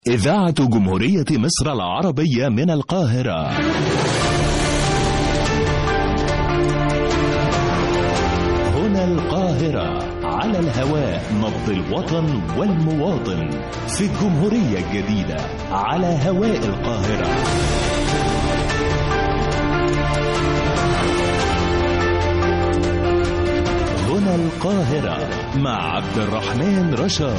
إذاعة جمهورية مصر العربية من القاهرة هنا القاهرة على الهواء نبض الوطن والمواطن في الجمهورية الجديدة على هواء القاهرة هنا القاهرة مع عبد الرحمن رشاد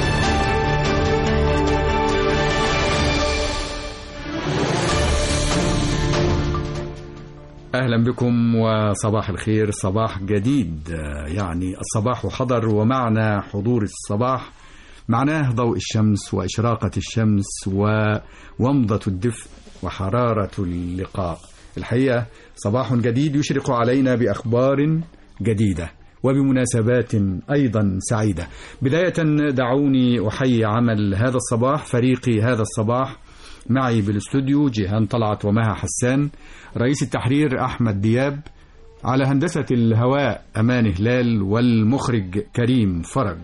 أهلا بكم وصباح الخير صباح جديد يعني الصباح حضر ومعنى حضور الصباح معناه ضوء الشمس وإشراقة الشمس وومضة الدفء وحرارة اللقاء الحقيقة صباح جديد يشرق علينا بأخبار جديدة وبمناسبات أيضا سعيدة بداية دعوني أحيي عمل هذا الصباح فريقي هذا الصباح معي بالاستوديو جيهان طلعت ومها حسان رئيس التحرير أحمد دياب على هندسة الهواء أمان هلال والمخرج كريم فرج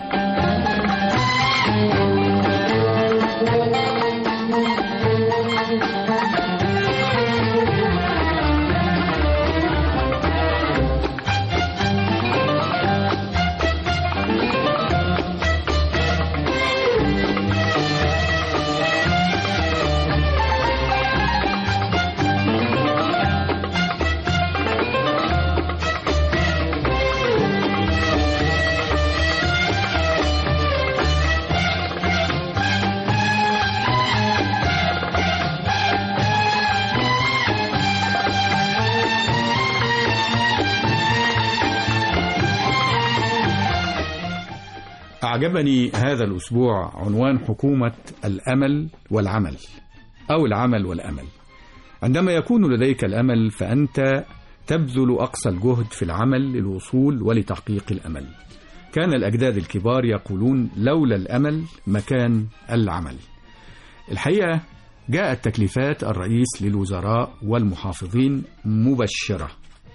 أعجبني هذا الأسبوع عنوان حكومة الأمل والعمل أو العمل والأمل عندما يكون لديك الأمل فأنت تبذل أقصى الجهد في العمل للوصول ولتحقيق الأمل كان الأجداد الكبار يقولون لولا الأمل مكان العمل الحقيقة جاءت تكليفات الرئيس للوزراء والمحافظين مبشرة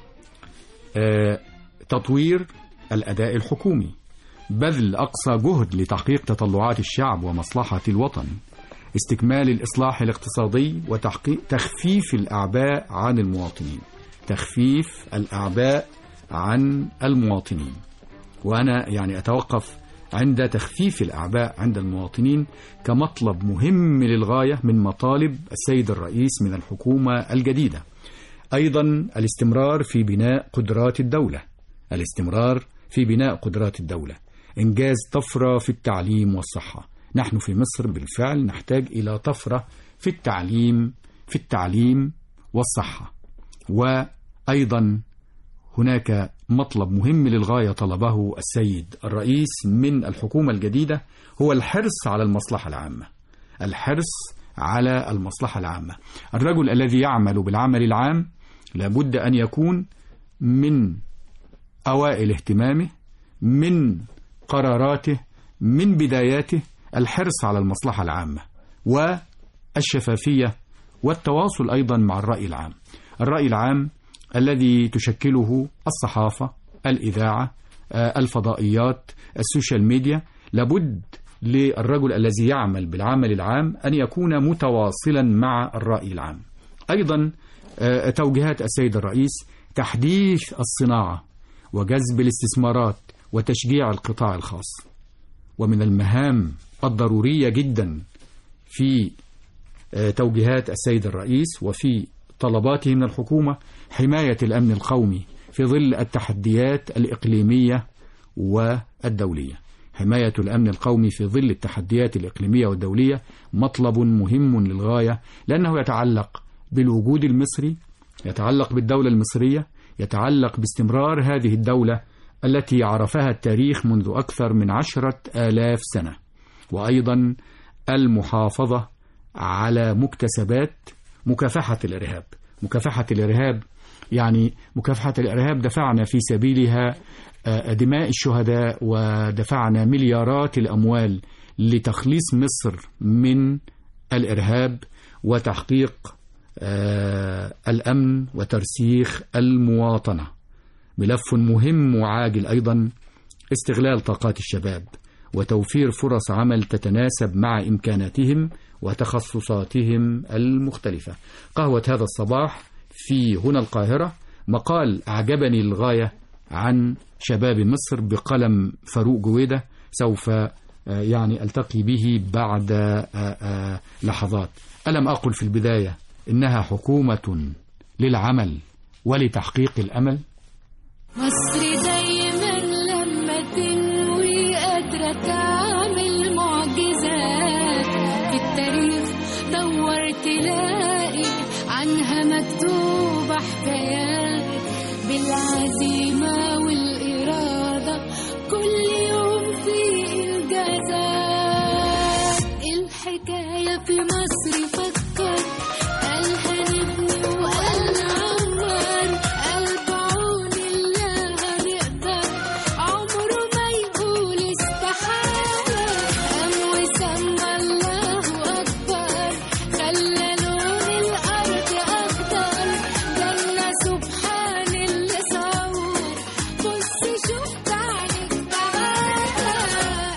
آه، تطوير الأداء الحكومي بذل أقصى جهد لتحقيق تطلعات الشعب ومصلحة الوطن استكمال الإصلاح الاقتصادي وتحقيق تخفيف الأعباء عن المواطنين تخفيف الأعباء عن المواطنين وأنا يعني أتوقف عند تخفيف الأعباء عند المواطنين كمطلب مهم للغاية من مطالب السيد الرئيس من الحكومة الجديدة أيضا الاستمرار في بناء قدرات الدولة الاستمرار في بناء قدرات الدولة إنجاز طفرة في التعليم والصحة نحن في مصر بالفعل نحتاج إلى طفرة في التعليم في التعليم والصحة وأيضا هناك مطلب مهم للغاية طلبه السيد الرئيس من الحكومة الجديدة هو الحرص على المصلحة العامة الحرص على المصلحة العامة الرجل الذي يعمل بالعمل العام لابد أن يكون من أوائل اهتمامه من قراراته من بداياته الحرص على المصلحة العامة والشفافية والتواصل أيضا مع الرأي العام الرأي العام الذي تشكله الصحافة الإذاعة الفضائيات السوشيال ميديا لابد للرجل الذي يعمل بالعمل العام أن يكون متواصلا مع الرأي العام أيضا توجيهات السيد الرئيس تحديث الصناعة وجذب الاستثمارات وتشجيع القطاع الخاص ومن المهام الضرورية جدا في توجيهات السيد الرئيس وفي طلباته من الحكومة حماية الأمن القومي في ظل التحديات الإقليمية والدولية حماية الأمن القومي في ظل التحديات الإقليمية والدولية مطلب مهم للغاية لأنه يتعلق بالوجود المصري يتعلق بالدولة المصرية يتعلق باستمرار هذه الدولة التي عرفها التاريخ منذ أكثر من عشرة آلاف سنة وأيضا المحافظة على مكتسبات مكافحة الإرهاب مكافحة الإرهاب يعني مكافحة الإرهاب دفعنا في سبيلها دماء الشهداء ودفعنا مليارات الأموال لتخليص مصر من الإرهاب وتحقيق الأمن وترسيخ المواطنة ملف مهم وعاجل أيضا استغلال طاقات الشباب وتوفير فرص عمل تتناسب مع إمكاناتهم وتخصصاتهم المختلفة قهوة هذا الصباح في هنا القاهرة مقال أعجبني للغاية عن شباب مصر بقلم فاروق جويدة سوف آه، يعني ألتقي به بعد آه، آه، لحظات ألم أقل في البداية إنها حكومة للعمل ولتحقيق الأمل مصر دايما لما تنوي قادرة تعمل معجزات في التاريخ دور تلاقي عنها مكتوبة حكايات بالعزيمة والإرادة كل يوم في إنجازات الحكاية في مصر فكر قالها نبني وقال نعمر قلب عون الله هنقدر عمره ما يقول استحالة قام وسمى الله أكبر خلى لون الأرض أخضر جنة سبحان اللي صور بص شوف تعالك تعالى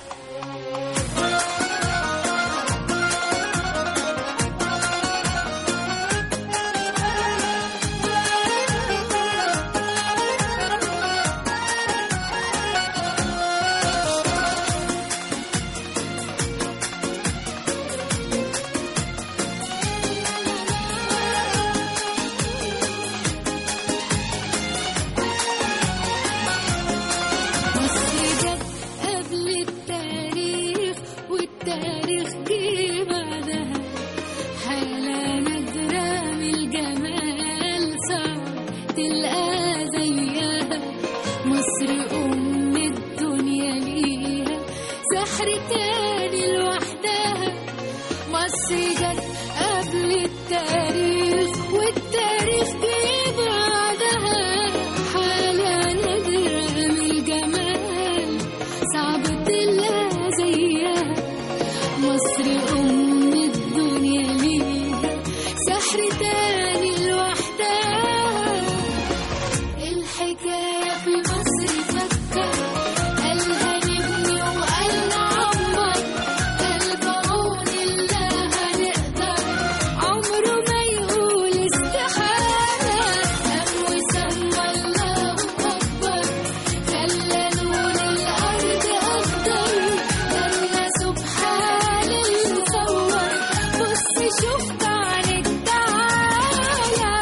مصر جت قبل التاريخ والتاريخ جه بعدها حالة نادرة من الجمال صعب تلقى زيها مصر أم الدنيا ليها سحر تاني لوحدها مصر جت قبل التاريخ والتاريخ جه بعدها حالة نادرة من الجمال صعب تلاقي زيها مصر أم الدنيا ليها سحر تاني لوحدها الحكاية في مصر فكر قالها نبني وقال نعمر قلب عون الله هنقدر عمره ما يقول استحالة قام وسمى الله أكبر خلى لون الأرض أخضر جنة سبحان اللي صور بص شوف تعالك تعالى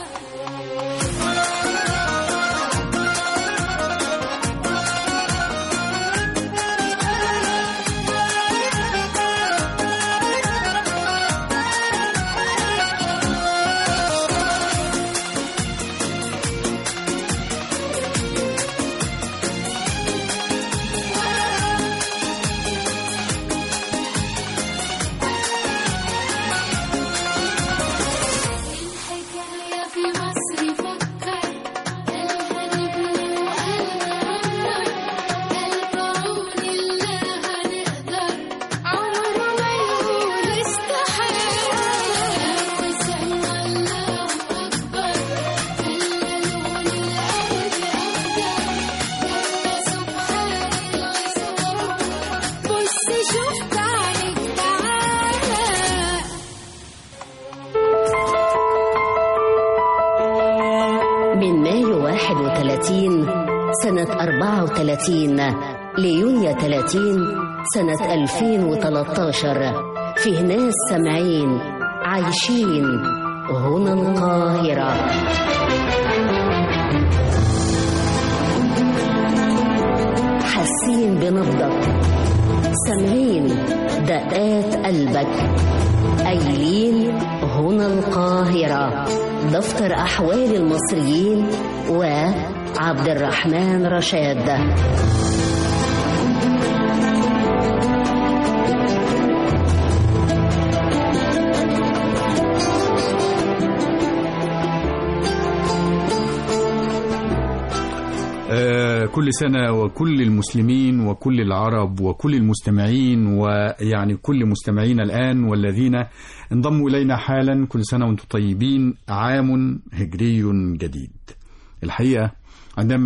الحكاية في مصر فكر قالها نبني وقال نعمر قلب عون الله هنقدر عمره ما يقول استحالة وسمى الله أكبر خلى لون الأرض أخضر جنة سبحان اللي صور بص شوف تعالك تعالى من مايو 31 سنة 34 ليونيو 30 سنة 2013 فيه ناس سامعين عايشين هنا القاهرة حاسين بنبضك سامعين دقات قلبك قايلين هنا القاهرة دفتر أحوال المصريين وعبد الرحمن رشاد آه، كل سنة وكل المسلمين وكل العرب وكل المستمعين ويعني كل مستمعينا الآن والذين انضموا إلينا حالا كل سنة وانتم طيبين عام هجري جديد الحقيقة عندما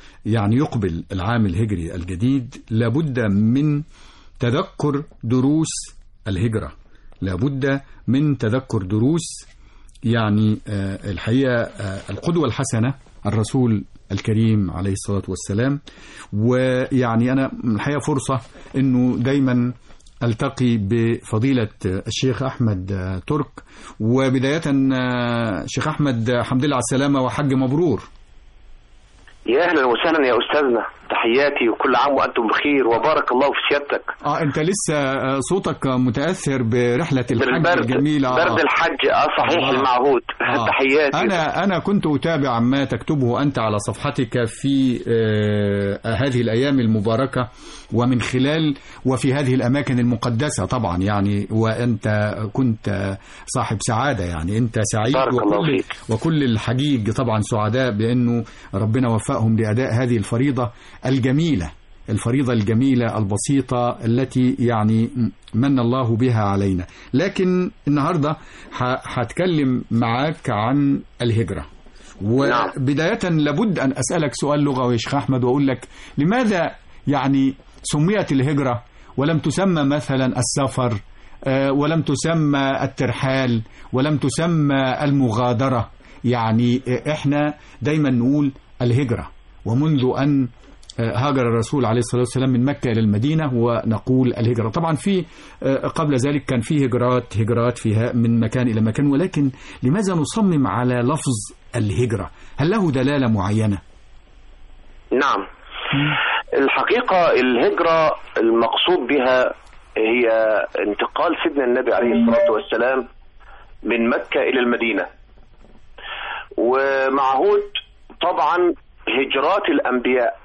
يعني يقبل العام الهجري الجديد لابد من تذكر دروس الهجرة لابد من تذكر دروس يعني آه، الحقيقة آه، القدوة الحسنة الرسول الكريم عليه الصلاة والسلام ويعني أنا الحقيقة فرصة أنه دايما ألتقي بفضيلة الشيخ أحمد آه، ترك وبداية آه، شيخ أحمد آه، حمد لله على السلامة وحج مبرور يا اهلا وسهلا يا استاذنا تحياتي وكل عام وانتم بخير وبارك الله في سيادتك اه انت لسه آه، صوتك متاثر برحله الحج بالبرد الجميله آه. برد الحج اه صحيح آه. المعهود آه. تحياتي انا انا كنت اتابع ما تكتبه انت على صفحتك في آه هذه الايام المباركه ومن خلال وفي هذه الاماكن المقدسه طبعا يعني وانت كنت صاحب سعاده يعني انت سعيد بارك الله وكل فيك. وكل الحجيج طبعا سعداء بانه ربنا وفقهم لاداء هذه الفريضه الجميله الفريضة الجميلة البسيطة التي يعني من الله بها علينا لكن النهاردة ح- هتكلم معاك عن الهجرة نعم. وبداية لابد أن أسألك سؤال لغوي يا شيخ أحمد وأقول لك لماذا يعني سميت الهجرة ولم تسمى مثلا السفر آه، ولم تسمى الترحال ولم تسمى المغادرة يعني آه، احنا دايما نقول الهجرة ومنذ أن آه، هاجر الرسول عليه الصلاة والسلام من مكة إلى المدينة ونقول الهجرة طبعا في آه، قبل ذلك كان في هجرات هجرات فيها من مكان إلى مكان ولكن لماذا نصمم على لفظ الهجرة هل له دلالة معينة نعم الحقيقة الهجرة المقصود بها هي انتقال سيدنا النبي عليه الصلاة والسلام من مكة إلى المدينة ومعهود طبعا هجرات الأنبياء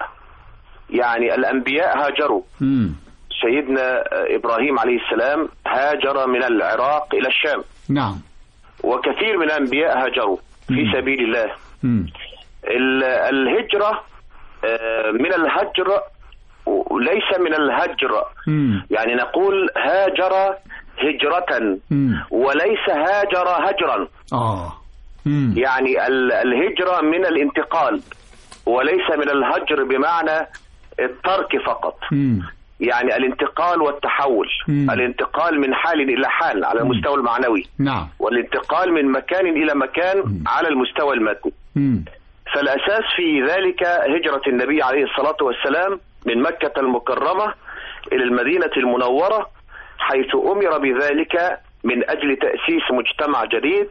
يعني الأنبياء هاجروا مم. سيدنا إبراهيم عليه السلام هاجر من العراق إلى الشام نعم وكثير من الأنبياء هاجروا في مم. سبيل الله مم. ال- الهجرة آه، من الهجر وليس من الهجر مم. يعني نقول هاجر هجرة مم. وليس هاجر هجرا آه مم. يعني ال- الهجرة من الانتقال وليس من الهجر بمعنى الترك فقط مم. يعني الانتقال والتحول مم. الانتقال من حال إلى حال على المستوى المعنوي نعم والانتقال من مكان إلى مكان على المستوى المادي مم. فالأساس في ذلك هجرة النبي عليه الصلاة والسلام من مكة المكرمة إلى المدينة المنورة حيث أمر بذلك من أجل تأسيس مجتمع جديد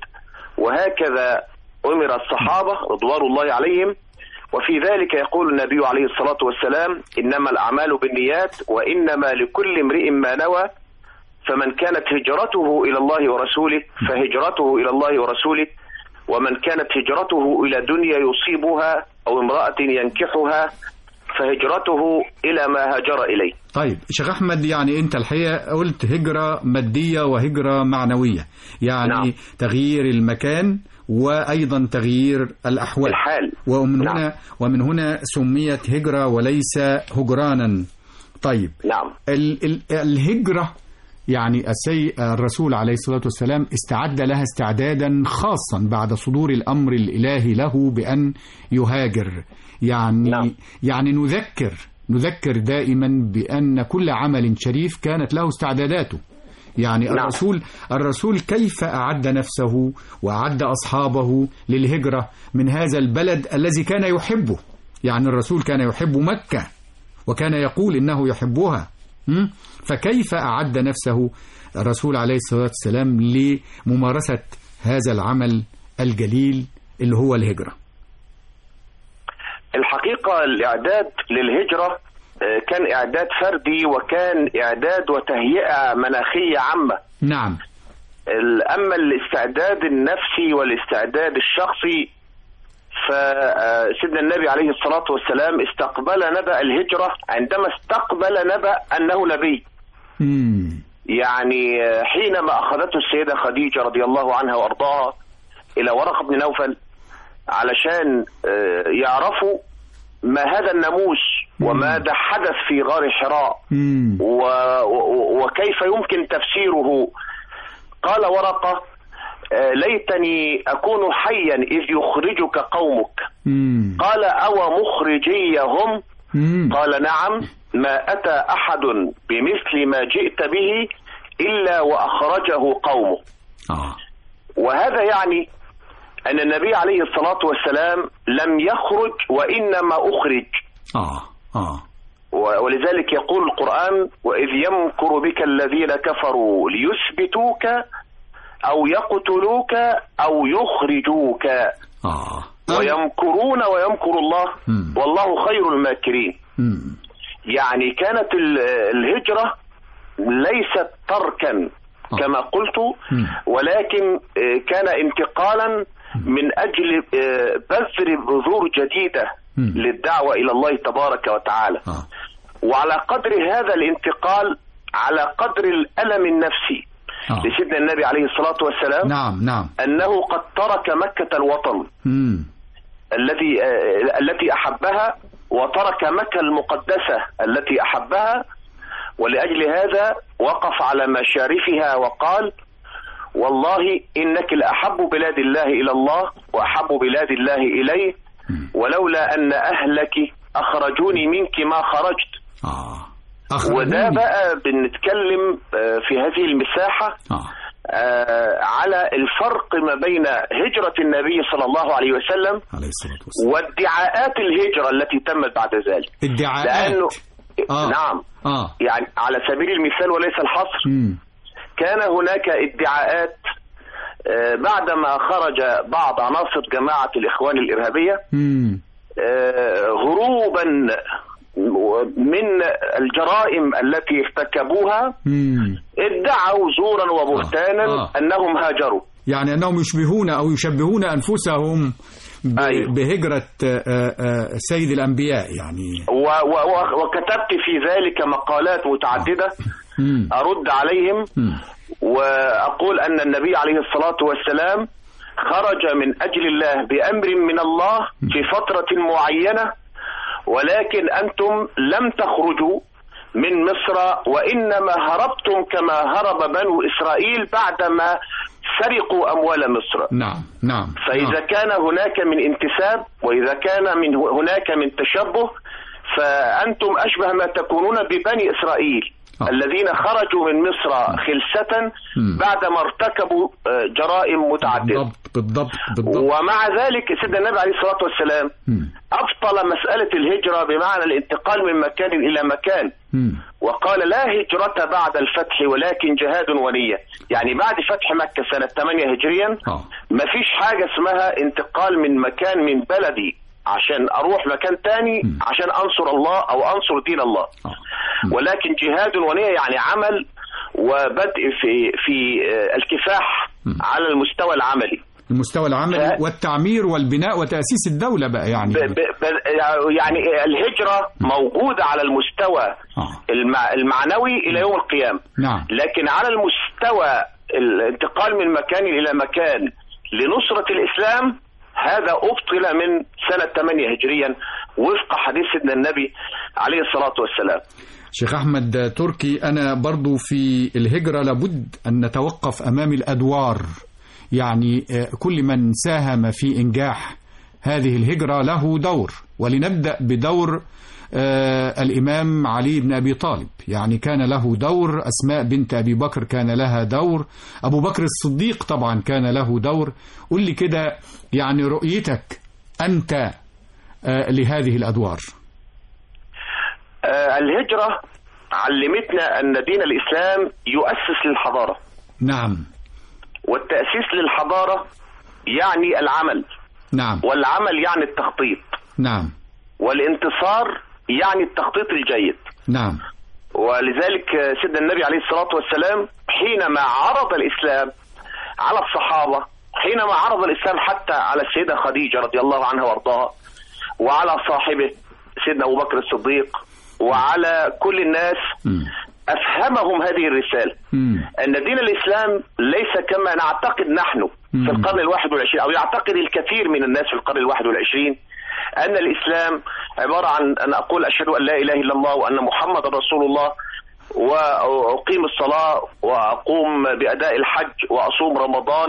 وهكذا أمر الصحابة رضوان الله عليهم وفي ذلك يقول النبي عليه الصلاة والسلام إنما الأعمال بالنيات وإنما لكل امرئ ما نوى فمن كانت هجرته إلى الله ورسوله فهجرته إلى الله ورسوله ومن كانت هجرته إلى دنيا يصيبها أو امرأة ينكحها فهجرته إلى ما هاجر إليه طيب شيخ أحمد يعني أنت الحقيقة قلت هجرة مادية وهجرة معنوية يعني نعم. تغيير المكان وأيضا تغيير الأحوال الحال ومن نعم. هنا ومن هنا سميت هجرة وليس هجرانا طيب نعم ال ال الهجرة يعني السي الرسول عليه الصلاة والسلام استعد لها استعدادا خاصا بعد صدور الأمر الإلهي له بأن يهاجر يعني نعم. يعني نذكر نذكر دائما بأن كل عمل شريف كانت له استعداداته يعني نعم. الرسول الرسول كيف أعد نفسه وأعد أصحابه للهجرة من هذا البلد الذي كان يحبه يعني الرسول كان يحب مكة وكان يقول إنه يحبها م? فكيف أعد نفسه الرسول عليه الصلاة والسلام لممارسة هذا العمل الجليل اللي هو الهجرة الحقيقة الإعداد للهجرة آه، كان إعداد فردي وكان إعداد وتهيئة مناخية عامة نعم ال- أما الاستعداد النفسي والاستعداد الشخصي فسيدنا النبي عليه الصلاة والسلام استقبل نبأ الهجرة عندما استقبل نبأ أنه نبي مم. يعني آه، حينما أخذته السيدة خديجة رضي الله عنها وأرضاها إلى ورقة بن نوفل علشان آه، يعرفوا ما هذا الناموس وماذا حدث في غار حراء مم. و... و... وكيف يمكن تفسيره قال ورقة آه، ليتني أكون حيا إذ يخرجك قومك مم. قال أو مخرجيهم مم. قال نعم ما أتى أحد بمثل ما جئت به إلا وأخرجه قومه آه. وهذا يعني أن النبي عليه الصلاة والسلام لم يخرج وإنما أخرج آه. آه. و- ولذلك يقول القرآن وإذ يمكر بك الذين كفروا ليثبتوك أو يقتلوك أو يخرجوك آه. ويمكرون ويمكر الله مم. والله خير الماكرين مم. يعني كانت ال- الهجرة ليست تركا آه. كما قلت مم. ولكن آه، كان انتقالا من أجل آه، بذر بذور جديدة مم. للدعوة إلى الله تبارك وتعالى آه. وعلى قدر هذا الانتقال على قدر الألم النفسي آه. لسيدنا النبي عليه الصلاة والسلام نعم نعم أنه قد ترك مكة الوطن مم. الذي آه، التي أحبها وترك مكة المقدسة التي أحبها ولأجل هذا وقف على مشارفها وقال والله إنك لأحب بلاد الله إلى الله وأحب بلاد الله إليه ولولا أن أهلك أخرجوني منك ما خرجت آه. وده أخرجوني. بقى بنتكلم آه، في هذه المساحة آه. آه، على الفرق ما بين هجرة النبي صلى الله عليه وسلم عليه الصلاة والسلام وادعاءات الهجرة التي تمت بعد ذلك ادعاءات لأنه آه. نعم آه. يعني على سبيل المثال وليس الحصر مم. كان هناك ادعاءات آه، بعدما خرج بعض عناصر جماعة الإخوان الإرهابية مم. آه، هروبا من الجرائم التي ارتكبوها مم. ادعوا زورا وبهتانا آه. آه. أنهم هاجروا يعني أنهم يشبهون أو يشبهون أنفسهم ب- أيوه. بهجرة آه، آه، سيد الأنبياء يعني و- و- و- وكتبت في ذلك مقالات متعددة مم. أرد عليهم مم. وأقول أن النبي عليه الصلاة والسلام خرج من أجل الله بأمر من الله في فترة معينة ولكن أنتم لم تخرجوا من مصر وإنما هربتم كما هرب بنو إسرائيل بعدما سرقوا أموال مصر نعم نعم فإذا نعم. كان هناك من انتساب وإذا كان من هناك من تشبه فأنتم أشبه ما تكونون ببني إسرائيل آه. الذين خرجوا من مصر خلسة مم. بعدما ارتكبوا آه، جرائم متعددة بالضبط بالضبط بالضبط ومع ذلك سيدنا النبي عليه الصلاة والسلام مم. أبطل مسألة الهجرة بمعنى الانتقال من مكان إلى مكان مم. وقال لا هجرة بعد الفتح ولكن جهاد ونية يعني بعد فتح مكة سنة 8 هجريا آه. مفيش حاجة اسمها انتقال من مكان من بلدي عشان اروح مكان تاني م. عشان انصر الله او انصر دين الله آه. م. ولكن جهاد ونية يعني عمل وبدء في في آه، الكفاح م. على المستوى العملي المستوى العملي ف- والتعمير والبناء وتأسيس الدولة بقى يعني ب ب ب يعني الهجرة موجودة على المستوى آه. المع المعنوي إلى يوم القيامة نعم لكن على المستوى الانتقال من مكان إلى مكان لنصرة الإسلام هذا أبطل من سنة 8 هجريا وفق حديث سيدنا النبي عليه الصلاة والسلام شيخ أحمد تركي أنا برضو في الهجرة لابد أن نتوقف أمام الأدوار يعني آه، كل من ساهم في إنجاح هذه الهجرة له دور ولنبدأ بدور آه، الإمام علي بن أبي طالب يعني كان له دور أسماء بنت أبي بكر كان لها دور أبو بكر الصديق طبعا كان له دور قل لي كده يعني رؤيتك أنت آه، لهذه الأدوار آه الهجرة علمتنا أن دين الإسلام يؤسس للحضارة نعم والتأسيس للحضارة يعني العمل نعم والعمل يعني التخطيط نعم والانتصار يعني التخطيط الجيد نعم ولذلك سيدنا النبي عليه الصلاة والسلام حينما عرض الإسلام على الصحابة حينما عرض الإسلام حتى على السيدة خديجة رضي الله عنها وارضاها وعلى صاحبه سيدنا أبو بكر الصديق وعلى كل الناس مم. أفهمهم هذه الرسالة مم. أن دين الإسلام ليس كما نعتقد نحن مم. في القرن الواحد والعشرين أو يعتقد الكثير من الناس في القرن الواحد والعشرين أن الإسلام عبارة عن أن أقول أشهد أن لا إله إلا الله وأن محمد رسول الله وأقيم الصلاة وأقوم بأداء الحج وأصوم رمضان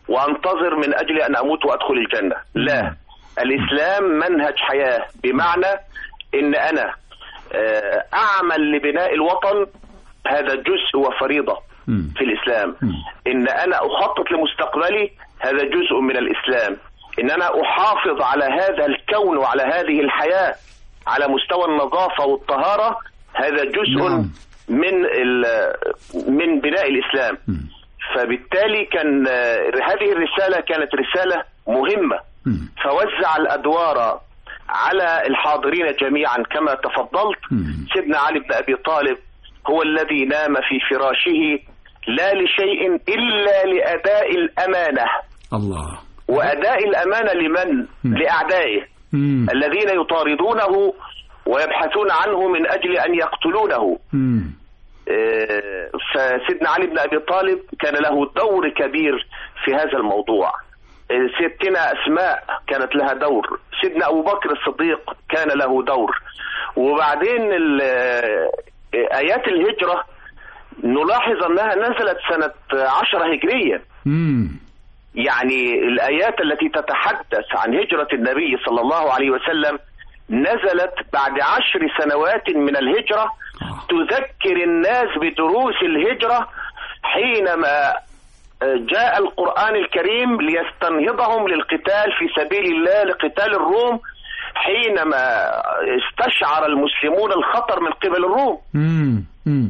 وانتظر من اجل ان اموت وادخل الجنه لا الاسلام منهج حياه بمعنى ان انا آه، اعمل لبناء الوطن هذا جزء وفريضه مم. في الاسلام ان انا اخطط لمستقبلي هذا جزء من الاسلام ان انا احافظ على هذا الكون وعلى هذه الحياه على مستوى النظافه والطهاره هذا جزء نعم. من ال- من بناء الاسلام مم. فبالتالي كان آه، هذه الرساله كانت رساله مهمه مم. فوزع الادوار على الحاضرين جميعا كما تفضلت مم. سيدنا علي بن ابي طالب هو الذي نام في فراشه لا لشيء الا لاداء الامانه الله واداء الامانه لمن؟ مم. لاعدائه مم. الذين يطاردونه ويبحثون عنه من اجل ان يقتلونه مم. آه، فسيدنا علي بن ابي طالب كان له دور كبير في هذا الموضوع آه، سيدتنا اسماء كانت لها دور سيدنا ابو بكر الصديق كان له دور وبعدين ال- آه، ايات الهجره نلاحظ انها نزلت سنه عشرة هجريه مم. يعني الآيات التي تتحدث عن هجرة النبي صلى الله عليه وسلم نزلت بعد عشر سنوات من الهجرة آه. تذكر الناس بدروس الهجرة حينما جاء القرآن الكريم ليستنهضهم للقتال في سبيل الله لقتال الروم حينما استشعر المسلمون الخطر من قبل الروم مم. مم.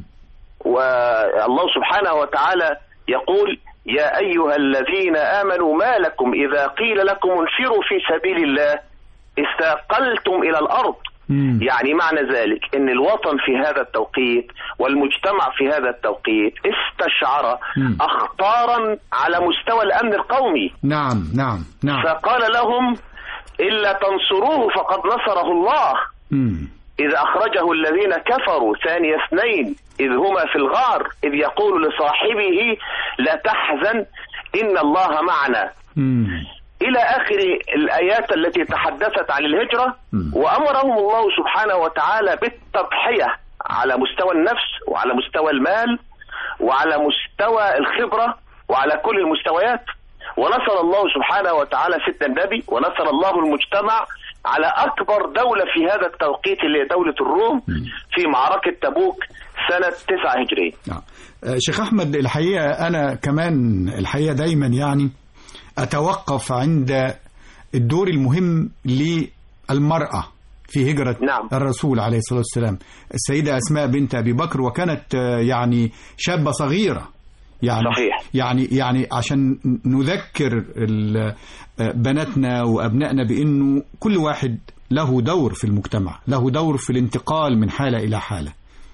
والله سبحانه وتعالى يقول يا أيها الذين آمنوا ما لكم إذا قيل لكم انفروا في سبيل الله استقلتم إلى الأرض مم. يعني معنى ذلك ان الوطن في هذا التوقيت والمجتمع في هذا التوقيت استشعر مم. اخطارا على مستوى الامن القومي نعم نعم نعم فقال لهم الا تنصروه فقد نصره الله مم. إذ أخرجه الذين كفروا ثاني اثنين إذ هما في الغار إذ يقول لصاحبه لا تحزن إن الله معنا مم. إلى آخر الآيات التي تحدثت عن الهجرة مم. وأمرهم الله سبحانه وتعالى بالتضحية على مستوى النفس وعلى مستوى المال وعلى مستوى الخبرة وعلى كل المستويات ونصر الله سبحانه وتعالى سيدنا النبي ونصر الله المجتمع على أكبر دولة في هذا التوقيت اللي هي دولة الروم في معركة تبوك سنة 9 هجرية نعم. آه، شيخ أحمد الحقيقة أنا كمان الحقيقة دايما يعني أتوقف عند الدور المهم للمرأة في هجرة نعم. الرسول عليه الصلاة والسلام السيدة أسماء بنت أبي بكر وكانت آه، يعني شابة صغيرة يعني صحيح. يعني يعني عشان نذكر ال- آه، بناتنا وأبنائنا بأنه كل واحد له دور في المجتمع له دور في الانتقال من حالة إلى حالة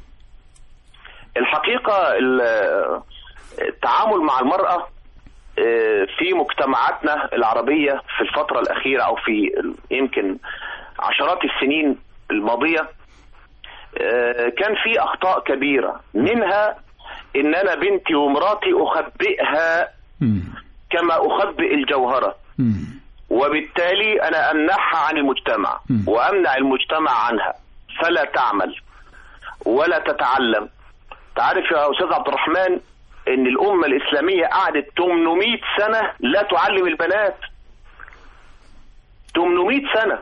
الحقيقة ال- التعامل مع المرأة آه، في مجتمعاتنا العربية في الفترة الأخيرة أو في ال- يمكن عشرات السنين الماضية آه، كان في أخطاء كبيرة منها إن أنا بنتي ومراتي أخبئها مم. كما أخبئ الجوهرة مم. وبالتالي أنا أمنعها عن المجتمع مم. وأمنع المجتمع عنها فلا تعمل ولا تتعلم تعرف يا أستاذ عبد الرحمن إن الأمة الإسلامية قعدت 800 سنة لا تعلم البنات 800 سنة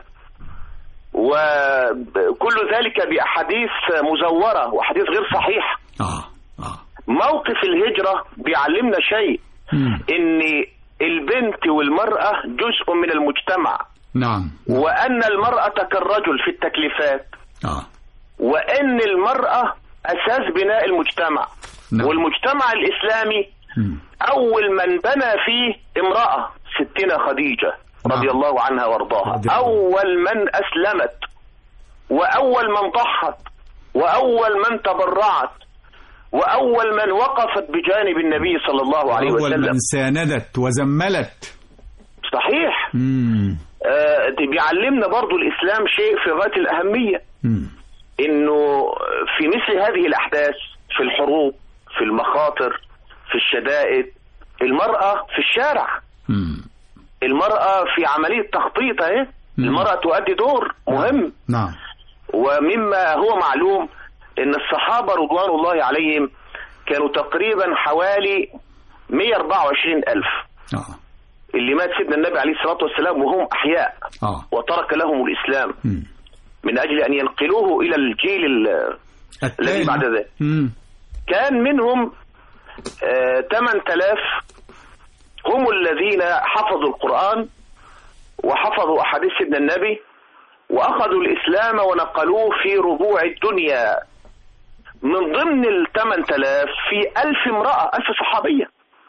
وكل ذلك بأحاديث مزورة وأحاديث غير صحيحة آه آه موقف الهجرة بيعلمنا شيء مم. إن البنت والمرأة جزء من المجتمع نعم وأن المرأة كالرجل في التكليفات آه وأن المرأة أساس بناء المجتمع نعم. والمجتمع الإسلامي مم. أول من بنى فيه امرأة ستنا خديجة رضي نعم. الله عنها وارضاها رضي الله. أول من أسلمت وأول من ضحت وأول من تبرعت وأول من وقفت بجانب النبي صلى الله عليه أول وسلم من ساندت وزملت صحيح مم. آه بيعلمنا برضو الإسلام شيء في غاية الأهمية مم. انه في مثل هذه الاحداث في الحروب في المخاطر في الشدائد المرأة في الشارع مم. المرأة في عملية تخطيط اهي مم. المرأة تؤدي دور مهم نعم ومما هو معلوم ان الصحابة رضوان الله عليهم كانوا تقريبا حوالي 124 ألف آه اللي مات سيدنا النبي عليه الصلاة والسلام وهم أحياء اه وترك لهم الإسلام مم. من أجل أن ينقلوه إلى الجيل ال- الذي التالي. بعد ذلك مم. كان منهم آه 8000 هم الذين حفظوا القرآن وحفظوا أحاديث سيدنا النبي وأخذوا الإسلام ونقلوه في ربوع الدنيا من ضمن ال 8000 في ألف امرأة ألف صحابية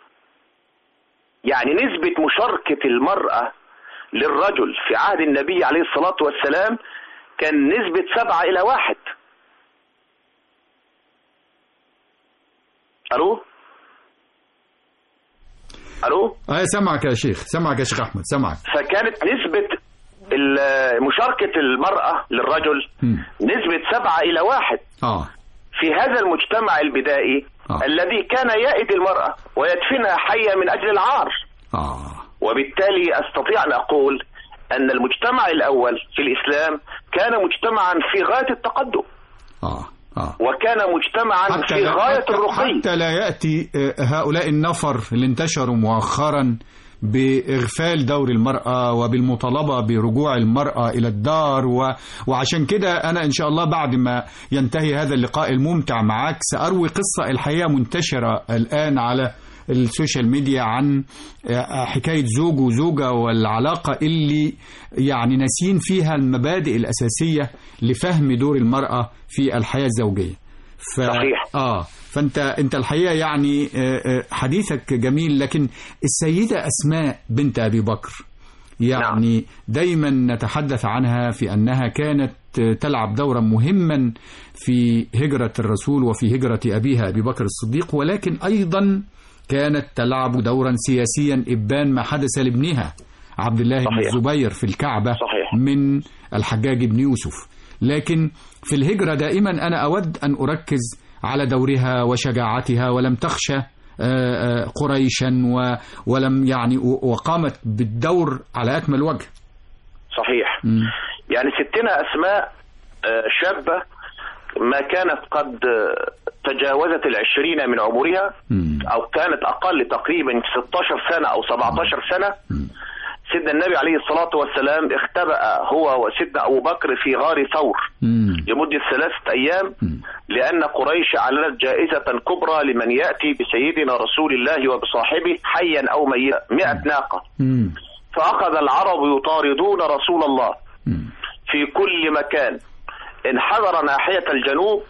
يعني نسبة مشاركة المرأة للرجل في عهد النبي عليه الصلاة والسلام كان نسبة سبعة إلى واحد ألو ألو اه سمعك يا شيخ سمعك يا شيخ احمد سمعك فكانت نسبة ال- مشاركة المرأة للرجل مم. نسبة سبعة إلى واحد اه في هذا المجتمع البدائي آه. الذي كان يئد المرأة ويدفنها حية من أجل العار اه وبالتالي أستطيع أن أقول أن المجتمع الأول في الإسلام كان مجتمعا في غاية التقدم اه اه وكان مجتمعا حتى في لا, غاية حتى, الرقي حتى لا يأتي آه، هؤلاء النفر اللي انتشروا مؤخرا بإغفال دور المرأة وبالمطالبة برجوع المرأة إلى الدار و... وعشان كده أنا إن شاء الله بعد ما ينتهي هذا اللقاء الممتع معاك سأروي قصة الحقيقة منتشرة الآن على السوشيال ميديا عن آه، حكاية زوج وزوجة والعلاقة اللي يعني ناسين فيها المبادئ الأساسية لفهم دور المرأة في الحياة الزوجية ف... صحيح. اه فانت انت الحقيقه يعني آه، آه، حديثك جميل لكن السيده اسماء بنت ابي بكر يعني دايما نتحدث عنها في انها كانت آه، تلعب دورا مهما في هجره الرسول وفي هجره ابيها ابي بكر الصديق ولكن ايضا كانت تلعب دورا سياسيا ابان ما حدث لابنها عبد الله بن صحيح. الزبير في الكعبه صحيح. من الحجاج بن يوسف لكن في الهجرة دائما أنا أود أن أركز على دورها وشجاعتها ولم تخشى آه، آه، قريشا و- ولم يعني و- وقامت بالدور على أكمل وجه صحيح مم. يعني ستنا أسماء آه، شابة ما كانت قد آه، تجاوزت العشرين من عمرها مم. أو كانت أقل تقريبا 16 سنة أو 17 سنة سيدنا النبي عليه الصلاة والسلام اختبأ هو وسيدنا أبو بكر في غار ثور مم. لمدة ثلاثة أيام لأن قريش أعلنت جائزة كبرى لمن يأتي بسيدنا رسول الله وبصاحبه حيا أو ميتا مئة ناقة مم. فأخذ العرب يطاردون رسول الله مم. في كل مكان انحدر ناحية الجنوب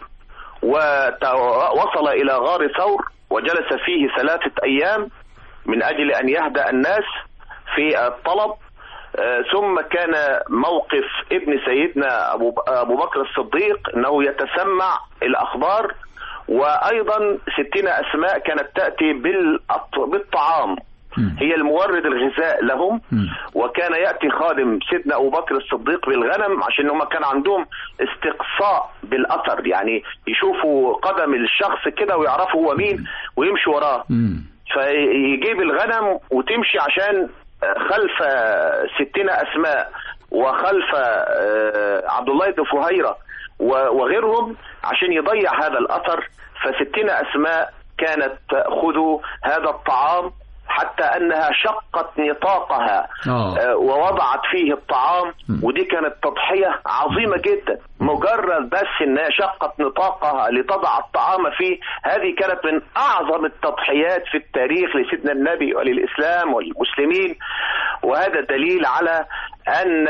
ووصل إلى غار ثور وجلس فيه ثلاثة أيام من أجل أن يهدأ الناس في الطلب آه، ثم كان موقف ابن سيدنا أبو أبو بكر الصديق أنه يتسمع الأخبار وأيضا ستنا أسماء كانت تأتي بالأط- بالطعام مم. هي المورد الغذاء لهم مم. وكان ياتي خادم سيدنا ابو بكر الصديق بالغنم عشان هم كان عندهم استقصاء بالاثر يعني يشوفوا قدم الشخص كده ويعرفوا هو مين ويمشوا وراه مم. فيجيب الغنم وتمشي عشان خلف ستنا اسماء وخلف آه، عبد الله بن فهيره و- وغيرهم عشان يضيع هذا الاثر فستنا اسماء كانت تاخذ هذا الطعام حتى انها شقت نطاقها آه. آه، ووضعت فيه الطعام ودي كانت تضحيه عظيمه جدا مجرد بس انها شقت نطاقها لتضع الطعام فيه هذه كانت من اعظم التضحيات في التاريخ لسيدنا النبي وللاسلام وللمسلمين وهذا دليل على ان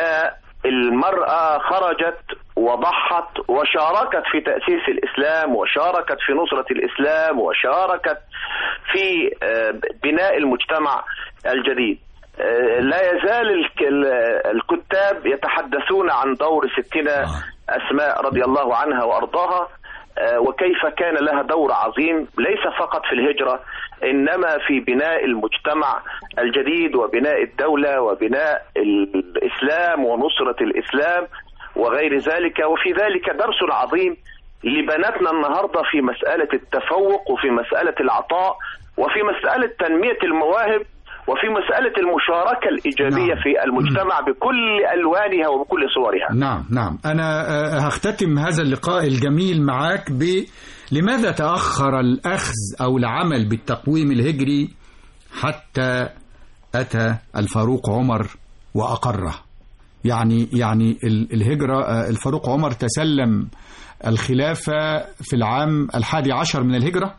المرأة خرجت وضحت وشاركت في تأسيس الإسلام وشاركت في نصرة الإسلام وشاركت في آه، بناء المجتمع الجديد آه، لا يزال الك- ال- الكتاب يتحدثون عن دور ستنا أسماء رضي الله عنها وأرضاها آه، وكيف كان لها دور عظيم ليس فقط في الهجرة إنما في بناء المجتمع الجديد وبناء الدولة وبناء الإسلام ونصرة الإسلام وغير ذلك وفي ذلك درس عظيم لبناتنا النهاردة في مسألة التفوق وفي مسألة العطاء وفي مسألة تنمية المواهب وفي مسألة المشاركة الإيجابية نعم. في المجتمع بكل ألوانها وبكل صورها نعم نعم أنا آه، هختتم هذا اللقاء الجميل معاك ب لماذا تأخر الأخذ أو العمل بالتقويم الهجري حتى أتى الفاروق عمر وأقره يعني يعني ال- الهجرة آه، الفاروق عمر تسلم الخلافة في العام الحادي عشر من الهجرة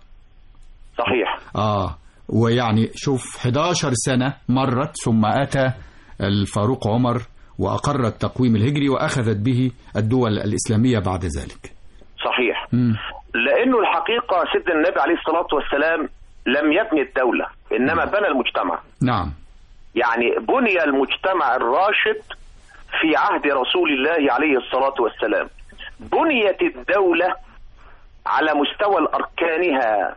صحيح آه ويعني شوف 11 سنة مرت ثم أتى الفاروق عمر وأقر التقويم الهجري وأخذت به الدول الإسلامية بعد ذلك صحيح مم. لانه الحقيقه سيدنا النبي عليه الصلاه والسلام لم يبني الدوله انما بنى المجتمع نعم يعني بني المجتمع الراشد في عهد رسول الله عليه الصلاه والسلام بنيت الدوله على مستوى الاركانها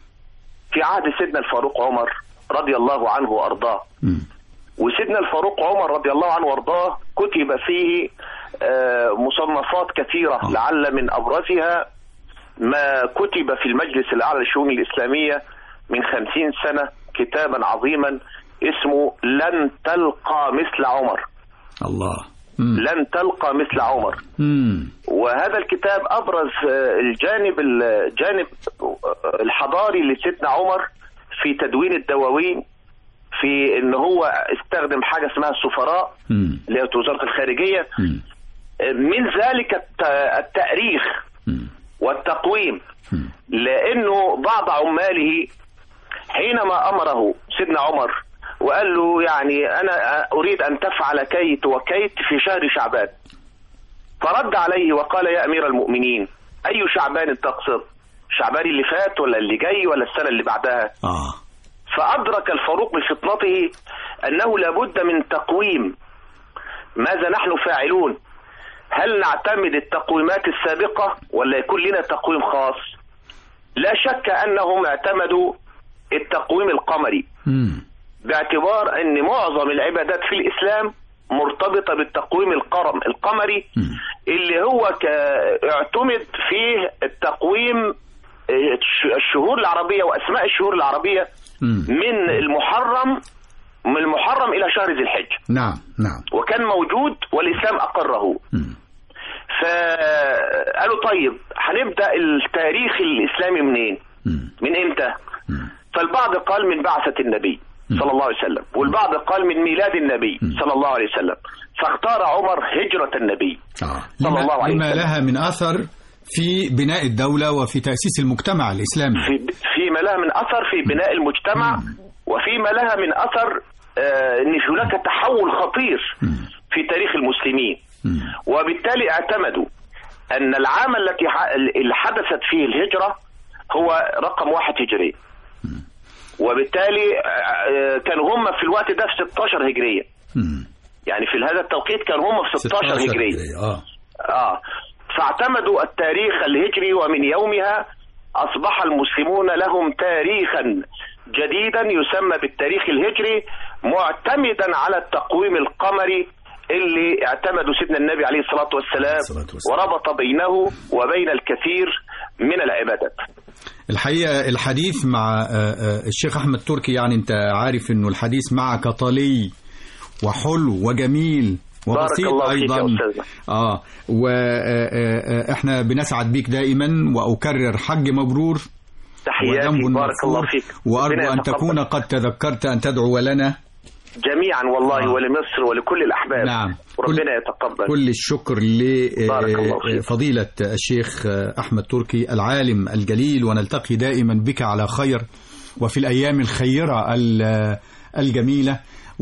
في عهد سيدنا الفاروق عمر رضي الله عنه وارضاه مم. وسيدنا الفاروق عمر رضي الله عنه وارضاه كتب فيه آه، مصنفات كثيرة آه. لعل من أبرزها ما كتب في المجلس الأعلى للشؤون الإسلامية من خمسين سنة كتابا عظيما اسمه لن تلقى مثل عمر الله مم. لن تلقى مثل عمر مم. وهذا الكتاب ابرز آه، الجانب الجانب الحضاري لسيدنا عمر في تدوين الدواوين في ان هو استخدم حاجه اسمها السفراء مم. اللي هي وزاره الخارجيه مم. من ذلك الت- التاريخ مم. والتقويم مم. لانه بعض عماله حينما امره سيدنا عمر وقال له يعني انا اريد ان تفعل كيت وكيت في شهر شعبان فرد عليه وقال يا امير المؤمنين اي شعبان تقصد شعبان اللي فات ولا اللي جاي ولا السنه اللي بعدها آه فأدرك الفاروق بفطنته أنه لابد من تقويم ماذا نحن فاعلون هل نعتمد التقويمات السابقة ولا يكون لنا تقويم خاص لا شك أنهم اعتمدوا التقويم القمري مم. باعتبار أن معظم العبادات في الإسلام مرتبطة بالتقويم القرم القمري مم. اللي هو ك... اعتمد فيه التقويم اه، الش- الشهور العربية وأسماء الشهور العربية مم. من المحرم من المحرم الى شهر ذي الحجه نعم نعم وكان موجود والاسلام اقره مم. فقالوا طيب هنبدا التاريخ الاسلامي منين مم. من امتى مم. فالبعض قال من بعثه النبي صلى الله عليه وسلم والبعض قال من ميلاد النبي صلى الله عليه وسلم فاختار عمر هجره النبي آه. صلى لما, الله عليه لما وسلم. لها من أثر في بناء الدولة وفي تأسيس المجتمع الإسلامي في فيما لها من اثر في بناء المجتمع وفيما لها من اثر آه، ان هناك تحول خطير في تاريخ المسلمين مم. وبالتالي اعتمدوا ان العام التي ح- اللي حدثت فيه الهجره هو رقم واحد هجري وبالتالي آه، كانوا هم في الوقت ده في 16 هجريه مم. يعني في هذا التوقيت كانوا هم في 16 هجريه آه. اه فاعتمدوا التاريخ الهجري ومن يومها اصبح المسلمون لهم تاريخا جديدا يسمى بالتاريخ الهجري معتمدا على التقويم القمري اللي اعتمده سيدنا النبي عليه الصلاه والسلام, الصلاة والسلام. وربط بينه وبين الكثير من العبادات الحقيقة الحديث مع آه، آه، الشيخ أحمد تركي يعني أنت عارف أنه الحديث معك طلي وحلو وجميل بارك وبسيط الله فيك يا أيضا أستاذنا. آه وإحنا بنسعد بيك دائما وأكرر حج مبرور تحياتي وذنب بارك الله مغفور فيك وأرجو ربنا أن يتقبل. تكون قد تذكرت أن تدعو لنا جميعا والله آه. ولمصر ولكل الاحباب نعم. وربنا كل- يتقبل كل الشكر بارك الله فيك. لفضيلة الشيخ أحمد تركي العالم الجليل ونلتقي دائما بك على خير وفي الأيام الخيرة ال- الجميلة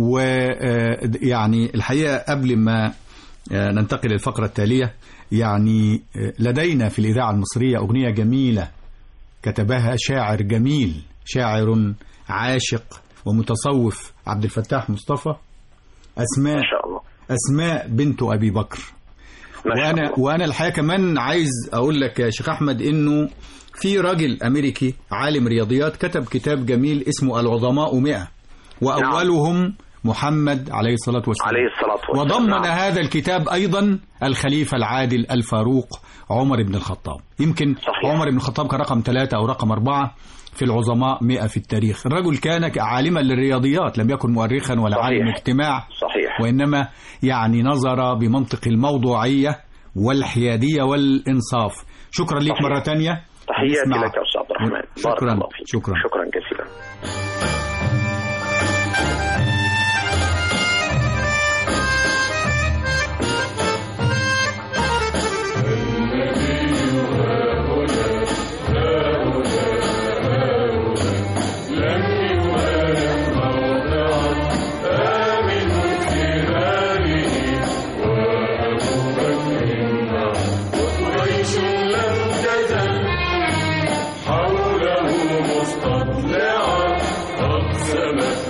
ويعني الحقيقة قبل ما ننتقل للفقرة التالية يعني لدينا في الإذاعة المصرية أغنية جميلة كتبها شاعر جميل شاعر عاشق ومتصوف عبد الفتاح مصطفى أسماء ما شاء الله أسماء بنت أبي بكر ما شاء وأنا الله. وأنا الحقيقة كمان عايز أقول لك يا شيخ أحمد إنه في راجل أمريكي عالم رياضيات كتب كتاب جميل اسمه العظماء مئة وأولهم محمد عليه الصلاة والسلام عليه الصلاه والسلام وضمن نعم. هذا الكتاب أيضا الخليفة العادل الفاروق عمر بن الخطاب يمكن صحيح. عمر بن الخطاب كان رقم ثلاثة أو رقم أربعة في العظماء مئة في التاريخ الرجل كان عالما للرياضيات لم يكن مؤرخا ولا صحيح. عالم اجتماع صحيح وإنما يعني نظر بمنطق الموضوعية والحيادية والإنصاف شكرا لك صحيح. مرة تانية تحياتي نسمع. لك يا استاذ عبد الرحمن بارك شكرا الله فيك شكرا شكرا جزيلا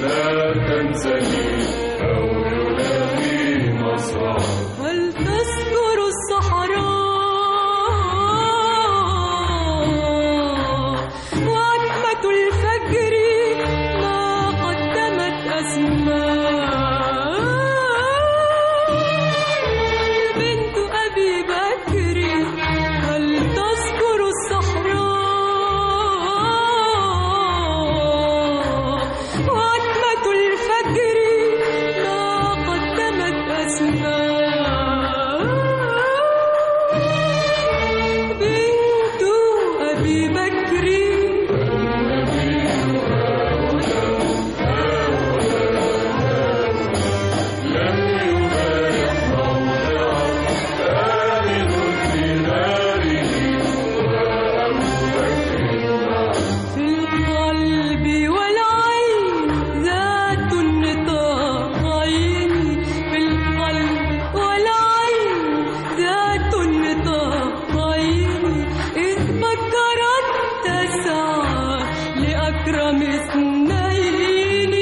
هل تذكر الصحراء وعتمة الفجر ما قدمت أسماء بنت أبي بكر هل تذكر الصحراء وعتمة الفجر ما قدمت أسماء بنت أبي بكر في القلب والعين ذات النطاقين في القلب والعين ذات النطاقين إذ فكرت تسعى لأكرم اثنين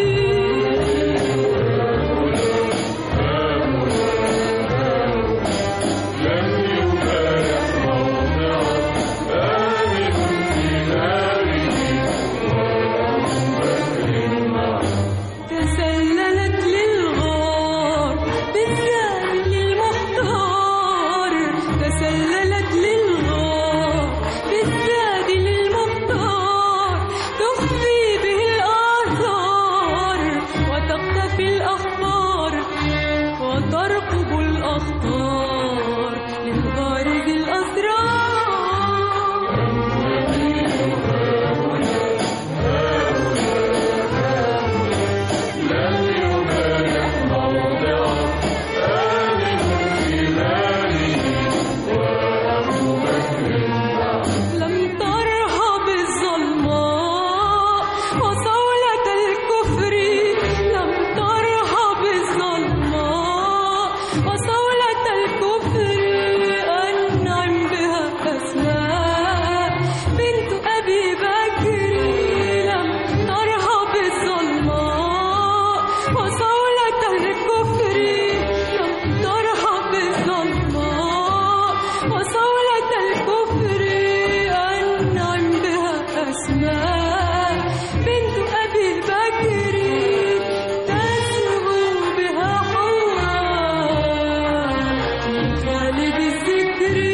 تسللت للغار بالذات للمختار تسللت للغار بالذات للمختار تخفي به الآثار وتختفي الأخبار وترقب الأخطار للغار ذي الأسرار لم ترهب الظلماء وصولة الكفر لم ترهب الظلماء وصولة الكفر أنعم بها أسماء بنت أبي بكر لم ترهب الظلماء وصولة الكفر لم ترهب الظلماء وصولة الكفر أنعم بها أسماء بنت أبي بكر تسهو بها حواء من خالد الذكر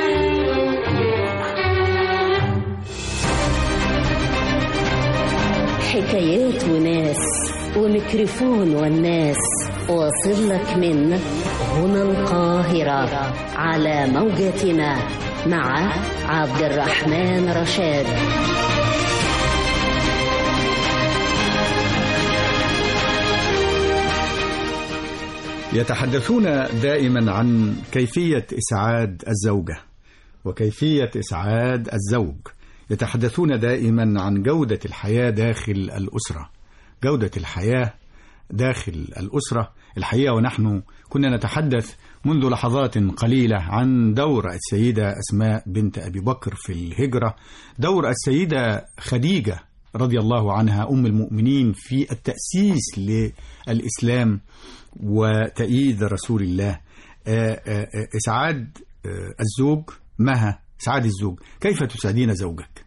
حكايات وناس وميكروفون والناس واصل لك من هنا القاهرة على موجتنا مع عبد الرحمن رشاد يتحدثون دائما عن كيفية إسعاد الزوجة وكيفية إسعاد الزوج يتحدثون دائما عن جودة الحياة داخل الأسرة جودة الحياة داخل الأسرة الحقيقة ونحن كنا نتحدث منذ لحظات قليلة عن دور السيدة أسماء بنت أبي بكر في الهجرة دور السيدة خديجة رضي الله عنها أم المؤمنين في التأسيس للإسلام وتأييد رسول الله آه، آه، آه، إسعاد آه، الزوج مها إسعاد الزوج كيف تسعدين زوجك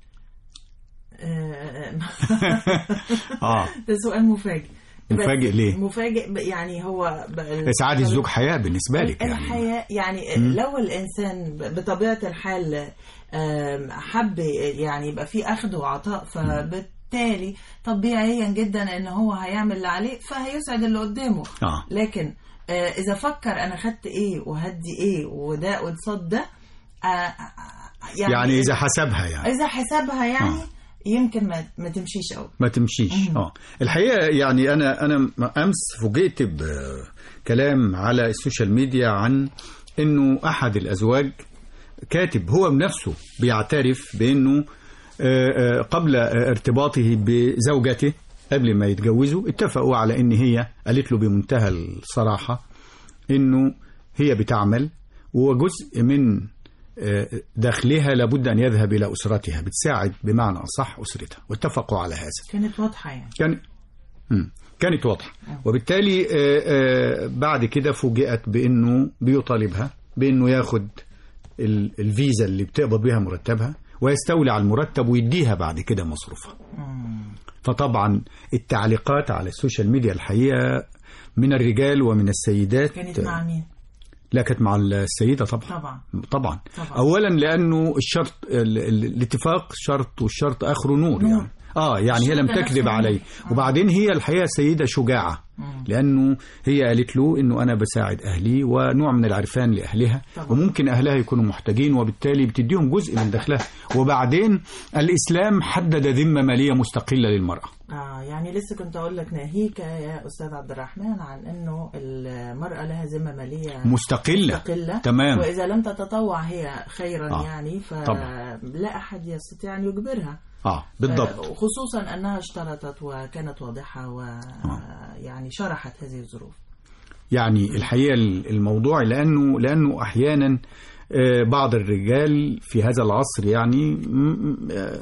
آه ده سؤال مفاجئ مفاجئ بس ليه؟ مفاجئ ب- يعني هو ب- إسعاد الزوج حياة بالنسبة لك يعني الحياة يعني مم. لو الإنسان ب- بطبيعة الحال آم، حب يعني يبقى في أخذ وعطاء فبالتالي طبيعيا جدا إن هو هيعمل اللي عليه فهيسعد اللي قدامه آه. لكن آه، إذا فكر أنا خدت إيه وهدي إيه وده قصاد ده آه، آه، يعني, يعني إذا حسبها يعني إذا حسابها يعني آه. يمكن ما ما تمشيش قوي ما تمشيش اه الحقيقه يعني انا انا امس فوجئت بكلام على السوشيال ميديا عن انه احد الازواج كاتب هو بنفسه بيعترف بانه آه، آه، قبل آه، ارتباطه بزوجته قبل ما يتجوزوا اتفقوا على ان هي قالت له بمنتهى الصراحه انه هي بتعمل وجزء من آه، دخلها لابد ان يذهب الى اسرتها بتساعد بمعنى اصح اسرتها واتفقوا على هذا كانت واضحة يعني كان مم. كانت واضحة وبالتالي آه، آه، بعد كده فوجئت بأنه بيطالبها بأنه ياخد ال- الفيزا اللي بتقبض بيها مرتبها ويستولي على المرتب ويديها بعد كده مصروفها فطبعا التعليقات على السوشيال ميديا الحقيقة من الرجال ومن السيدات كانت مع مين؟ لا كانت مع السيدة طبعا طبعا طبعا طبعا. اولا لانه الشرط ال- ال- الاتفاق شرط والشرط اخره نور, نور. يعني اه يعني هي لم الشرط تكذب نفسه عليه نور. وبعدين هي الحقيقه سيده شجاعه لانه هي قالت له انه انا بساعد اهلي ونوع من العرفان لاهلها طبعا. وممكن اهلها يكونوا محتاجين وبالتالي بتديهم جزء من دخلها وبعدين الاسلام حدد ذمه ماليه مستقله للمراه آه يعني لسه كنت أقول لك ناهيك يا أستاذ عبد الرحمن عن إنه المرأة لها ذمة مالية مستقله مستقلة تمام وإذا لم تتطوع هي خيرا آه. يعني طبعا. فلا أحد يستطيع أن يجبرها اه بالضبط آه، خصوصا أنها اشترطت وكانت واضحة ويعني شرحت هذه الظروف يعني الحقيقة الموضوع لأنه لأنه أحيانا آه، بعض الرجال في هذا العصر يعني م- آه،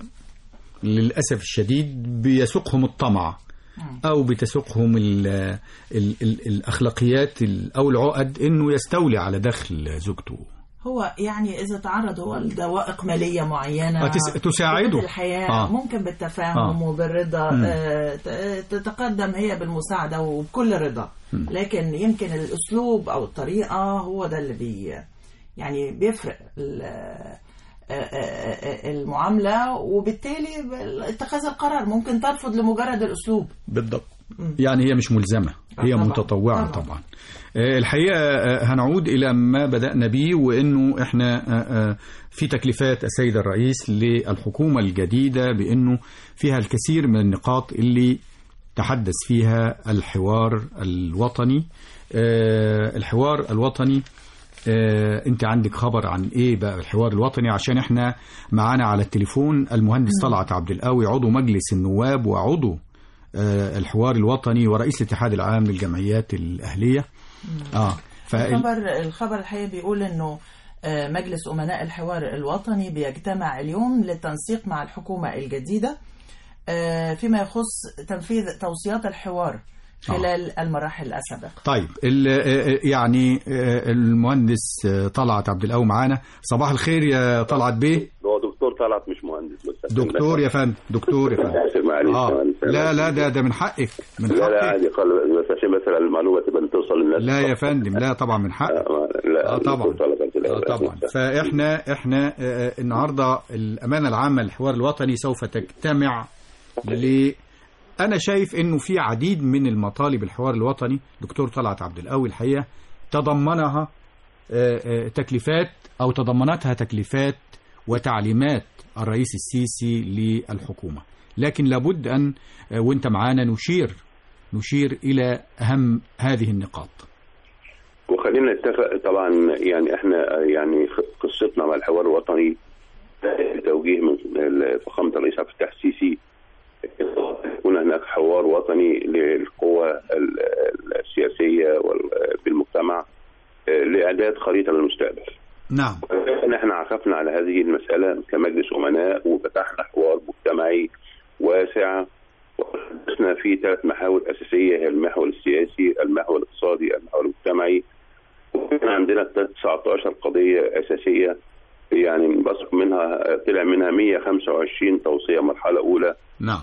للأسف الشديد بيسوقهم الطمع أو بتسوقهم ال ال ال الأخلاقيات ال- أو العقد إنه يستولي على دخل زوجته هو يعني إذا تعرض هو لدوائق مالية معينة آه، تس- تساعده. في الحياة آه. ممكن بالتفاهم آه. وبالرضا مم. آه، ت- تتقدم هي بالمساعدة وبكل رضا لكن يمكن الأسلوب أو الطريقة هو ده اللي بي يعني بيفرق ال- آه، آه، آه، المعاملة وبالتالي اتخاذ القرار ممكن ترفض لمجرد الأسلوب بالضبط يعني هي مش ملزمة هي طبعاً. متطوعة طبعاً. طبعا آه، الحقيقة آه، هنعود إلى ما بدأنا به وإنه إحنا آه، آه، في تكليفات السيد الرئيس للحكومة الجديدة بإنه فيها الكثير من النقاط اللي تحدث فيها الحوار الوطني آه، الحوار الوطني آه، انت عندك خبر عن ايه بقى الحوار الوطني عشان احنا معانا على التليفون المهندس طلعت عبد القوي عضو مجلس النواب وعضو آه، الحوار الوطني ورئيس الاتحاد العام للجمعيات الاهليه اه فال... الخبر الخبر الحقيقي بيقول انه آه، مجلس امناء الحوار الوطني بيجتمع اليوم للتنسيق مع الحكومه الجديده آه، فيما يخص تنفيذ توصيات الحوار خلال المراحل السابقه. طيب ال- آه، يعني آه، المهندس آه، طلعت عبد القوي معانا صباح الخير يا طلعت بيه هو دكتور طلعت مش مهندس بس عشان دكتور بس- يا فندم دكتور يا فندم آسف، معلش اه معلش. لا لا ده ده من حقك من لا لا حقك عادي قال بس عشان مثلا المعلومه تبقى توصل للناس لا يا فندم لا طبعا من حقك آه، لا اه طبعا دكتور طلعت عبد اه القوي. طبعا فاحنا احنا آه، النهارده الامانه العامه للحوار الوطني سوف تجتمع ل انا شايف انه في عديد من المطالب الحوار الوطني دكتور طلعت عبد القوي الحقيقه تضمنها آه، آه، تكليفات او تضمنتها تكليفات وتعليمات الرئيس السيسي للحكومه لكن لابد ان آه، وانت معانا نشير نشير الى اهم هذه النقاط وخلينا نتفق طبعا يعني احنا يعني قصتنا مع الحوار الوطني توجيه من فخامه الرئيس عبد الفتاح السيسي يكون هناك حوار وطني للقوى ال- السياسيه وال- في المجتمع لاعداد خريطه للمستقبل. نعم إن احنا عكفنا على هذه المسألة كمجلس أمناء وفتحنا حوار مجتمعي واسع وحدثنا في ثلاث محاور أساسية هي المحور السياسي المحور الاقتصادي المحور المجتمعي وكان عندنا 19 قضية أساسية يعني بصف منها طلع منها 125 توصية مرحلة أولى نعم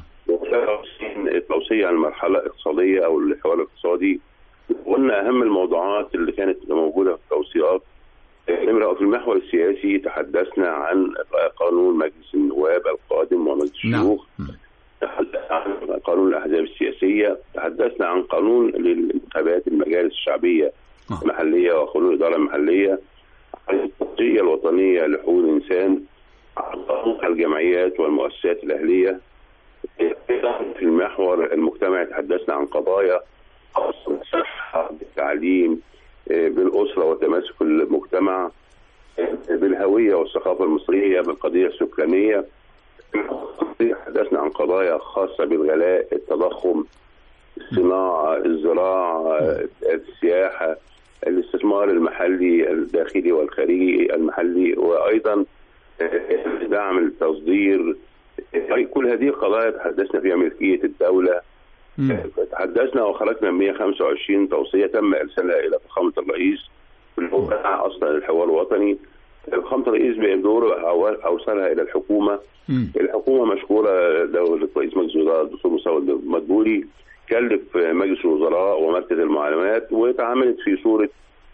و53 توصية عن المرحلة الاقتصادية أو الحوار الاقتصادي قلنا أهم الموضوعات اللي كانت موجودة في التوصيات نمرة في المحور السياسي تحدثنا عن قانون مجلس النواب القادم ومجلس نعم الشيوخ تحدثنا عن قانون الأحزاب السياسية تحدثنا عن قانون للانتخابات المجالس الشعبية آه. المحلية وقانون الإدارة المحلية عن القضية الوطنية لحقوق الإنسان عن قانون الجمعيات والمؤسسات الأهلية أيضا في المحور المجتمعي تحدثنا عن قضايا خاصة بالصحة بالتعليم آه، بالأسرة وتماسك المجتمع آه، بالهوية والثقافة المصرية بالقضية السكانية تحدثنا عن قضايا خاصة بالغلاء التضخم الصناعة الزراعة آه، السياحة الاستثمار المحلي الداخلي والخارجي المحلي وأيضا آه، دعم التصدير آه، كل هذه القضايا تحدثنا فيها ملكية الدولة مم. تحدثنا وخرجنا من 125 توصيه تم ارسالها الى فخامه الرئيس اللي هو منع اصلا الحوار الوطني فخامه الرئيس بدوره أو- اوصلها الى الحكومه مم. الحكومه مشكوره دوله رئيس مجلس الوزراء الدكتور مصطفى مدبولي كلف مجلس الوزراء ومركز المعلومات وتعاملت في صوره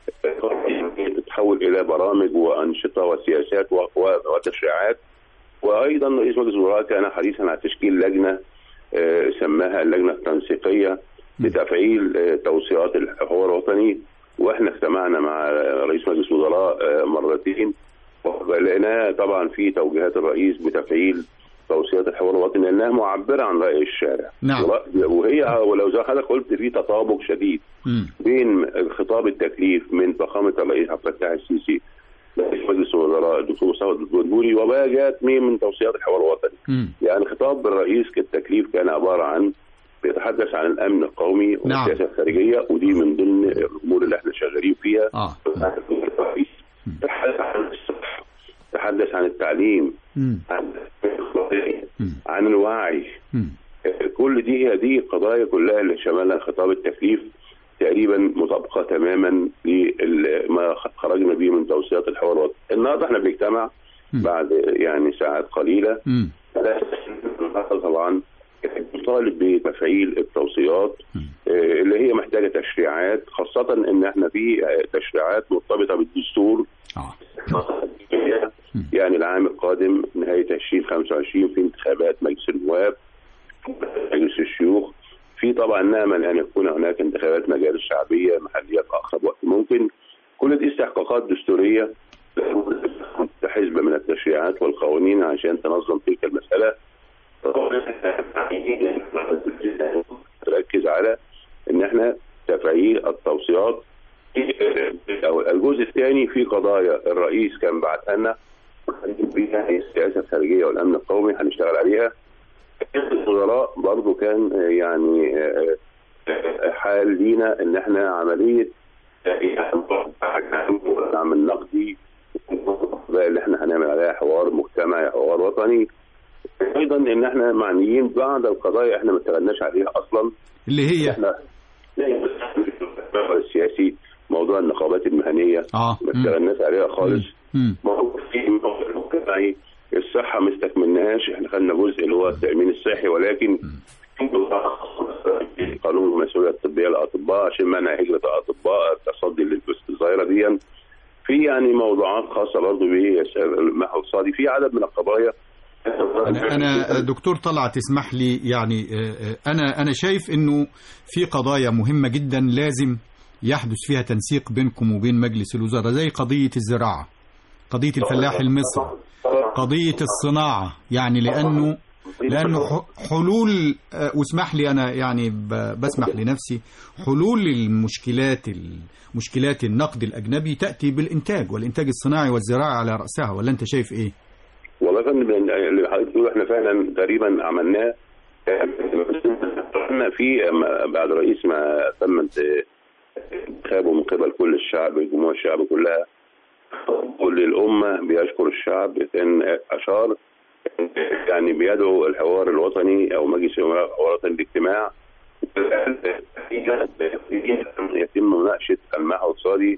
تتحول الى برامج وانشطه وسياسات و- و- وتشريعات وايضا رئيس مجلس الوزراء كان حريصا على تشكيل لجنه آه، سماها اللجنه التنسيقيه لتفعيل آه، توصيات الحوار الوطني واحنا اجتمعنا مع رئيس مجلس الوزراء آه، مرتين ولقيناه طبعا في توجيهات الرئيس بتفعيل توصيات الحوار الوطني لانها معبره عن راي الشارع نعم. ورأي- وهي ولو زي ما حضرتك قلت في تطابق شديد مم. بين خطاب التكليف من فخامه الرئيس عبد الفتاح السيسي رئيس مجلس الوزراء الدكتور مصطفى الدبولي وما جاءت من من توصيات الحوار الوطني مم. يعني خطاب الرئيس كالتكليف كان عباره عن بيتحدث عن الامن القومي نعم. والسياسه الخارجيه ودي من ضمن الامور اللي احنا شغالين فيها اه الرئيس تحدث عن الصحه تحدث عن التعليم مم. عن مم. عن الوعي مم. كل دي هي دي القضايا كلها اللي شملها خطاب التكليف تقريبا مطابقه تماما لما خرجنا به من توصيات الحوار الوطني. النهارده احنا بنجتمع مم. بعد يعني ساعات قليله مم. طبعا طالب بتفعيل التوصيات آه، اللي هي محتاجه تشريعات خاصه ان احنا في آه، تشريعات مرتبطه بالدستور اه يعني العام القادم نهايه 2025 في انتخابات مجلس النواب مجلس الشيوخ في طبعا نامل ان يكون هناك انتخابات مجالس شعبيه محليه في اقرب وقت ممكن كل دي استحقاقات دستوريه حزب من التشريعات والقوانين عشان تنظم تلك المساله تركز على ان احنا تفعيل التوصيات أو الجزء الثاني في قضايا الرئيس كان بعتها لنا فيها هي السياسه الخارجيه والامن القومي هنشتغل عليها الوزراء برضو كان آه، يعني آه، آه، حال لينا ان احنا عمليه الدعم النقدي بقى اللي احنا هنعمل عليها حوار مجتمعي حوار وطني ايضا ان احنا معنيين بعض القضايا احنا ما اشتغلناش عليها اصلا اللي هي احنا السياسي موضوع النقابات المهنيه اه ما مم. اشتغلناش عليها خالص مم. موضوع في موضوع المجتمعي الصحه ما استكملناش احنا خدنا جزء اللي هو التامين الصحي ولكن قانون المسؤوليه الطبيه للاطباء عشان منع هجره الاطباء التصدي للظاهره دي في يعني موضوعات خاصه برضه بالمحور الاقتصادي في عدد من القضايا انا انا دكتور طلعت تسمح لي يعني آه، آه، انا انا شايف انه في قضايا مهمه جدا لازم يحدث فيها تنسيق بينكم وبين مجلس الوزراء زي قضيه الزراعه قضيه الفلاح المصري قضيه الصناعه يعني لانه لانه ح- حلول آه، واسمح لي انا يعني ب- بسمح لنفسي حلول المشكلات مشكلات النقد الاجنبي تاتي بالانتاج والانتاج الصناعي والزراعي على راسها ولا انت شايف ايه؟ والله يا فندم اللي حضرتك بتقوله احنا فعلا تقريبا عملناه احنا في أما بعد رئيس ما تم انت- انتخابه من قبل كل الشعب جموع الشعب كلها كل الامه بيشكر الشعب ان اشار يعني بيدعو الحوار الوطني او مجلس الامراء الوطني الاجتماع يتم مناقشه المحور الاقتصادي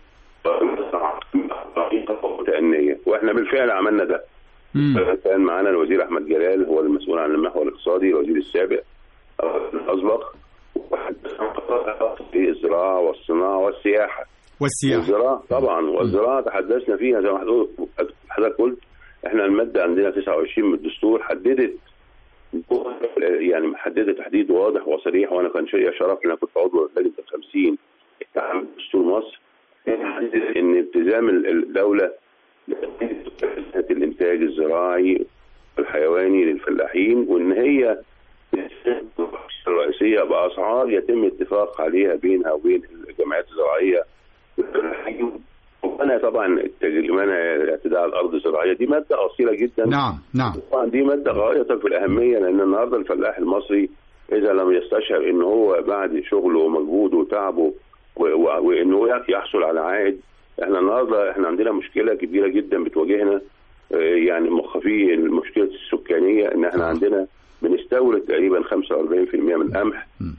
تأنية واحنا بالفعل عملنا ده مم. كان معانا الوزير احمد جلال هو المسؤول عن المحور الاقتصادي الوزير السابق أو الاسبق في الزراعه والصناعه والسياحه والسياحه الزراعه طبعا والزراعه تحدثنا فيها زي ما حضرتك حضرتك قلت احنا الماده عندنا 29 من الدستور حددت يعني محدده تحديد واضح وصريح وانا كان شيء شرف ان انا كنت عضو لجنه ال 50 عام دستور مصر حددت ان التزام الدوله الانتاج الزراعي والحيواني للفلاحين وان هي الرئيسيه باسعار يتم الاتفاق عليها بينها وبين الجمعيات الزراعيه والفلاحين ومنع طبعا التج- منع الاعتداء على الارض الزراعيه دي ماده اصيله جدا نعم نعم طبعا دي ماده غايه في الاهميه لان النهارده الفلاح المصري اذا لم يستشعر ان هو بعد شغله ومجهوده وتعبه و- و- وانه يحصل على عائد احنا النهارده احنا عندنا مشكله كبيره جدا بتواجهنا آه، يعني مخ في المشكله السكانيه ان احنا عندنا بنستورد تقريبا 45% من القمح مم. بن-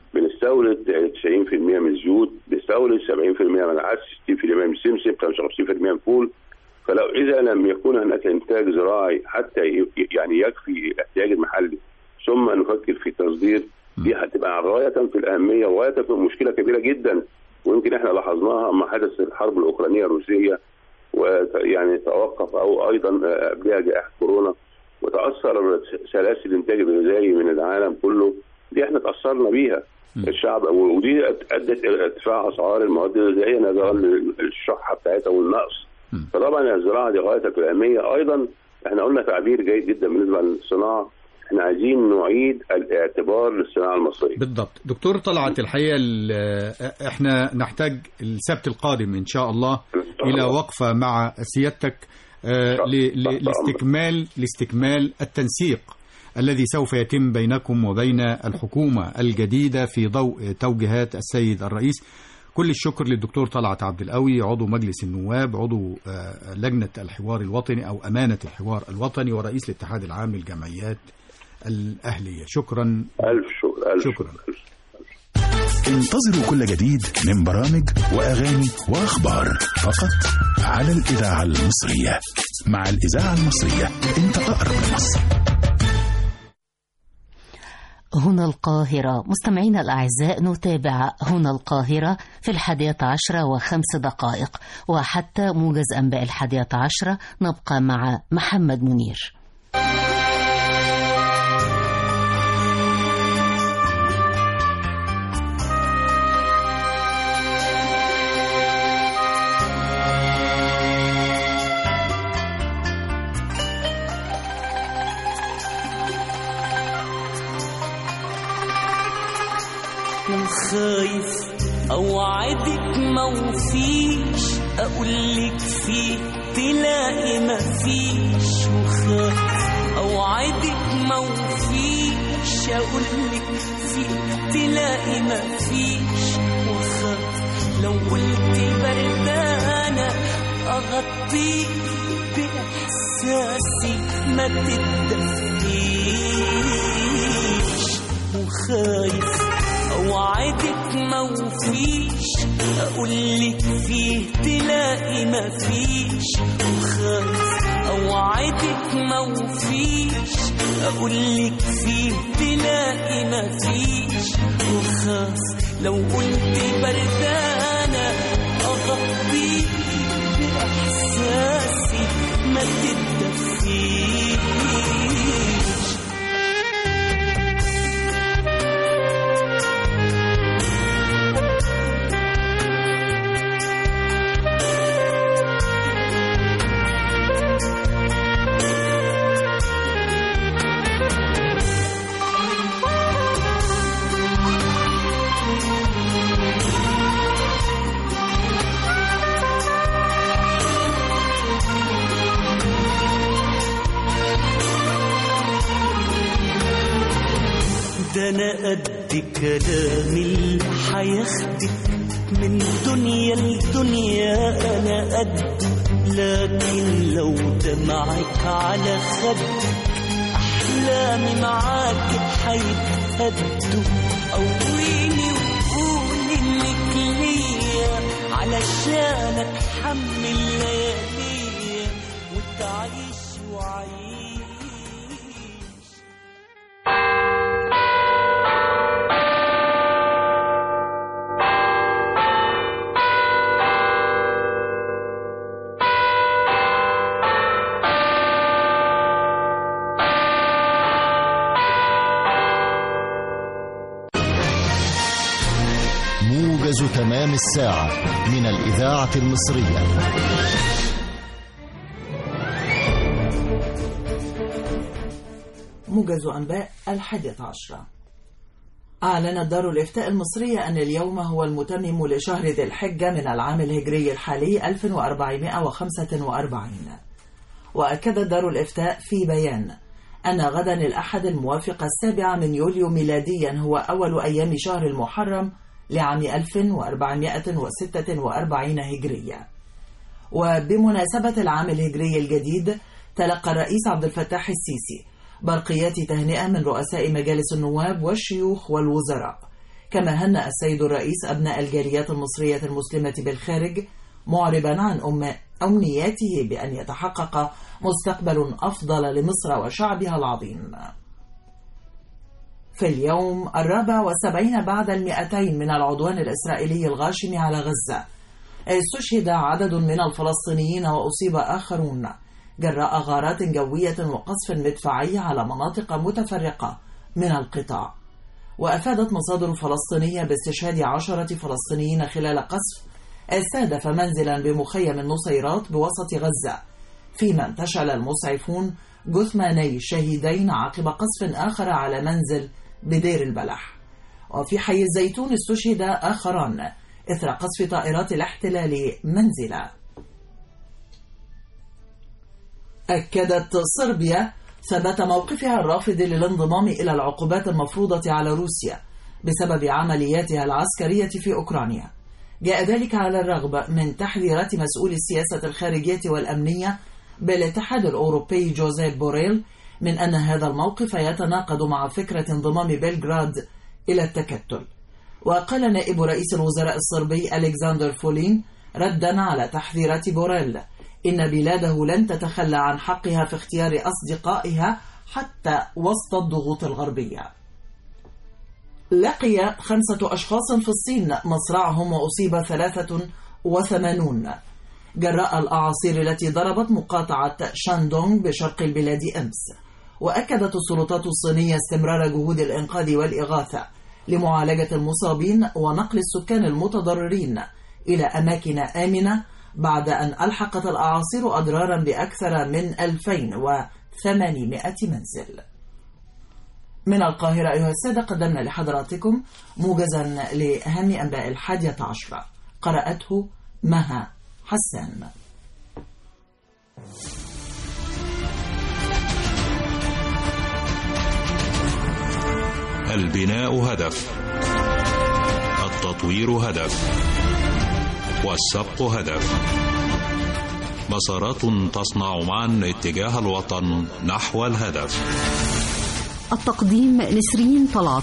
بيستورد 90% من الزيوت بيستورد 70% من العدس 60% من السمسم 55% من الفول فلو اذا لم يكن هناك انتاج زراعي حتى ي- يعني يكفي الاحتياج المحلي ثم نفكر في التصدير دي هتبقى غايه في الاهميه وغايه في مشكله كبيره جدا ويمكن احنا لاحظناها ما حدث الحرب الاوكرانيه الروسيه ويعني توقف او ايضا آه، قبلها جائحه كورونا وتاثر سلاسل الانتاج الغذائي من العالم كله دي احنا تاثرنا بيها الشعب ودي ادت الى ارتفاع اسعار المواد الغذائيه نظرا للشحه بتاعتها والنقص فطبعا الزراعه دي غايه في الاهميه ايضا احنا قلنا تعبير جيد جدا بالنسبه للصناعه احنا عايزين نعيد الاعتبار للصناعه المصريه بالضبط دكتور طلعت الحقيقة ال- احنا نحتاج السبت القادم إن شاء الله إلى وقفة مع سيادتك آه، ل- ل- لاستكمال لاستكمال التنسيق الذي سوف يتم بينكم وبين الحكومة الجديدة في ضوء توجيهات السيد الرئيس كل الشكر للدكتور طلعت عبد القوي عضو مجلس النواب عضو آه، لجنة الحوار الوطني أو أمانة الحوار الوطني ورئيس الاتحاد العام للجمعيات الأهلية شكرا الف شكر الف شكرا انتظروا كل جديد من برامج وأغاني وأخبار فقط على الإذاعة المصرية مع الإذاعة المصرية أنت أقرب لمصر هنا القاهرة مستمعينا الأعزاء نتابع هنا القاهرة في الحادية عشرة وخمس دقائق وحتى موجز أنباء الحادية عشرة نبقى مع محمد منير خايف اوعدك موفيش اقولك فيه تلاقي مفيش وخايف اوعدك موفيش اقولك فيه تلاقي مفيش وخايف لو قلت بردانة اغطيك باحساسي ما تتدفيش وخايف اوعدك موفيش اقولك فيه تلاقي مفيش وخايف اوعدك موفيش اقولك فيه تلاقي مفيش وخاف لو قلت بردانة اغطيك باحساسي ما تتدفيش ده انا قد كلامي اللي هياخدك من دنيا لدنيا انا قد لكن لو دمعك على خدك احلامي معاك هيتهدوا قويني وقولي انك ليا علشان اتحمل لياليا وتعيش وعيش موجز تمام الساعة من الإذاعة المصرية موجز أنباء الحادية عشرة أعلنت دار الإفتاء المصرية أن اليوم هو المتمم لشهر ذي الحجة من العام الهجري الحالي 1445 وأكدت دار الإفتاء في بيان أن غدا الأحد الموافق السابع من يوليو ميلاديا هو أول أيام شهر المحرم لعام 1446 هجرية وبمناسبة العام الهجري الجديد تلقى الرئيس عبد الفتاح السيسي برقيات تهنئة من رؤساء مجالس النواب والشيوخ والوزراء كما هنأ السيد الرئيس أبناء الجاليات المصرية المسلمة بالخارج معربا عن أم أمنياته بأن يتحقق مستقبل أفضل لمصر وشعبها العظيم في اليوم الرابع والسبعين بعد المئتين من العدوان الإسرائيلي الغاشم على غزة استشهد عدد من الفلسطينيين وأصيب آخرون جراء غارات جوية وقصف مدفعي على مناطق متفرقة من القطاع وأفادت مصادر فلسطينية باستشهاد عشرة فلسطينيين خلال قصف استهدف منزلا بمخيم النصيرات بوسط غزة فيما انتشل المسعفون جثماني شهيدين عقب قصف آخر على منزل بدير البلح وفي حي الزيتون استشهد آخران إثر قصف طائرات الاحتلال منزلا أكدت صربيا ثبات موقفها الرافض للانضمام إلى العقوبات المفروضة على روسيا بسبب عملياتها العسكرية في أوكرانيا جاء ذلك على الرغم من تحذيرات مسؤول السياسة الخارجية والأمنية بالاتحاد الأوروبي جوزيف بوريل من أن هذا الموقف يتناقض مع فكرة انضمام بلغراد إلى التكتل وقال نائب رئيس الوزراء الصربي ألكسندر فولين ردا على تحذيرات بوريل إن بلاده لن تتخلى عن حقها في اختيار أصدقائها حتى وسط الضغوط الغربية لقي خمسة أشخاص في الصين مصرعهم وأصيب ثلاثة وثمانون جراء الأعاصير التي ضربت مقاطعة شاندونغ بشرق البلاد أمس وأكدت السلطات الصينية استمرار جهود الإنقاذ والإغاثة لمعالجة المصابين ونقل السكان المتضررين إلى أماكن آمنة بعد أن ألحقت الأعاصير أضرارا بأكثر من 2800 منزل من القاهرة أيها السادة قدمنا لحضراتكم موجزا لأهم أنباء الحادية عشرة قرأته مها حسان البناء هدف التطوير هدف والسبق هدف مسارات تصنع معا اتجاه الوطن نحو الهدف التقديم نسرين طلعت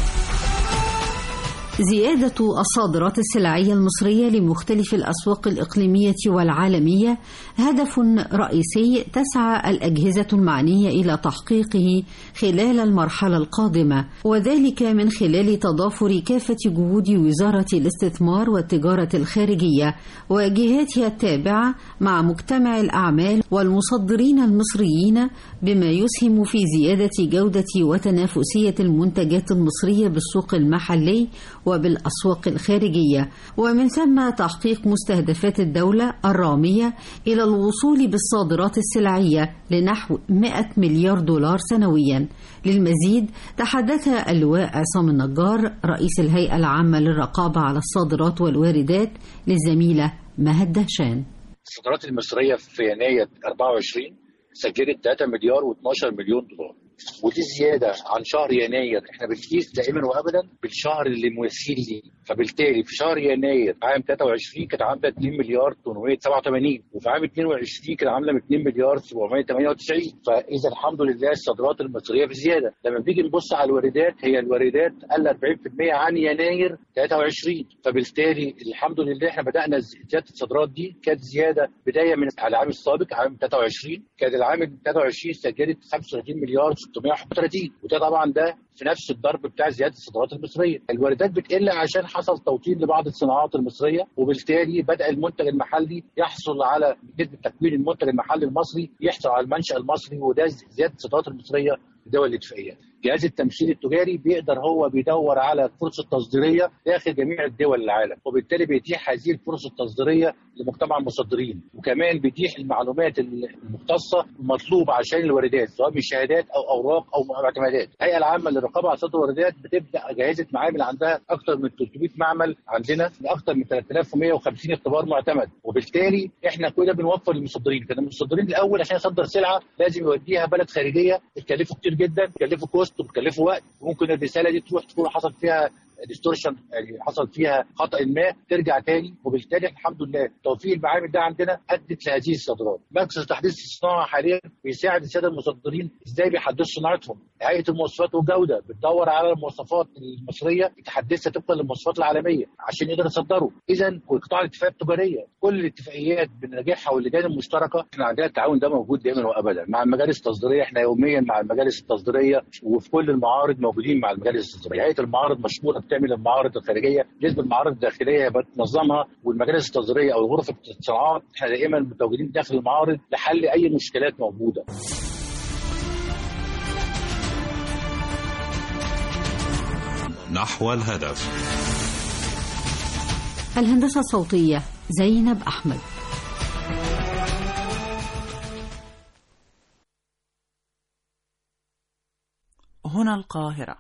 زيادة الصادرات السلعية المصرية لمختلف الأسواق الإقليمية والعالمية هدف رئيسي تسعى الأجهزة المعنية إلى تحقيقه خلال المرحلة القادمة وذلك من خلال تضافر كافة جهود وزارة الاستثمار والتجارة الخارجية وجهاتها التابعة مع مجتمع الأعمال والمصدرين المصريين بما يسهم في زيادة جودة وتنافسية المنتجات المصرية بالسوق المحلي وبالأسواق الخارجية ومن ثم تحقيق مستهدفات الدولة الرامية إلى الوصول بالصادرات السلعية لنحو 100 مليار دولار سنويا للمزيد تحدث اللواء عصام النجار رئيس الهيئة العامة للرقابة على الصادرات والواردات للزميلة مهد دهشان الصادرات المصرية في يناير 24 سجلت 3 مليار و12 مليون دولار ودي زياده عن شهر يناير احنا بنقيس دائما وابدا بالشهر اللي مثيل ليه فبالتالي في شهر يناير عام 23 كانت عامله 2 مليار 887 وفي عام 22 كانت عامله 2 مليار 798 فاذا الحمد لله الصادرات المصريه في زياده لما بنيجي نبص على الواردات هي الواردات قل 40% عن يناير 23 فبالتالي الحمد لله احنا بدانا زياده الصادرات دي كانت زياده بدايه من العام السابق عام 23 كان العام 23 سجلت 35 مليار 631 وده طبعا ده في نفس الضرب بتاع زياده الصادرات المصريه الواردات بتقل عشان حصل توطين لبعض الصناعات المصريه وبالتالي بدا المنتج المحلي يحصل على نسبه تكوين المنتج المحلي المصري يحصل على المنشا المصري وده زياده الصادرات المصريه لدول الاتفاقيه جهاز التمثيل التجاري بيقدر هو بيدور على فرصه تصديريه داخل جميع الدول العالم وبالتالي بيتيح هذه الفرص التصديريه لمجتمع المصدرين وكمان بيتيح المعلومات المختصه المطلوبه عشان الواردات سواء من شهادات او اوراق او معتمدات الهيئه العامه للرقابه على صادرات الواردات بتبدا جهازه معامل عندها اكثر من 300 معمل عندنا اكثر من 3150 اختبار معتمد وبالتالي احنا كده بنوفر للمصدرين كان المصدرين الاول عشان يصدر سلعه لازم يوديها بلد خارجيه تكلفه كتير جدا تكلفه كوست وتكلفه وقت وممكن الرساله دي تروح تكون حصل فيها ديستورشن يعني حصل فيها خطا ما ترجع تاني وبالتالي الحمد لله توفير المعامل ده عندنا ادت لهذه الصادرات. مركز تحديث الصناعه حاليا بيساعد الساده المصدرين ازاي بيحدثوا صناعتهم. هيئه المواصفات والجوده بتدور على المواصفات المصريه متحدثه طبقا للمواصفات العالميه عشان يقدر يصدروا اذا وقطاع الاتفاقات التجاريه كل الاتفاقيات بنراجعها واللجان المشتركه احنا عندنا التعاون ده موجود دائما وابدا مع المجالس التصديريه احنا يوميا مع المجالس التصديريه وفي كل المعارض موجودين مع المجالس التصديريه هيئه المعارض مشهوره بتعمل المعارض الخارجيه بالنسبه للمعارض الداخليه بتنظمها والمجالس التصديريه او غرف الصناعات احنا دائما متواجدين داخل المعارض لحل اي مشكلات موجوده نحو الهدف الهندسة الصوتية زينب أحمد هنا القاهرة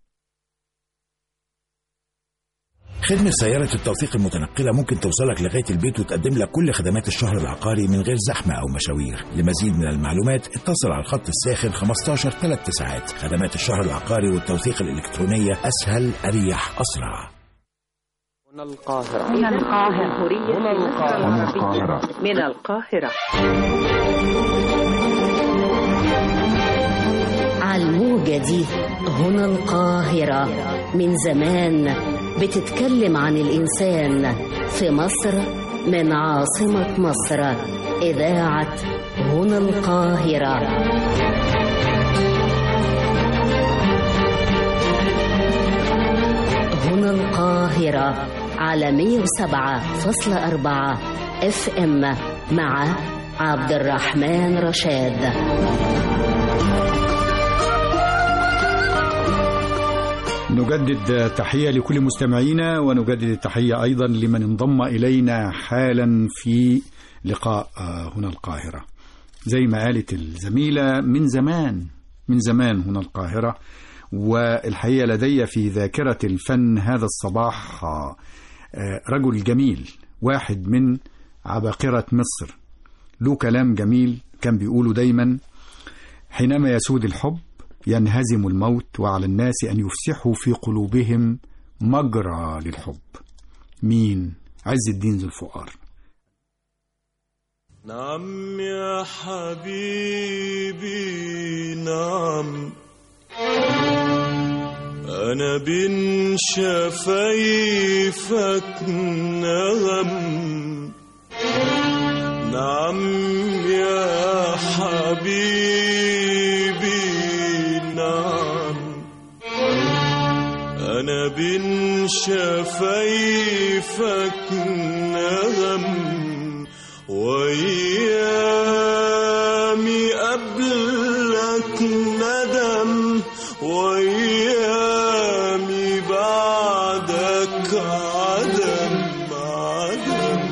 خدمة سيارة التوثيق المتنقلة ممكن توصلك لغاية البيت وتقدم لك كل خدمات الشهر العقاري من غير زحمة أو مشاوير لمزيد من المعلومات اتصل على الخط الساخن 15 3 ساعات خدمات الشهر العقاري والتوثيق الإلكترونية أسهل أريح أسرع هنا القاهرة من القاهرة هنا القاهرة من القاهرة على الموجة دي هنا القاهرة من زمان بتتكلم عن الإنسان في مصر من عاصمة مصر إذاعة هنا القاهرة هنا القاهرة على 107.4 اف ام مع عبد الرحمن رشاد نجدد تحية لكل مستمعينا ونجدد التحية أيضا لمن انضم إلينا حالا في لقاء هنا القاهرة زي ما قالت الزميلة من زمان من زمان هنا القاهرة والحقيقة لدي في ذاكرة الفن هذا الصباح رجل جميل واحد من عباقرة مصر له كلام جميل كان بيقوله دايما حينما يسود الحب ينهزم الموت وعلى الناس أن يفسحوا في قلوبهم مجرى للحب مين عز الدين ذو الفقار نعم يا حبيبي نعم أنا بين شفايفك نغم نعم يا حبيبي نعم أنا بين شفايفك نغم وأيامي قبلك ندم وأيامي بعدك عدم عدم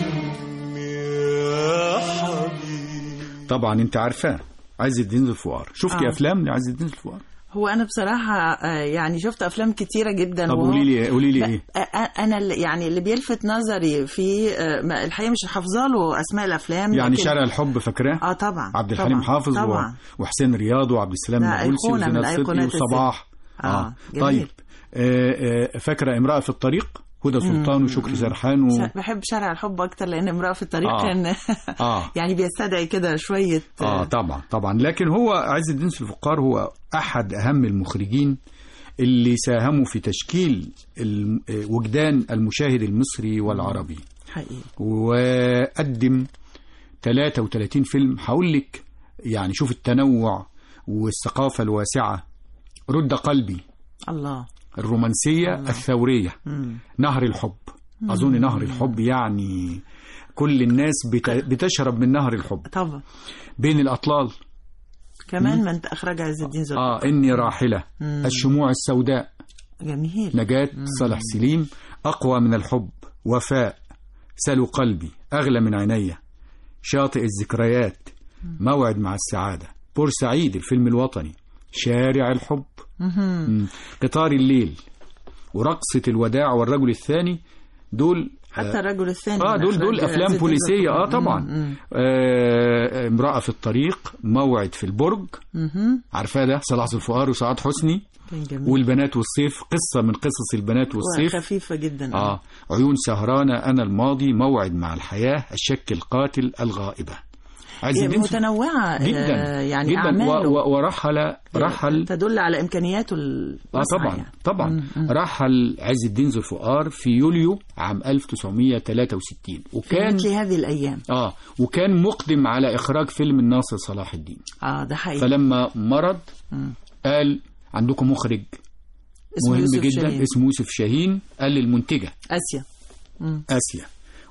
يا حبيبي طبعا انت عارفاه عز الدين ذو الفقار شفتي آه. افلام لعز الدين ذو الفقار هو انا بصراحه آه، يعني شفت افلام كتيره جدا طب وهو- قولي لي قولي لي ب- ايه آه، انا اللي يعني اللي بيلفت نظري في آه، ما- الحقيقه مش حافظه له اسماء الافلام يعني لكن- شارع الحب فاكراه اه طبعا عبد الحليم طبعاً، حافظ و... طبعا وحسين رياض وعبد السلام ده النابلسي أيقونة من وزينات صدقي أيقونات الفيلم. وصباح آه، جميل. طيب آه، آه، فاكره امراه في الطريق هدى سلطان مم. وشكري سرحان و... شا- بحب شارع الحب اكتر لان امراه في الطريق آه. كان اه يعني بيستدعي كده شويه اه طبعا طبعا لكن هو عز الدين ذو الفقار هو احد اهم المخرجين اللي ساهموا في تشكيل الم- آه، وجدان المشاهد المصري والعربي حقيقي وقدم 33 فيلم هقول لك يعني شوف التنوع والثقافة الواسعة رد قلبي الله الرومانسية الثورية مم. نهر الحب أظن نهر الحب يعني كل الناس بت- بتشرب من نهر الحب طبعا بين الأطلال كمان من اخرج عز الدين ذو آه إني راحلة مم. الشموع السوداء جميل نجاة صالح سليم أقوى من الحب وفاء سلو قلبي أغلى من عينيا شاطئ الذكريات موعد مع السعادة بورسعيد الفيلم الوطني شارع الحب مهم. مم. قطار الليل ورقصة الوداع والرجل الثاني دول حتى الرجل الثاني اه من دول دول إخراج عز افلام الدين بوليسيه ذو اه الفقار. طبعا مم. آه امراه في الطريق موعد في البرج مهم. عارفاه ده صلاح ذو الفقار وسعاد حسني كان جميل والبنات والصيف قصه من قصص البنات والصيف خفيفه جدا اه عيون سهرانه انا الماضي موعد مع الحياه الشك القاتل الغائبه عز الدين متنوعة آه، جدا يعني جدا أعماله و- و- ورحل رحل تدل على إمكانياته اه الواسعة طبعا يعني. طبعا مم، مم. رحل عز الدين ذو الفقار في يوليو عام 1963 في وكان مثل هذه الأيام اه وكان مقدم على اخراج فيلم الناصر صلاح الدين اه ده حقيقي فلما مرض مم. قال عندكم مخرج اسمه مهم يوسف جدا شاهين. اسمه يوسف شاهين قال للمنتجه آسيا مم. آسيا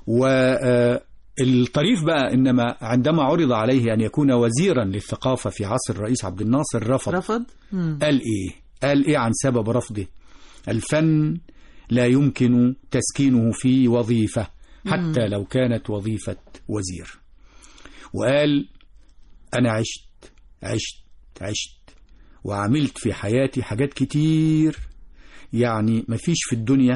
والطريف بقى إنما عندما عرض عليه أن يكون وزيرا للثقافة في عصر الرئيس عبد الناصر رفض رفض مم. قال إيه قال إيه عن سبب رفضه الفن لا يمكن تسكينه في وظيفة حتى مم. لو كانت وظيفة وزير وقال أنا عشت عشت عشت وعملت في حياتي حاجات كتير يعني مفيش في الدنيا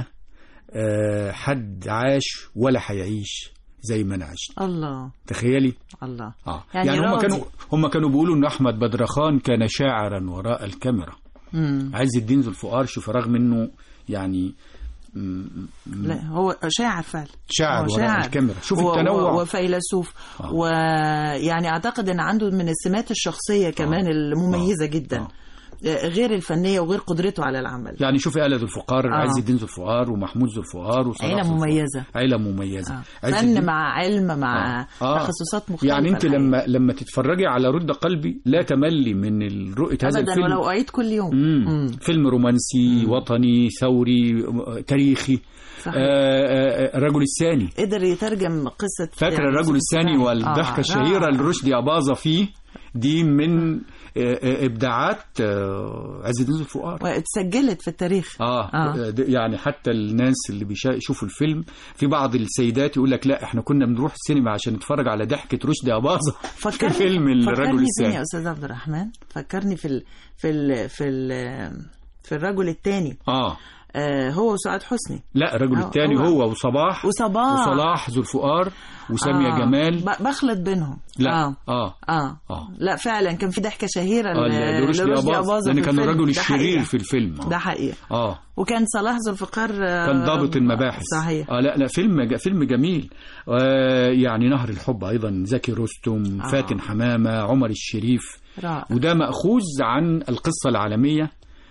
آه، حد عاش ولا هيعيش زي ما انا عشت الله تخيلي الله اه يعني يعني, هم راضي. كانوا هم كانوا بيقولوا ان احمد بدرخان كان شاعرا وراء الكاميرا مم. عز الدين ذو الفقار شوف رغم انه يعني م- م- لا هو شاعر فعلا شاعر هو وراء الكاميرا شوف و- التنوع و- وفيلسوف آه. ويعني اعتقد ان عنده من السمات الشخصيه كمان المميزه جدا آه، غير الفنيه وغير قدرته على العمل يعني شوفي آلة ذو الفقار آه. عز الدين ذو الفقار ومحمود ذو الفقار وصلاح عيلة ذو الفقار. مميزة. عيلة مميزة آه. عز فن الدين- مع علم مع آه. تخصصات مختلفه يعني انت الحقيقة. لما لما تتفرجي على رد قلبي لا تملي من ال- رؤيه هذا ابدا الفيلم ولو اعيد كل يوم مم. مم. فيلم رومانسي وطني ثوري م- تاريخي صحيح. آه، آه، الرجل الثاني قدر يترجم قصه فاكر يعني الرجل يوسف الثاني السباعي. والضحكه آه، الشهيره رائع. لرشدي اباظه فيه دي من آه، آه، ابداعات آه، عز الدين ذو الفقار واتسجلت في التاريخ آه, آه. آه. يعني حتى الناس اللي بيشوفوا الفيلم في بعض السيدات يقول لك لا احنا كنا بنروح السينما عشان نتفرج على ضحكة رشدي أباظة في فكرني فيلم الرجل فكرني فين الثاني يا استاذ عبد الرحمن فكرني في ال في ال في ال في الرجل الثاني اه آه هو وسعاد حسني لا الرجل هو- الثاني هو- هو وصباح وصباح. وصلاح ذو الفقار وسامية آه. جمال ب- بخلط بينهم لا آه. اه اه اه لا فعلا كان في ضحكه شهيره آه، ل- لرشدي أباظة لأن في كان الفيلم. الرجل ده الشرير حقيقة. في الفيلم آه. ده حقيقه اه وكان صلاح ذو الفقار آه، كان ضابط المباحث صحيح اه لا لا فيلم ج- فيلم جميل آه يعني نهر الحب ايضا زكي رستم آه. فاتن حمامه عمر الشريف رائع وده مأخوذ عن القصة العالمية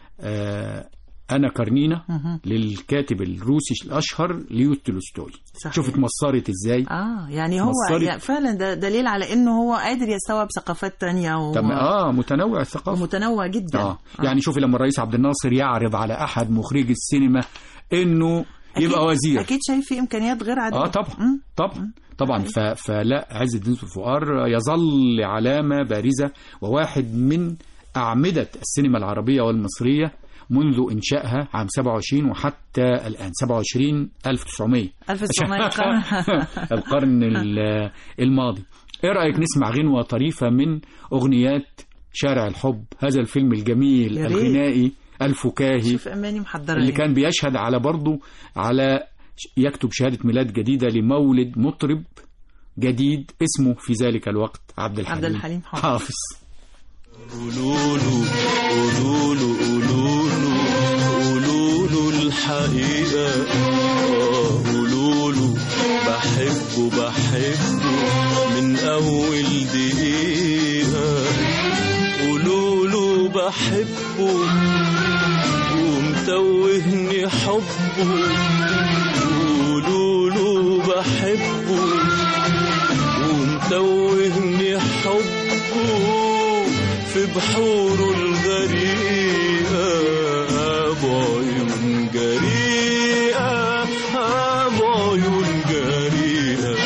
آه أنا كارنينا مهم. للكاتب الروسي الأشهر ليو تولستوي صحيح. شوف اتمصرت ازاي اه يعني هو مصري. يعني فعلا ده دليل على انه هو قادر يستوعب ثقافات تانية و... تم اه متنوع الثقافة ومتنوع جدا آه. يعني شوفي لما الرئيس عبد الناصر يعرض على أحد مخرجي السينما إنه يبقى أكيد- وزير اكيد شايف في امكانيات غير عاديه اه طبعا طبعا طبعا ف... فلا عز الدين ذو الفقار يظل علامة بارزة وواحد من أعمدة السينما العربية والمصرية منذ إنشائها عام 27 وحتى الآن 27 1900 1900 قرن. القرن ال- الماضي إيه رأيك نسمع غنوة طريفة من أغنيات شارع الحب هذا الفيلم الجميل يا ريت. الغنائي الفكاهي شوف اماني محضره اللي إيه. كان بيشهد على برضه على ش- يكتب شهادة ميلاد جديدة لمولد مطرب جديد اسمه في ذلك الوقت عبد الحليم, عبد الحليم حافظ. حافظ قولوا له قولوا له قولوا له قولوا له الحقيقة آه، قولوا له بحبه بحبه من أول دقيقة قولوا له بحبه ومتوهني حبه قولوا له بحبه ومتوهني حبه في بحوره الغريقة بعيون جريئة بعيون جريئة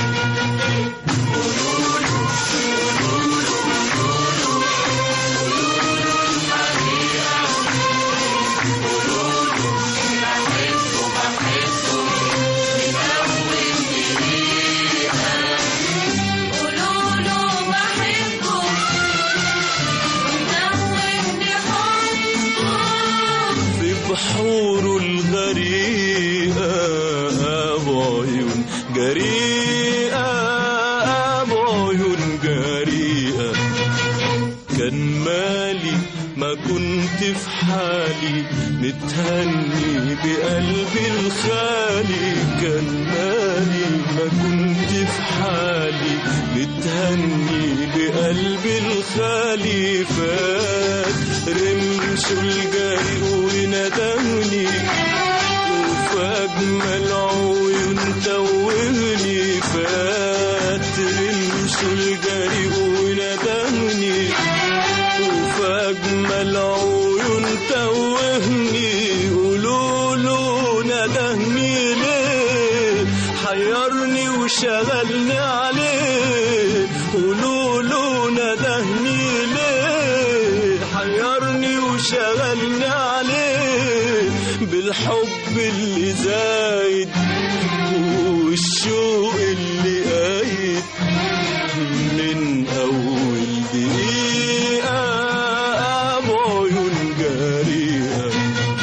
في بحوره الغريقة بعيون جريئة بعيون جريئة كان مالي ما كنت في حالي متهني بقلبي الخالي كان مالي ما كنت في حالي متهني فات رمشه الجريء وندهني وفي أجمل عيون توهني فات رمشه الجريء وندهني وفي أجمل عيون توهني قولوا له ندهني ليه حيرني وشغلني عليه قولوا له ندهني ليه حيرني وشغلني عليه بالحب اللي زايد والشوق اللي قايد من أول دقيقة أبو عيون جريئة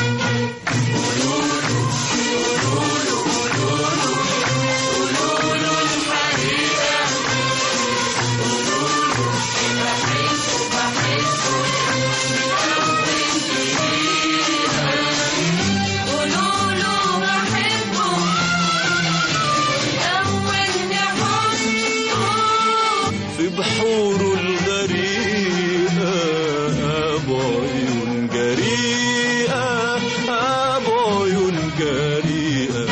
في بحوره الغريقة أبو عيون جريئة أبو عيون جريئة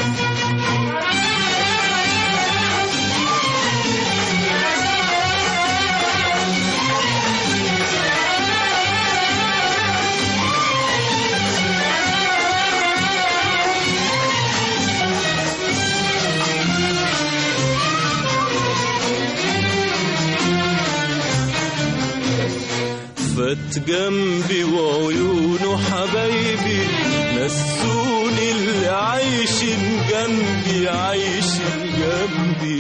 فات جنبي وعيونه حبايبي نسوني اللي عايشين جنبي عايشين جنبي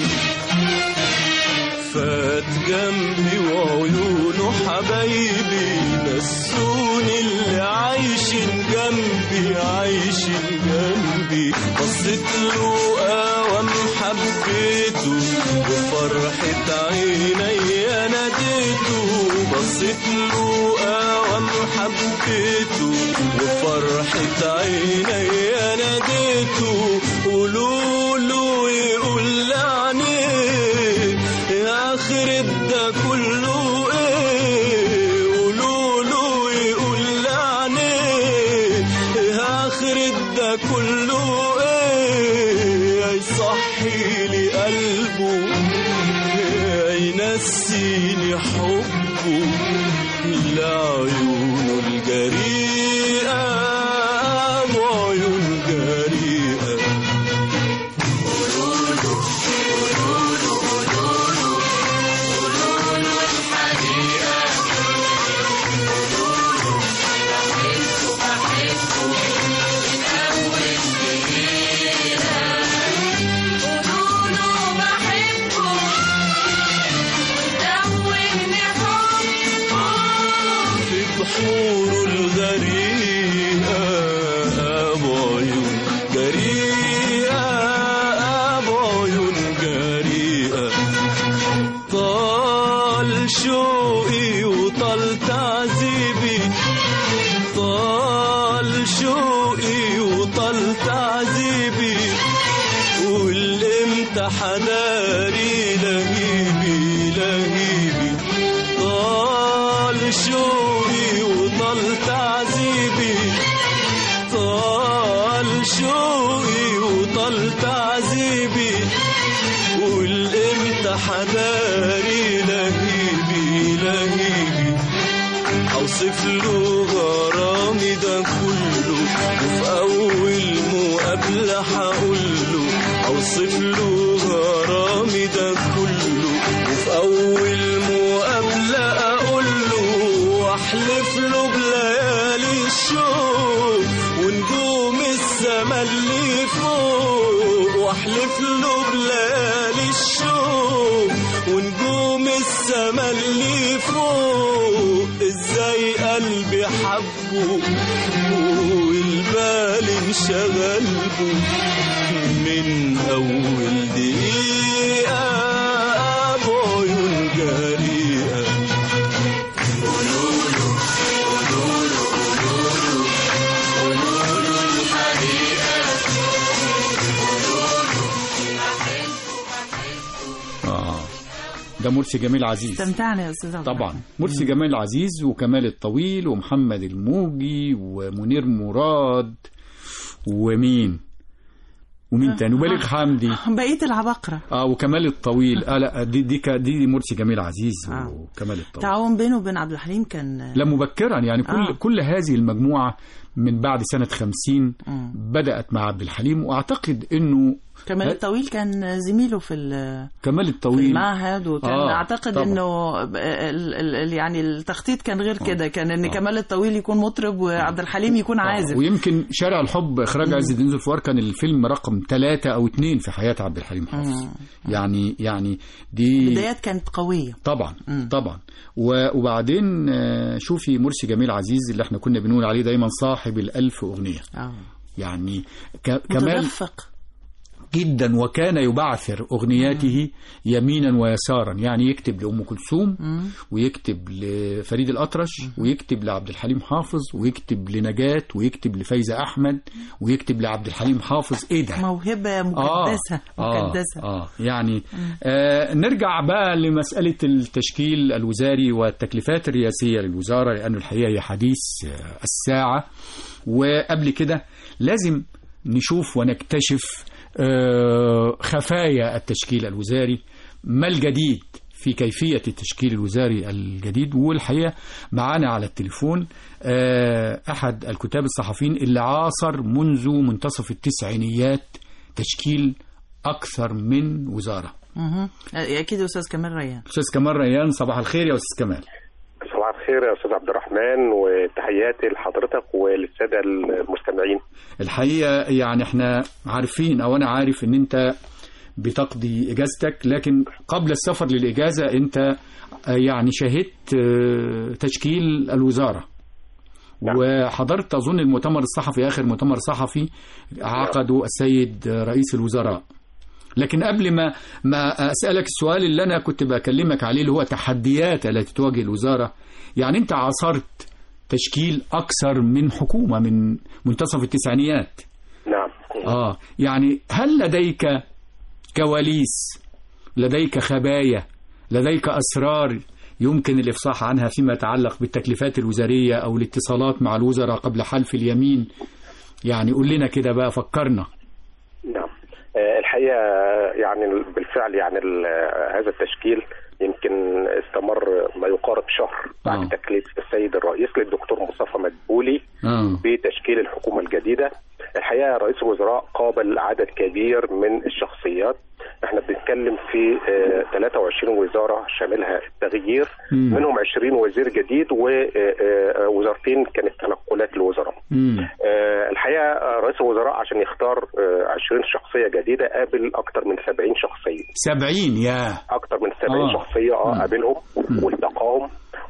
فات جنبي وعيونه حبايبي نسوني اللي عايشين جنبي عايشين جنبي بصيت له قوام حبيته بفرحة عيني ناديته بصيت له قوام حبيته بفرحة عيني ناديته قولوا له يقول لعنيه يا آخر ده كله ايه قولوا له يقول لعنيه يا آخر ده كله ايه يصحي لي قلبه ينسيني حبه لعيونه الجريئة وعيون جريئة في بحوره الغريقة أبو عيون جريئة أبو عيون جريئة طال شوقي وطال تعذيبي طال شوقي وطال تعذيبي والامتى حناري لهيبي لهيبي طال شوقي وطال تعذيبي طال شوقي وطال تعذيبي والامتى حناري لهيبي لهيبي اوصف له غرامي ده كله وفي اول مقابله هقول له اوصف له غرامي ده كله وفي اول مقابله اقول له واحلف له بليالي الشوق ونجوم السما اللي فوق واحلف له بليالي الشوق ونجوم السما اللي فوق ازاي قلبي حبه والبال انشغل به من اول دقيقه ابو عيون جريئه ده مرسي جميل عزيز استمتعنا يا استاذ عبد طبعا مرسي جمال عزيز وكمال الطويل ومحمد الموجي ومنير مراد ومين ومين تاني وبليغ حمدي بقيه العباقره اه وكمال الطويل اه لا دي دي كا- دي مرسي جميل عزيز وكمال الطويل تعاون بينه وبين عبد الحليم كان لا مبكرا يعني كل آه. كل هذه المجموعه من بعد سنه 50 بدات مع عبد الحليم واعتقد انه كمال الطويل كان زميله في ال- كمال في الطويل المعهد وكان آه، اعتقد طبعاً. انه ال- ال- ال- يعني التخطيط كان غير كده كان ان كمال الطويل يكون مطرب وعبد الحليم يكون عازف ويمكن شارع الحب اخراج عز الدين ذوالفقار كان الفيلم رقم ثلاثة او اثنين في حياه عبد الحليم حافظ يعني يعني دي البدايات كانت قويه طبعا طبعا و- وبعدين آه، شوفي مرسي جميل عزيز اللي احنا كنا بنقول عليه دايما صاحب الألف أغنية اه يعني ك- كمال متدفق جدا وكان يبعثر أغنياته يمينا ويسارا يعني يكتب لأم كلثوم ويكتب لفريد الأطرش ويكتب لعبد الحليم حافظ ويكتب لنجاة ويكتب لفايزة أحمد ويكتب لعبد الحليم حافظ إيه ده موهبه مقدسه آه مقدسه آه يعني آه نرجع بقى لمسألة التشكيل الوزاري والتكليفات الرئاسية للوزارة لأنه الحقيقة هي حديث آه الساعة وقبل كده لازم نشوف ونكتشف آه خفايا التشكيل الوزاري ما الجديد في كيفية التشكيل الوزاري الجديد والحقيقة معانا على التليفون آه أحد الكتاب الصحفيين اللي عاصر منذ منتصف التسعينيات تشكيل أكثر من وزارة مهم. اكيد استاذ كمال ريان أستاذ كمال ريان صباح الخير يا أستاذ كمال صباح الخير يا استاذ عبد الرحمن وتحياتي لحضرتك وللساده المستمعين الحقيقة يعني احنا عارفين أو أنا عارف إن أنت بتقضي إجازتك لكن قبل السفر للإجازة أنت آه، يعني شهدت آه، تشكيل الوزارة وحضرت أظن المؤتمر الصحفي آخر مؤتمر صحفي عقده السيد رئيس الوزراء لكن قبل ما ما أسألك السؤال اللي أنا كنت بكلمك عليه اللي هو تحديات التي تواجه الوزارة يعني أنت عاصرت تشكيل أكثر من حكومة من منتصف التسعينيات نعم آه يعني هل لديك كواليس لديك خبايا لديك أسرار يمكن الإفصاح عنها فيما يتعلق بالتكليفات الوزارية أو الاتصالات مع الوزراء قبل حلف اليمين يعني قول لنا كده بقى فكرنا نعم آه، الحقيقه يعني بالفعل يعني ال- هذا التشكيل يمكن استمر ما يقارب شهر بعد تكليف السيد الرئيس للدكتور مصطفى مدبولي آه. بتشكيل الحكومه الجديده الحقيقه رئيس الوزراء قابل عدد كبير من الشخصيات احنا بنتكلم في آه، 23 وزاره شاملها التغيير مم. منهم 20 وزير جديد ووزارتين كانت تنقلات الوزراء آه، الحقيقه آه، رئيس الوزراء عشان يختار آه، 20 شخصيه جديده قابل اكثر من 70 شخصيه سبعين يا اكثر من 70 آه. شخصيه اه قابلهم والتقاهم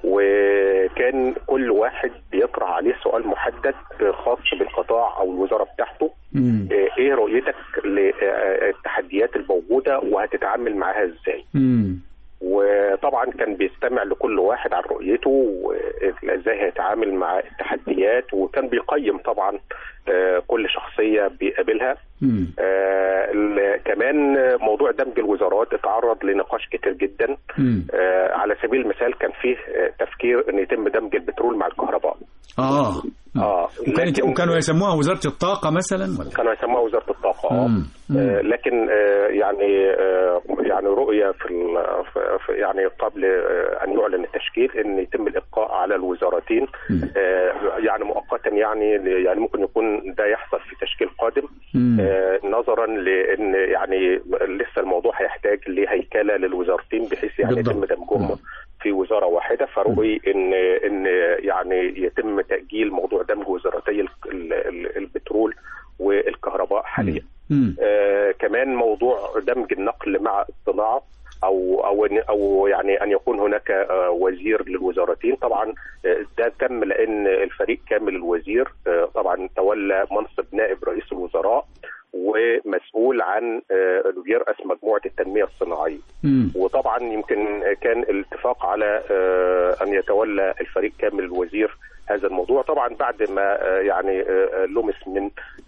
وكان كل واحد بيطرح عليه سؤال محدد خاص بالقطاع او الوزاره بتاعته مم. آه، ايه رؤيتك للتحديات الموجوده وهتتعامل معاها ازاي مم. وطبعا كان بيستمع لكل واحد عن رؤيته وازاي هيتعامل مع التحديات وكان بيقيم طبعا آه، كل شخصيه بيقابلها مم. آه، ال- كمان موضوع دمج الوزارات اتعرض لنقاش كتير جدا مم. آه، على سبيل المثال كان فيه آه، تفكير ان يتم دمج البترول مع الكهرباء آه اه وكانت لكن- وكانوا يسموها وزارة الطاقة مثلا ولا كانوا يسموها وزاره الطاقه اه مم. آه، لكن آه، يعني آه، يعني رؤيه في ال- في- في- يعني قبل آه، ان يعلن التشكيل ان يتم الابقاء على الوزارتين آه، يعني مؤقتا يعني يعني ممكن يكون ده يحصل في تشكيل قادم مم. آه، نظرا لان يعني لسه الموضوع هيحتاج لهيكله للوزارتين بحيث يعني بالضبط. يتم دمجهم في وزاره واحده فرؤي ان ان يعني يتم تاجيل موضوع دمج وزارتي ال- ال- ال- البترول والكهرباء حاليا. مم. آه كمان موضوع دمج النقل مع الصناعه او او إن- او يعني ان يكون هناك آه وزير للوزارتين طبعا آه ده تم لان الفريق كامل الوزير آه طبعا تولى منصب نائب رئيس الوزراء ومسؤول عن آه يرأس مجموعه التنميه الصناعيه. مم. وطبعا يمكن كان الاتفاق على آه، ان يتولى الفريق كامل الوزير هذا الموضوع طبعا بعد ما آه، يعني آه، لمس من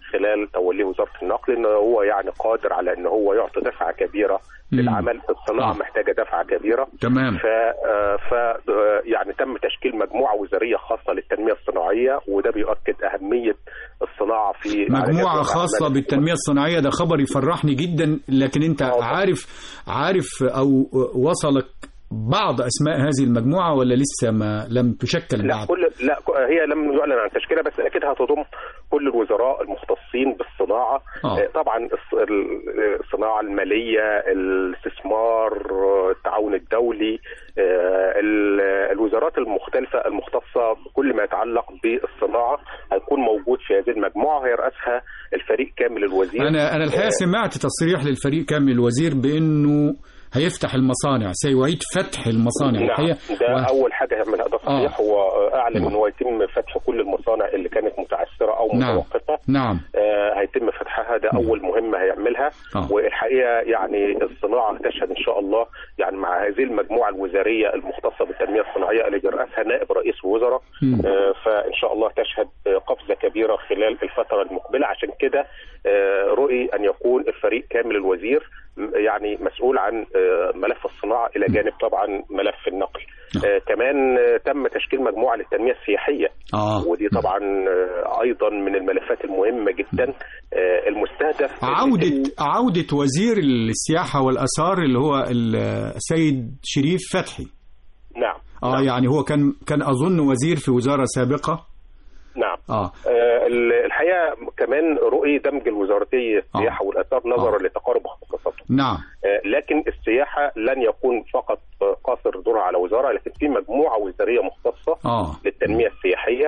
خلال توليه وزاره النقل ان هو يعني قادر على ان هو يعطي دفعه كبيره مم. للعمل الصناعه محتاجه دفعه كبيره تمام ف آه، ف آه، يعني تم تشكيل مجموعه وزاريه خاصه للتنميه الصناعيه وده بيؤكد اهميه الصناعه في مجموعة عمليات خاصة العمل. بالتنمية الصناعية ده خبر يفرحني جدا لكن انت عارف عارف او وصلك بعض اسماء هذه المجموعة ولا لسه ما لم تشكل لا بعد كل لا ك- هي لم يعلن عن تشكيلها بس اكيد هتضم كل الوزراء المختصين بالصناعه آه. آه، طبعا الص- ال- الصناعه الماليه الاستثمار آه، التعاون الدولي آه، ال- الوزارات المختلفه المختصه بكل ما يتعلق بالصناعه هيكون موجود في هذه المجموعه هيرأسها الفريق كامل الوزير انا انا الحقيقة آه، سمعت تصريح للفريق كامل الوزير بانه هيفتح المصانع سيعيد فتح المصانع نعم الحقيقة ده و- اول حاجه يعملها ده صحيح هو اعلن ان هو يتم فتح كل المصانع اللي كانت متعثره او نعم متوقفه نعم آه، هيتم فتحها ده اول مهمه هيعملها آه. والحقيقه يعني الصناعه تشهد ان شاء الله يعني مع هذه المجموعه الوزاريه المختصه بالتنميه الصناعيه اللي بيرأسها نائب رئيس الوزراء مم. آه، فان شاء الله تشهد آه، قفزه كبيره خلال الفتره المقبله عشان كده آه، رؤي ان يكون الفريق كامل الوزير م- يعني مسؤول عن آه، ملف الصناعه الى جانب طبعا ملف النقل آه، كمان آه، تم تشكيل مجموعه للتنميه السياحيه آه. ودي طبعا آه، ايضا من الملفات المهمه جدا آه، المستهدف عودة عودة وزير السياحة والآثار اللي هو السيد شريف فتحي نعم اه يعني هو كان كان أظن وزير في وزارة سابقة نعم اه آه، ال- الحقيقه كمان رؤي دمج الوزارتي السياحه والاثار نظرا لتقارب اختصاصاتهم نعم آه، لكن السياحه لن يكون فقط آه، قاصر دورها على وزاره لكن في مجموعه وزاريه مختصه اه للتنميه السياحيه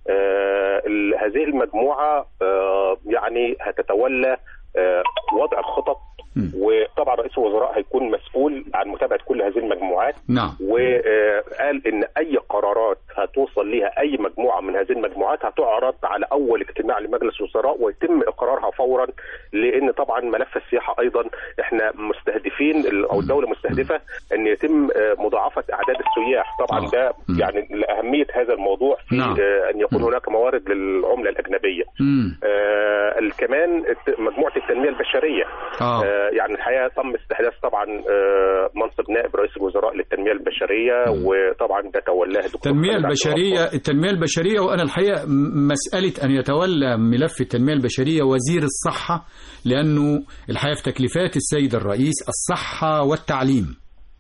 آه، ال- هذه المجموعه آه، يعني هتتولى آه، وضع الخطط وطبعا رئيس الوزراء هيكون مسؤول عن متابعه كل هذه المجموعات نعم وقال ان اي قرارات هتوصل ليها اي مجموعه من هذه المجموعات هتعرض على اول اجتماع لمجلس الوزراء ويتم اقرارها فورا لان طبعا ملف السياحه ايضا احنا مستهدفين او الدوله مستهدفه ان يتم آه، مضاعفه اعداد السياح طبعا ده يعني لاهميه هذا الموضوع في نعم. آه، ان يكون هناك موارد للعمله الاجنبيه مم. آه، ال- كمان الت- مجموعه التنميه البشريه آه. آه، يعني الحقيقه تم استحداث طبعا آه، منصب نائب رئيس الوزراء للتنميه البشريه وطبعا ده تولاه الدكتور التنمية خالد عبد البشرية التنمية البشرية وأنا الحقيقة م- مسألة أن يتولى ملف التنمية البشرية وزير الصحة لأنه الحقيقة في تكليفات السيد الرئيس الصحة والتعليم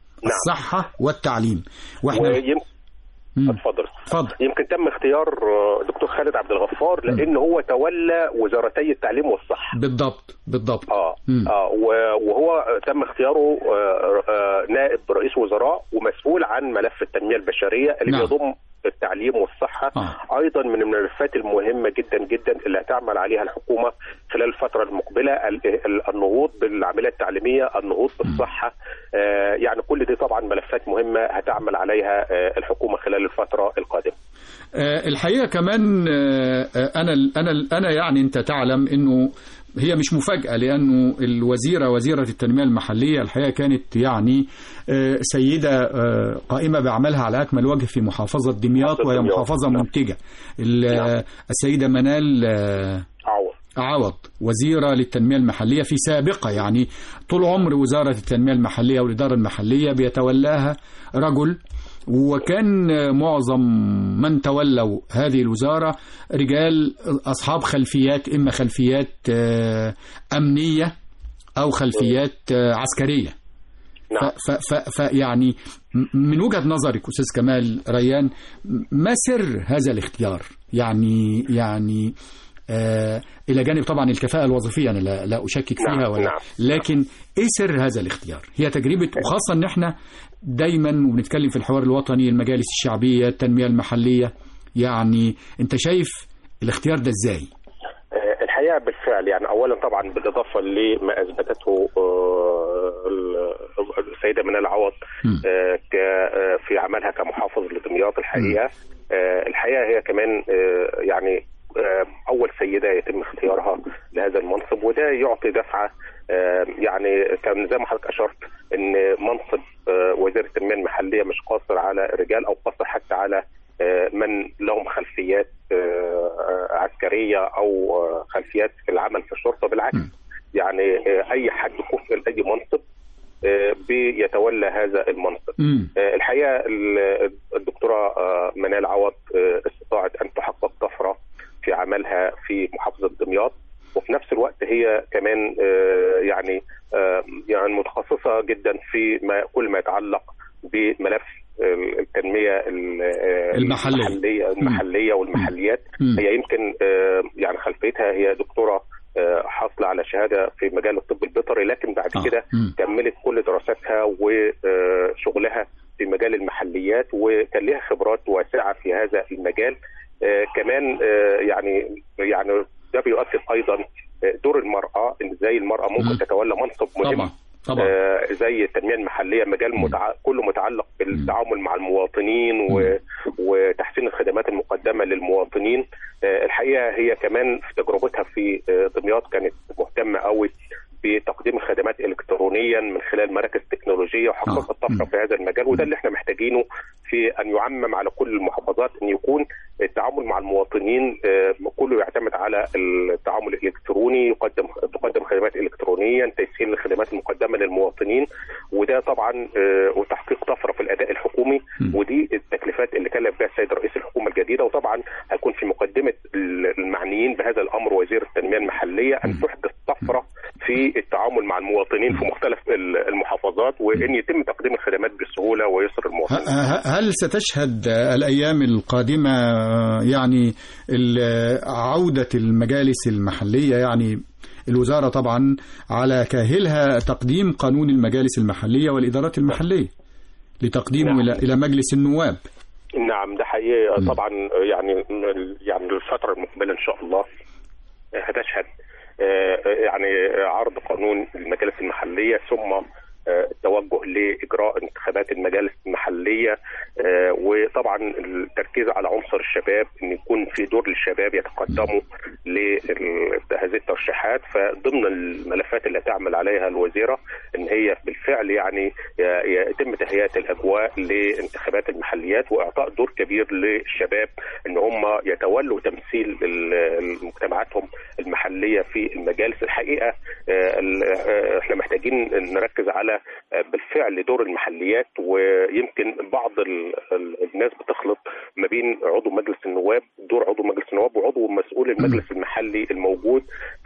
الصحة والتعليم واحنا ويم- مم. اتفضل اتفضل يمكن تم اختيار آه، دكتور خالد عبد الغفار لان هو تولى وزارتي التعليم والصحه بالضبط بالضبط اه مم. اه و- وهو تم اختياره آه، آه، نائب رئيس وزراء ومسؤول عن ملف التنميه البشريه اللي نعم. بيضم التعليم والصحه آه. ايضا من الملفات المهمه جدا جدا اللي هتعمل عليها الحكومه خلال الفتره المقبله ال- ال- النهوض بالعمليه التعليميه النهوض بالصحه آه، يعني كل دي طبعا ملفات مهمه هتعمل عليها آه، الحكومه خلال الفتره القادمه آه، الحقيقة كمان آه، آه، أنا أنا أنا يعني أنت تعلم إنه هي مش مفاجأة لأنه الوزيرة وزيرة التنمية المحلية الحقيقة كانت يعني آه، سيدة آه، قائمة بعملها على أكمل وجه في محافظة دمياط وهي دمياط. محافظة منتجة ال- السيدة منال آه، عوض عوض وزيرة للتنمية المحلية في سابقة يعني طول عمر وزارة التنمية المحلية والإدارة المحلية بيتولاها رجل وكان معظم من تولوا هذه الوزارة رجال أصحاب خلفيات إما خلفيات آه، أمنية أو خلفيات آه، عسكرية نعم. فيعني من وجهة نظرك أستاذ كمال ريان ما سر هذا الاختيار يعني يعني آه إلى جانب طبعا الكفاءة الوظيفية أنا لا, لا أشكك نعم، فيها ولا نعم. لكن إيه سر هذا الاختيار هي تجربة وخاصة إن إحنا دايما وبنتكلم في الحوار الوطني المجالس الشعبية التنمية المحلية يعني أنت شايف الاختيار ده إزاي آه، الحقيقه بالفعل يعني اولا طبعا بالاضافه لما اثبتته آه، ال- السيده منال عوض آه، ك- آه، في عملها كمحافظ لدمياط الحقيقه آه، الحقيقه هي كمان آه، يعني آه، اول سيده يتم اختيارها لهذا المنصب وده يعطي دفعه آه، يعني كان زي ما حضرتك اشرت ان منصب آه، وزير التنميه المحليه مش قاصر على الرجال او قاصر حتى على آه، من لهم خلفيات آه، عسكريه او آه، خلفيات في العمل في الشرطه بالعكس يعني آه، اي حد كفء لاي منصب آه، بيتولى هذا المنصب مم. آه، الحقيقه ال- الدكتوره آه، منال عوض آه، استطاعت ان تحقق طفره في عملها في محافظه دمياط وفي نفس الوقت هي كمان آه، يعني آه، يعني متخصصه جدا في ما كل ما يتعلق بملف آه، التنميه ال- آه، المحلية. المحليه المحليه والمحليات مم. هي يمكن آه، يعني خلفيتها هي دكتوره آه، حاصله على شهاده في مجال الطب البيطري لكن بعد كده مم. كملت كل دراساتها وشغلها في مجال المحليات وكان لها خبرات واسعه في هذا المجال آه، كمان آه، يعني يعني ده بيؤكد ايضا آه، دور المراه ان ازاي المراه ممكن تتولى منصب مهم طبعا طبعا آه، زي التنميه المحليه مجال متع... كله متعلق بالتعامل مع المواطنين و... وتحسين الخدمات المقدمه للمواطنين آه، الحقيقه هي كمان في تجربتها في آه، دمياط كانت مهتمه قوي بتقديم الخدمات الكترونيا من خلال مراكز تكنولوجيه وحققت طفره في هذا المجال وده اللي احنا محتاجينه في ان يعمم على كل المحافظات ان يكون التعامل مع المواطنين آه، كله يعتمد على التعامل الالكتروني يقدم تقدم خدمات الكترونيا تسهيل الخدمات المقدمه للمواطنين وده طبعا آه، وتحقيق طفره في الاداء الحكومي ودي التكليفات اللي كلف بها السيد رئيس الحكومه الجديده وطبعا هيكون في مقدمه المعنيين بهذا الامر وزير التنميه المحليه ان تحدث طفره في التعامل مع المواطنين في مختلف المحافظات وان يتم تقديم الخدمات بسهوله ويسر المواطن ه- ه- هل ستشهد الأيام القادمة يعني ال- عودة المجالس المحلية يعني الوزارة طبعا على كاهلها تقديم قانون المجالس المحلية والإدارات المحلية لتقديمه نعم. إلى إلى مجلس النواب نعم ده حقيقي طبعا يعني يعني الفتره المقبله ان شاء الله هتشهد آه، يعني عرض قانون المجالس المحليه ثم آه، التوجه لاجراء انتخابات المجالس المحليه آه، وطبعا التركيز على عنصر الشباب ان يكون في دور للشباب يتقدموا لهذه الترشيحات فضمن الملفات اللي تعمل عليها الوزيره ان هي بالفعل يعني ي- يتم تهيئه الاجواء لانتخابات المحليات واعطاء دور كبير للشباب ان هم يتولوا تمثيل ال- مجتمعاتهم المحليه في المجالس الحقيقه آه، ال- آه، احنا محتاجين نركز على آه، بالفعل دور المحليات ويمكن بعض ال- ال- الناس بتخلط ما بين عضو مجلس النواب دور عضو مجلس النواب وعضو مسؤول المجلس المحلي الموجود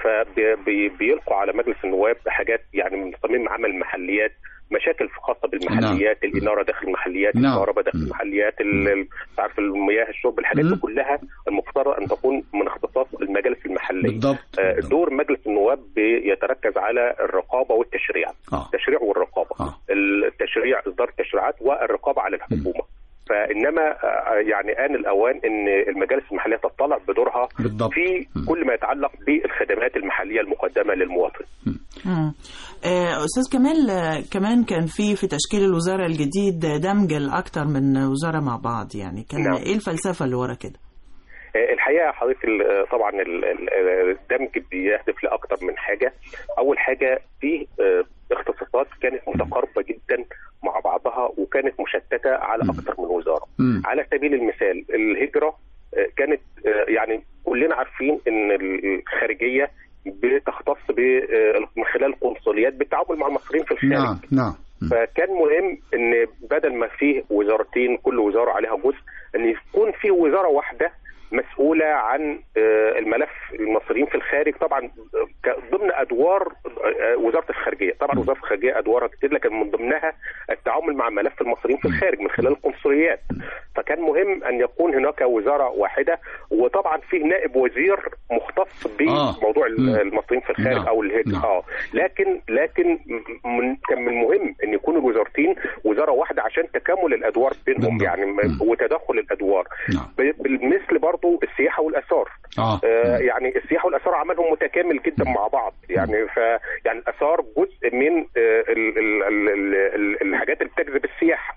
فبيلقوا على مجلس النواب حاجات يعني من صميم عمل المحليات مشاكل خاصه بالمحليات نعم. الاناره داخل المحليات نعم. الكهرباء داخل المحليات ال- ال- عارف المياه الشرب الحاجات دي كلها المفترض ان تكون من اختصاص المجالس المحليه بالضبط آه، دور مجلس النواب بيتركز على الرقابه والتشريع آه. التشريع والرقابه آه. التشريع اصدار التشريعات والرقابه على الحكومه فانما آه، يعني ان الاوان ان المجالس المحليه تطلع بدورها بالضبط. في كل ما يتعلق بالخدمات المحليه المقدمه للمواطن مم. آه، استاذ كمال آه، كمان كان في في تشكيل الوزاره الجديد دمج الاكثر من وزاره مع بعض يعني كان نعم. ايه الفلسفه اللي ورا كده آه، الحقيقه حضرتك ال- طبعا ال- ال- الدمج بيهدف لاكثر من حاجه اول حاجه في آه، اختصاصات كانت متقاربه جدا مع بعضها وكانت مشتته على اكثر من وزاره مم. على سبيل المثال الهجره آه، كانت آه، يعني كلنا عارفين ان الخارجيه بتختص ب- آه، من خلال القنصليات بالتعامل مع المصريين في الخارج نعم نعم فكان مهم ان بدل ما فيه وزارتين كل وزاره عليها جزء ان يكون في وزاره واحده مسؤوله عن آه، الملف المصريين في الخارج طبعا آه، ك- ضمن ادوار آه، وزاره الخارجيه طبعا وزاره الخارجيه ادوارها كتير لكن من ضمنها التعامل مع ملف المصريين في الخارج من خلال القنصليات فكان مهم ان يكون هناك وزاره واحده وطبعا في نائب وزير مختص بموضوع مم. المصريين في الخارج نعم. او الهجره نعم. اه لكن لكن من كان من المهم ان يكون الوزارتين وزاره واحده عشان تكامل الادوار بينهم يعني م- وتداخل الادوار ب- بالمثل برضو السياحه والاثار آه. آه يعني السياحه والاثار عملهم متكامل جدا مع بعض يعني ف يعني الاثار جزء من آه ال ال ال ال ال الحاجات اللي بتجذب السياحه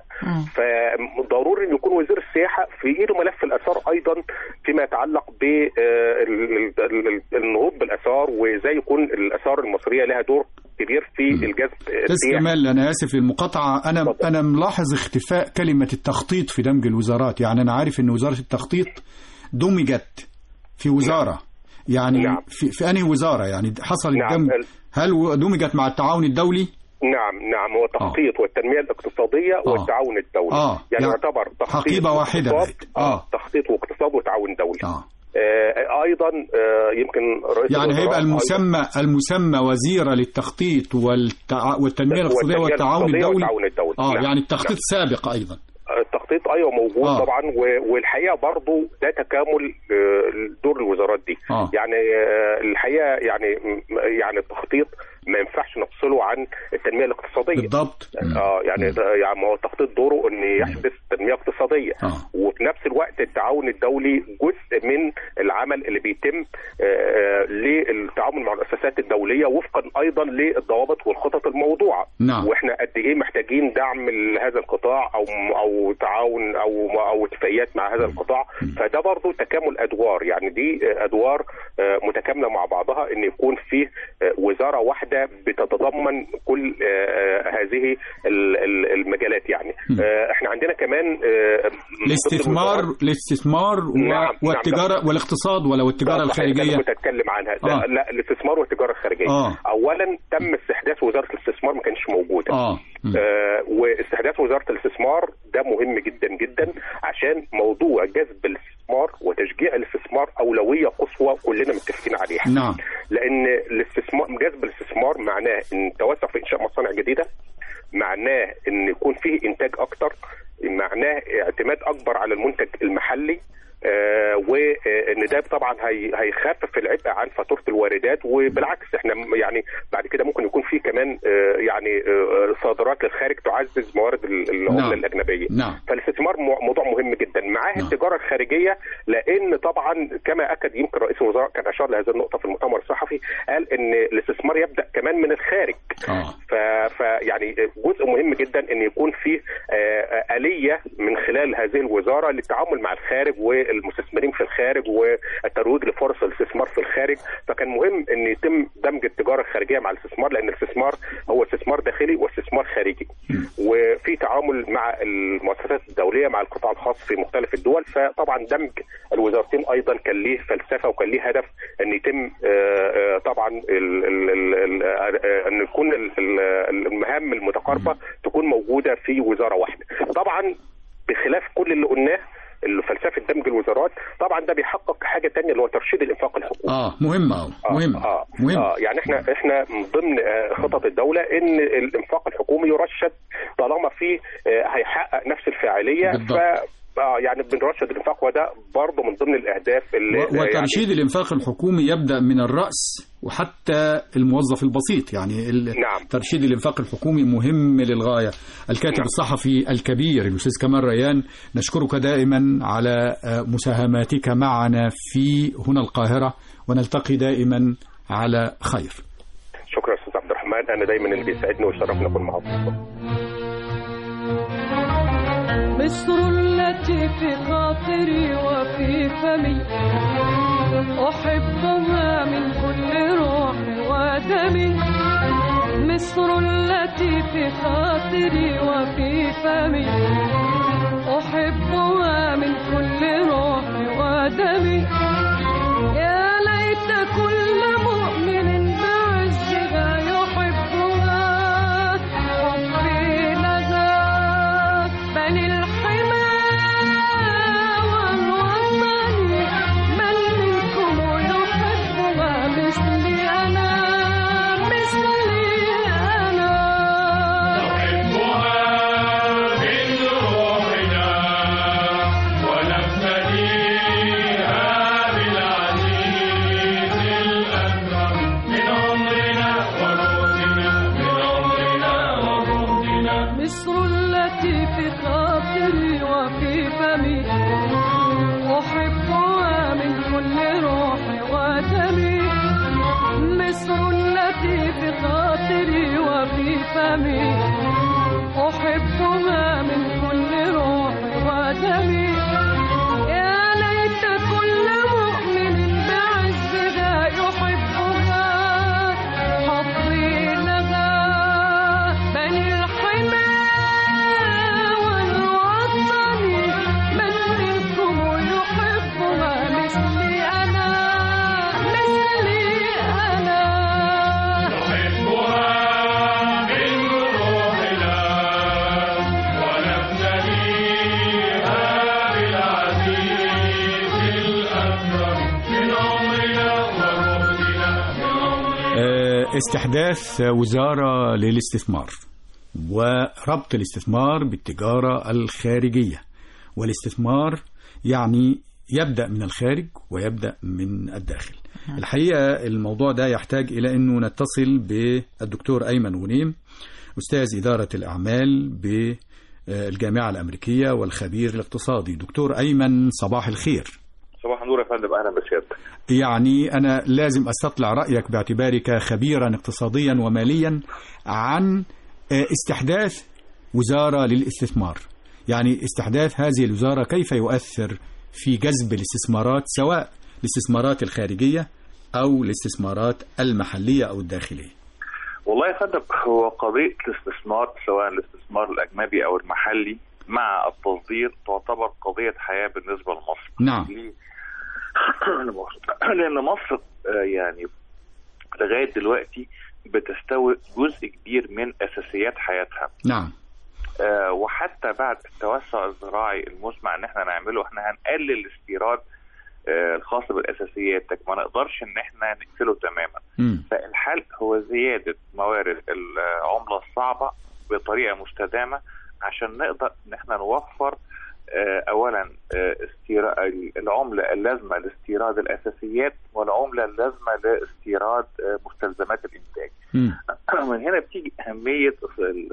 فضروري ان يكون وزير السياحه في ايده ملف الاثار ايضا فيما يتعلق بالنهوض بالاثار وازاي يكون الاثار المصريه لها دور كبير في الجذب أستاذ السياحي كمال أنا آسف للمقاطعة أنا أنا ملاحظ اختفاء كلمة التخطيط في دمج الوزارات يعني أنا عارف إن وزارة التخطيط دمجت في وزاره يعني نعم. في, في انهي وزاره يعني حصل نعم. الدمج هل دمجت مع التعاون الدولي نعم نعم هو التخطيط والتنميه الاقتصاديه آه. والتعاون الدولي آه. يعني يعني يعتبر تخطيط حقيبة واحدة واقتصاد بقت. آه. تخطيط واقتصاد وتعاون دولي آه. آه ايضا آه يمكن رئيس يعني الوزراء هيبقى أيضاً- المسمى المسمى وزيره للتخطيط والتع... والتنميه الاقتصاديه والتنمية والتعاون الاقتصادية الدولي والتعاون الدولي. اه نعم. يعني التخطيط نعم. سابق ايضا التخطيط ايوه موجود آه. آه. طبعا و- والحقيقه برضو ده تكامل آه، دور الوزارات دي آه. يعني آه، الحقيقه يعني م- يعني التخطيط ما ينفعش نفصله عن التنميه الاقتصاديه بالضبط اه يعني ده- يعني ما هو التخطيط دوره ان يحدث تنميه اقتصاديه آه. وفي نفس الوقت التعاون الدولي جزء من العمل اللي بيتم آه، آه، للتعاون مع المؤسسات الدوليه وفقا ايضا للضوابط والخطط الموضوعه نعم. واحنا قد ايه محتاجين دعم لهذا القطاع او او تعاون او او اتفاقيات مع هذا القطاع فده برضو تكامل ادوار يعني دي ادوار آه، متكامله مع بعضها ان يكون في آه، وزاره واحده بتتضمن كل آه، هذه ال- ال- المجالات يعني آه، احنا عندنا كمان آه، من ضمن الاستثمار الوزارات- الاستثمار و... نعم، نعم. والتجاره والاقتصاد ولا والتجاره آه، صحيح، ده الخارجيه اللي كنت اتكلم عنها لا, آه. لا الاستثمار والتجاره الخارجيه آه. اولا تم استحداث وزاره الاستثمار ما كانش موجوده اه م. آه واستحداث وزاره الاستثمار ده مهم جدا جدا عشان موضوع جذب الاستثمار وتشجيع الاستثمار اولويه قصوى كلنا متفقين عليها نعم لان الاستثمار جذب الاستثمار معناه ان التوسع في انشاء مصانع جديده معناه ان يكون فيه انتاج اكتر معناه اعتماد اكبر على المنتج المحلي آه وان ده طبعا هي هيخفف العبء عن فاتوره الواردات وبالعكس احنا م- يعني بعد كده ممكن يكون في كمان آه يعني آه صادرات للخارج تعزز موارد ال- العمله نعم. الاجنبيه نعم فالاستثمار مو- موضوع مهم جدا معاه التجاره الخارجيه لان طبعا كما اكد يمكن رئيس الوزراء كان اشار لهذه النقطه في المؤتمر الصحفي قال ان الاستثمار يبدا كمان من الخارج اه ف... فيعني جزء مهم جدا ان يكون في آه، آلية من خلال هذه الوزارة للتعامل مع الخارج والمستثمرين في الخارج والترويج لفرص الاستثمار في الخارج فكان مهم ان يتم دمج التجارة الخارجية مع الاستثمار لان الاستثمار هو استثمار داخلي واستثمار خارجي وفي تعامل مع المؤسسات الدولية مع القطاع الخاص في مختلف الدول فطبعا دمج الوزارتين ايضا كان ليه فلسفة وكان ليه هدف ان يتم آه، آه، طبعا ال- ال- ال- ال- آه، ان يكون ال- ال- المهام المتقاربه تكون موجوده في وزاره واحده. طبعا بخلاف كل اللي قلناه فلسفه دمج الوزارات طبعا ده بيحقق حاجه تانية اللي هو ترشيد الانفاق الحكومي. اه مهمه أوي. مهمه آه مهم. آه يعني احنا احنا من ضمن آه، خطط الدوله ان الانفاق الحكومي يرشد طالما في آه، هيحقق نفس الفاعليه بالضبط. ف اه يعني بنرشد الانفاق وده برضه من ضمن الاهداف اللي و- يعني وترشيد الانفاق الحكومي يبدا من الراس وحتى الموظف البسيط يعني ال- نعم. ترشيد الانفاق الحكومي مهم للغايه الكاتب نعم. الصحفي الكبير الاستاذ كمال ريان نشكرك دائما على آه، مساهماتك معنا في هنا القاهره ونلتقي دائما على خير شكرا يا استاذ عبد الرحمن انا دايما اللي بيسعدني ويشرفني اكون معاكم مصر التي في خاطري وفي فمي أحبها من كل روح ودمي مصر التي في خاطري وفي فمي أحبها من كل روح ودمي يا ليت كل مؤمن بعزها يحبها حبي لها بل الحمى والوطن من منكم يحبها مثلي أنا مثلي أنا نحبها من روحنا ونفتديها بالعزيز الأكرم من عمرنا وجهدنا من عمرنا وجهدنا مصر التي في خاطري وفي فمي أحبها من كل روح ودمي مصر التي في خاطري وفي فمي أحبها من كل روح ودمي يا ليت كل مؤمن بعزها يحبها حظي لها بل الحمى والوطن من منكم يحبها مثلي أنا استحداث وزارة للاستثمار وربط الاستثمار بالتجارة الخارجية والاستثمار يعني يبدأ من الخارج ويبدأ من الداخل الحقيقة الموضوع ده يحتاج إلى أنه نتصل بالدكتور أيمن غنيم أستاذ إدارة الأعمال بالجامعة الأمريكية والخبير الاقتصادي دكتور أيمن صباح الخير صباح النور يا فندم اهلا بسيادتك يعني أنا لازم أستطلع رأيك باعتبارك خبيرا اقتصاديا وماليا عن استحداث وزارة للاستثمار يعني استحداث هذه الوزارة كيف يؤثر في جذب الاستثمارات سواء الاستثمارات الخارجية أو الاستثمارات المحلية أو الداخلية والله يا فندم هو قضيه الاستثمار سواء الاستثمار الاجنبي او المحلي مع التصدير تعتبر قضيه حياه بالنسبه لمصر نعم ليه؟ لان مصر آه، يعني لغايه دلوقتي بتستورد جزء كبير من اساسيات حياتها نعم آه، وحتى بعد التوسع الزراعي المسمع ان احنا نعمله احنا هنقلل الاستيراد آه، الخاص بالاساسيات لكن ما نقدرش ان احنا نقفله تماما مم. فالحل هو زياده موارد العمله الصعبه بطريقه مستدامه عشان نقدر ان احنا نوفر آه، اولا آه، استيراد العمله اللازمه لاستيراد الاساسيات والعمله اللازمه لاستيراد آه، مستلزمات الانتاج. من هنا بتيجي اهميه ال-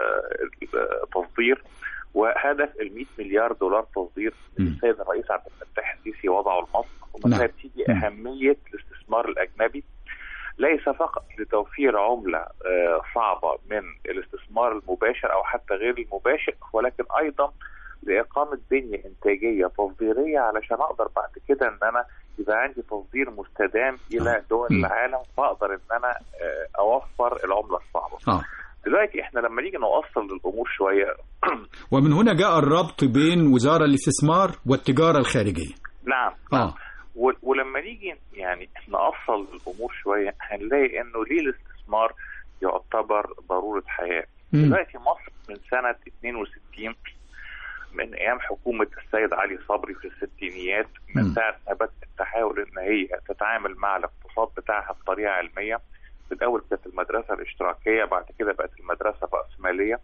التصدير وهدف ال 100 مليار دولار تصدير اللي السيد الرئيس عبد الفتاح السيسي وضعه لمصر ومن هنا نعم. بتيجي اهميه الاستثمار الاجنبي ليس فقط لتوفير عمله آه، صعبه من الاستثمار المباشر او حتى غير المباشر ولكن ايضا لاقامه بنيه انتاجيه تصديريه علشان اقدر بعد كده ان انا يبقى عندي تصدير مستدام الى دول العالم فاقدر ان انا آه، اوفر العمله الصعبه. آه. دلوقتي احنا لما نيجي نوصل للامور شويه ومن هنا جاء الربط بين وزارة الاستثمار والتجارة الخارجية نعم آه. و- ولما نيجي يعني نأصل الامور شويه هنلاقي انه ليه الاستثمار يعتبر ضروره حياه. مم. دلوقتي مصر من سنه 62 من ايام حكومه السيد علي صبري في الستينيات من مم. ساعه ما بدات تحاول ان هي تتعامل مع الاقتصاد بتاعها بطريقه علميه في الاول كانت المدرسه الاشتراكيه بعد كده بقت المدرسه الراسماليه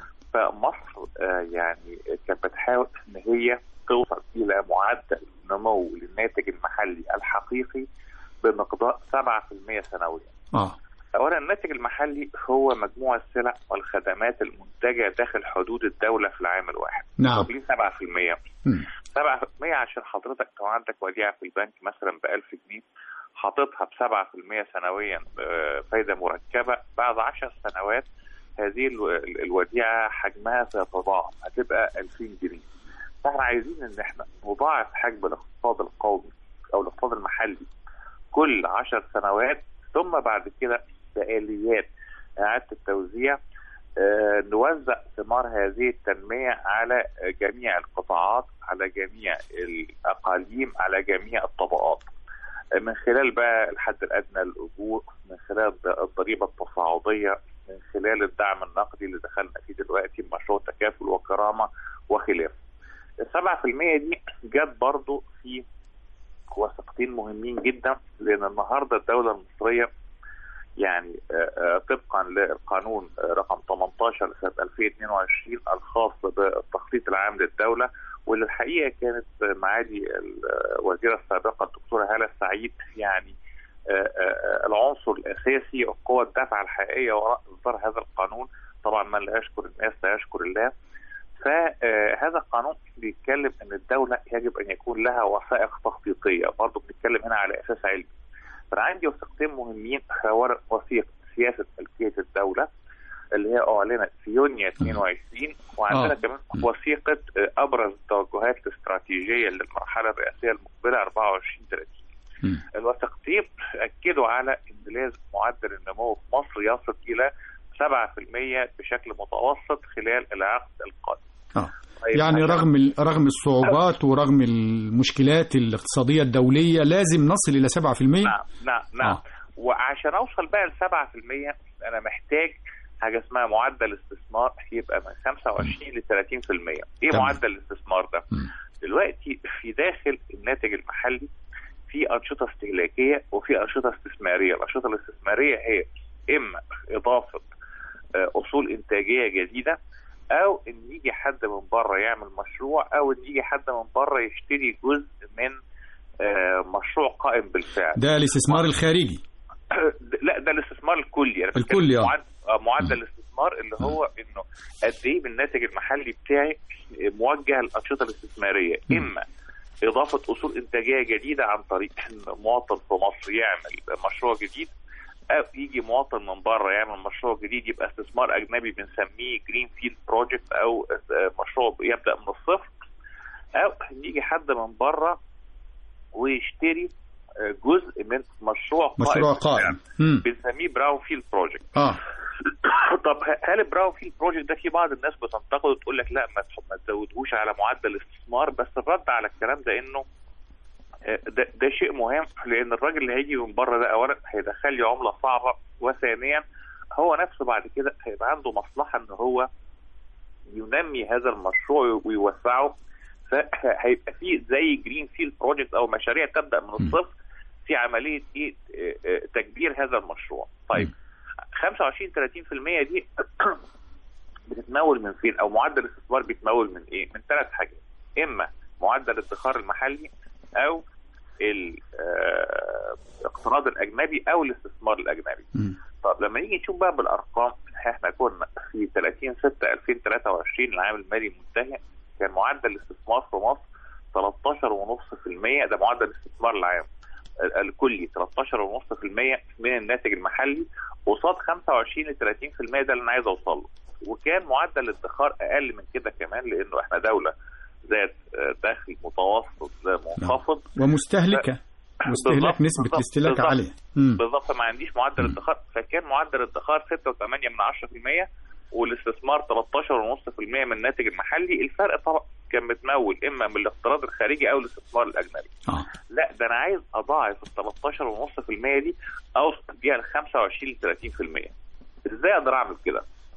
فمصر آه، يعني كانت بتحاول ان هي توصل الى معدل نمو للناتج المحلي الحقيقي بمقدار 7% سنويا. آه. اولا الناتج المحلي هو مجموع السلع والخدمات المنتجه داخل حدود الدوله في العام الواحد. نعم. طب ليه 7%؟ مم. 7% عشان حضرتك لو عندك وديعه في البنك مثلا ب 1000 جنيه حاططها ب 7% سنويا آه، فايده مركبه بعد 10 سنوات هذه الو- الوديعه حجمها سيتضاعف هتبقى 2000 جنيه. فاحنا عايزين ان احنا نضاعف حجم الاقتصاد القومي او الاقتصاد المحلي كل 10 سنوات ثم بعد كده بآليات إعادة التوزيع آه، نوزع ثمار هذه التنمية على جميع القطاعات على جميع الأقاليم على جميع الطبقات آه، من خلال بقى الحد الأدنى للأجور من خلال الضريبة التصاعدية من خلال الدعم النقدي اللي دخلنا فيه دلوقتي مشروع تكافل وكرامة وخلافه السبعة في المية دي جت برضو في وثيقتين مهمين جدا لأن النهاردة الدولة المصرية يعني آه، آه، طبقا للقانون آه، رقم 18 لسنه 2022 الخاص بالتخطيط العام للدوله واللي الحقيقه كانت آه، معالي الوزيره السابقه الدكتوره هاله السعيد يعني آه، آه، العنصر الاساسي وقوه الدفع الحقيقيه وراء اصدار هذا القانون طبعا من لا يشكر الناس لا يشكر الله فهذا القانون بيتكلم ان الدوله يجب ان يكون لها وثائق تخطيطيه برضه بنتكلم هنا على اساس علمي فانا عندي وثيقتين مهمين هو وثيقه سياسه ملكيه الدوله اللي هي اعلنت في يونيو 22 وعندنا آه. كمان وثيقه آه، ابرز التوجهات الاستراتيجيه للمرحله الرئاسيه المقبله 24 30 الوثيقتين اكدوا على ان لازم معدل النمو في مصر يصل الى 7% بشكل متوسط خلال العقد القادم آه. طيب يعني عشان- رغم ال- رغم الصعوبات ورغم المشكلات الاقتصادية الدولية لازم نصل إلى 7% نعم نعم نعم آه. وعشان اوصل بقى ل 7% انا محتاج حاجه اسمها معدل استثمار يبقى من 25 ل 30% ايه تمام. معدل الاستثمار ده؟ دلوقتي في داخل الناتج المحلي في انشطه استهلاكيه وفي انشطه استثماريه، الانشطه الاستثماريه هي اما اضافه آه، اصول انتاجيه جديده او ان يجي حد من بره يعمل مشروع او ان يجي حد من بره يشتري جزء من آه، مشروع قائم بالفعل ده الاستثمار الخارجي لا ده الاستثمار الكلي انا بتكلم الكلي، آه. معد- آه، معدل الاستثمار اللي هو انه قد ايه من الناتج المحلي بتاعي موجه للانشطه الاستثماريه اما اضافه اصول انتاجيه جديده عن طريق ان مواطن في مصر يعمل مشروع جديد او يجي مواطن من بره يعمل مشروع جديد يبقى استثمار اجنبي بنسميه جرين فيلد بروجكت او آه، مشروع يبدا من الصفر او يجي حد من بره ويشتري آه، جزء من مشروع مشروع بالفعل. قائم مم. بنسميه براون فيلد بروجكت اه طب هل البراون فيلد بروجكت ده في بعض الناس بتنتقده وتقول لك لا ما تح- ما تزودهوش على معدل الاستثمار بس الرد على الكلام ده انه آه، ده, ده شيء مهم لان الراجل اللي هيجي من بره ده اولا هيدخل لي عمله صعبه وثانيا هو نفسه بعد كده هيبقى عنده مصلحه ان هو ينمي هذا المشروع ويوسعه فهيبقى فيه زي جرين فيلد بروجكت او مشاريع تبدا من الصفر في عمليه ايه آه، آه، تكبير هذا المشروع طيب 25 30% دي بتتمول من فين او معدل الاستثمار بيتمول من ايه من ثلاث حاجات اما معدل الادخار المحلي او الاقتراض الاجنبي او الاستثمار الاجنبي طب لما نيجي نشوف بقى بالارقام احنا كنا في 30 6 2023 العام المالي المنتهي كان معدل الاستثمار في مصر 13.5% ده معدل الاستثمار العام ال- الكلي 13.5% من الناتج المحلي قصاد 25 ل 30% ده اللي انا عايز اوصل له وكان معدل الادخار اقل من كده كمان لانه احنا دوله ذات آه، دخل متوسط منخفض ومستهلكة مستهلك بالظبط، نسبة بالظبط، الاستهلاك بالظبط. عالية مم. بالظبط ما عنديش معدل ادخار فكان معدل الادخار 6.8 من 10% والاستثمار 13.5% من الناتج المحلي الفرق طبعا كان متمول اما من الاقتراض الخارجي او الاستثمار الاجنبي آه. لا ده انا عايز اضاعف ال 13.5% دي اوصل بيها ل 25 ل 30% ازاي اقدر اعمل كده؟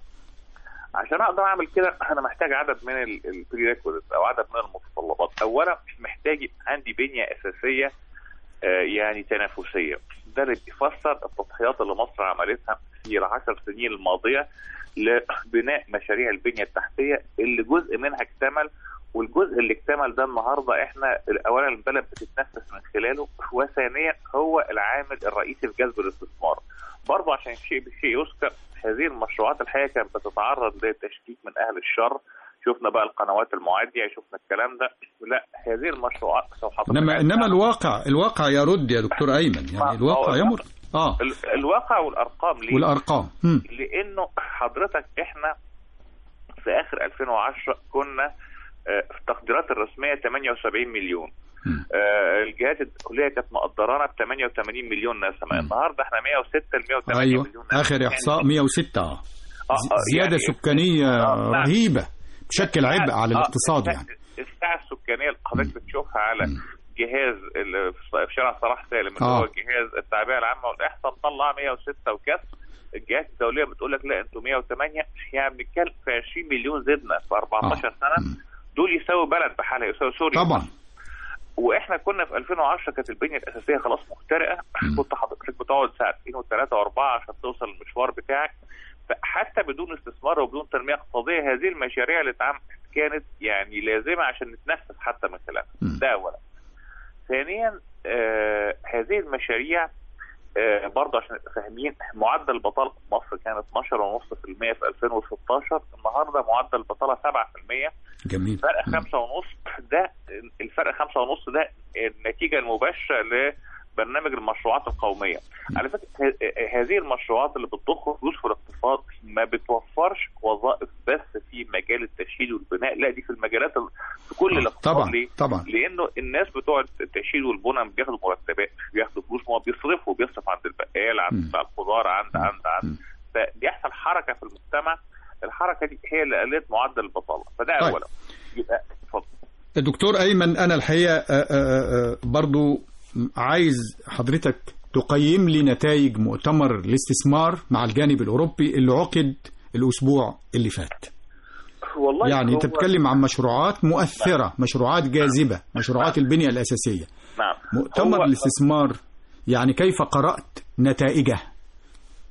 عشان اقدر اعمل كده انا محتاج عدد من البري او عدد من المتطلبات اولا محتاج يبقى عندي بنيه اساسيه آه، يعني تنافسيه ده اللي بيفسر التضحيات اللي مصر عملتها في العشر سنين الماضيه لبناء مشاريع البنيه التحتيه اللي جزء منها اكتمل والجزء اللي اكتمل ده النهارده احنا اولا البلد بتتنفس من خلاله وثانيا هو العامل الرئيسي في جذب الاستثمار. برضه عشان شيء بالشيء يذكر هذه المشروعات الحقيقه كانت بتتعرض لتشكيك من اهل الشر شفنا بقى القنوات المعاديه شفنا الكلام ده لا هذه المشروعات لو حضرتك انما عايز انما تعرف- الواقع الواقع يرد يا دكتور ايمن يعني الواقع هو يمر اه ال- الواقع والارقام ليه؟ والارقام مم. لانه حضرتك احنا في اخر 2010 كنا آه، في التقديرات الرسميه 78 مليون آه، الجهات الدوليه كانت مقدرانا ب 88 مليون نسمه النهارده احنا 106 ل 108 ايوه مليون نسمه اخر احصاء 106 اه آه، ز- آه، زيادة يعني سكانية آه، نعم. رهيبة تشكل عبء على آه، الاقتصاد الساعة- يعني الساعه السكانيه اللي حضرتك بتشوفها على جهاز ال- في شارع صلاح سالم اللي آه. هو جهاز التعبئه العامه والاحصاء مطلع 106 وكسر الجهات الدوليه بتقول لك لا انتوا 108 يعني بنتكلم في 20 مليون زدنا في 14 سنه دول يساوي بلد بحالها يساوي سوريا طبعا واحنا كنا في 2010 كانت البنيه الاساسيه خلاص مخترقه كنت حضرتك بتقعد ساعتين وثلاثه واربعه عشان توصل المشوار بتاعك فحتى بدون استثمار وبدون تنميه اقتصاديه هذه المشاريع اللي اتعملت كانت يعني لازمه عشان نتنفس حتى من خلالها ده اولا ثانيا آه هذه المشاريع آه برضه عشان نبقى فاهمين معدل البطاله في مصر كان 12.5% في 2016 النهارده معدل البطاله 7% جميل فرق خمسة ونص ده الفرق خمسة ونص ده النتيجة المباشرة لبرنامج المشروعات القومية على فكرة ه- هذه المشروعات اللي بتضخ فلوس في الاقتصاد ما بتوفرش وظائف بس في مجال التشييد والبناء لا دي في المجالات ال- في كل الاقتصاد طبعا ليه؟ طبعا لانه الناس بتوع التشييد والبنى بياخدوا مرتبات بياخدوا فلوس ما هو بيصرفوا بيصرف عند البقال عند بتاع الخضار عند عند عند فبيحصل حركه في المجتمع الحركه دي هي اللي قلت معدل البطاله فده طيب. اولا يبقى اتفضل الدكتور أيمن أنا الحقيقة آه، آه، آه، برضو عايز حضرتك تقيم لي نتائج مؤتمر الاستثمار مع الجانب الأوروبي اللي عقد الأسبوع اللي فات والله يعني أنت هو- بتتكلم عن مشروعات مؤثرة مشروعات جاذبة مشروعات البنية الأساسية نعم مؤتمر هو- الاستثمار يعني كيف قرأت نتائجه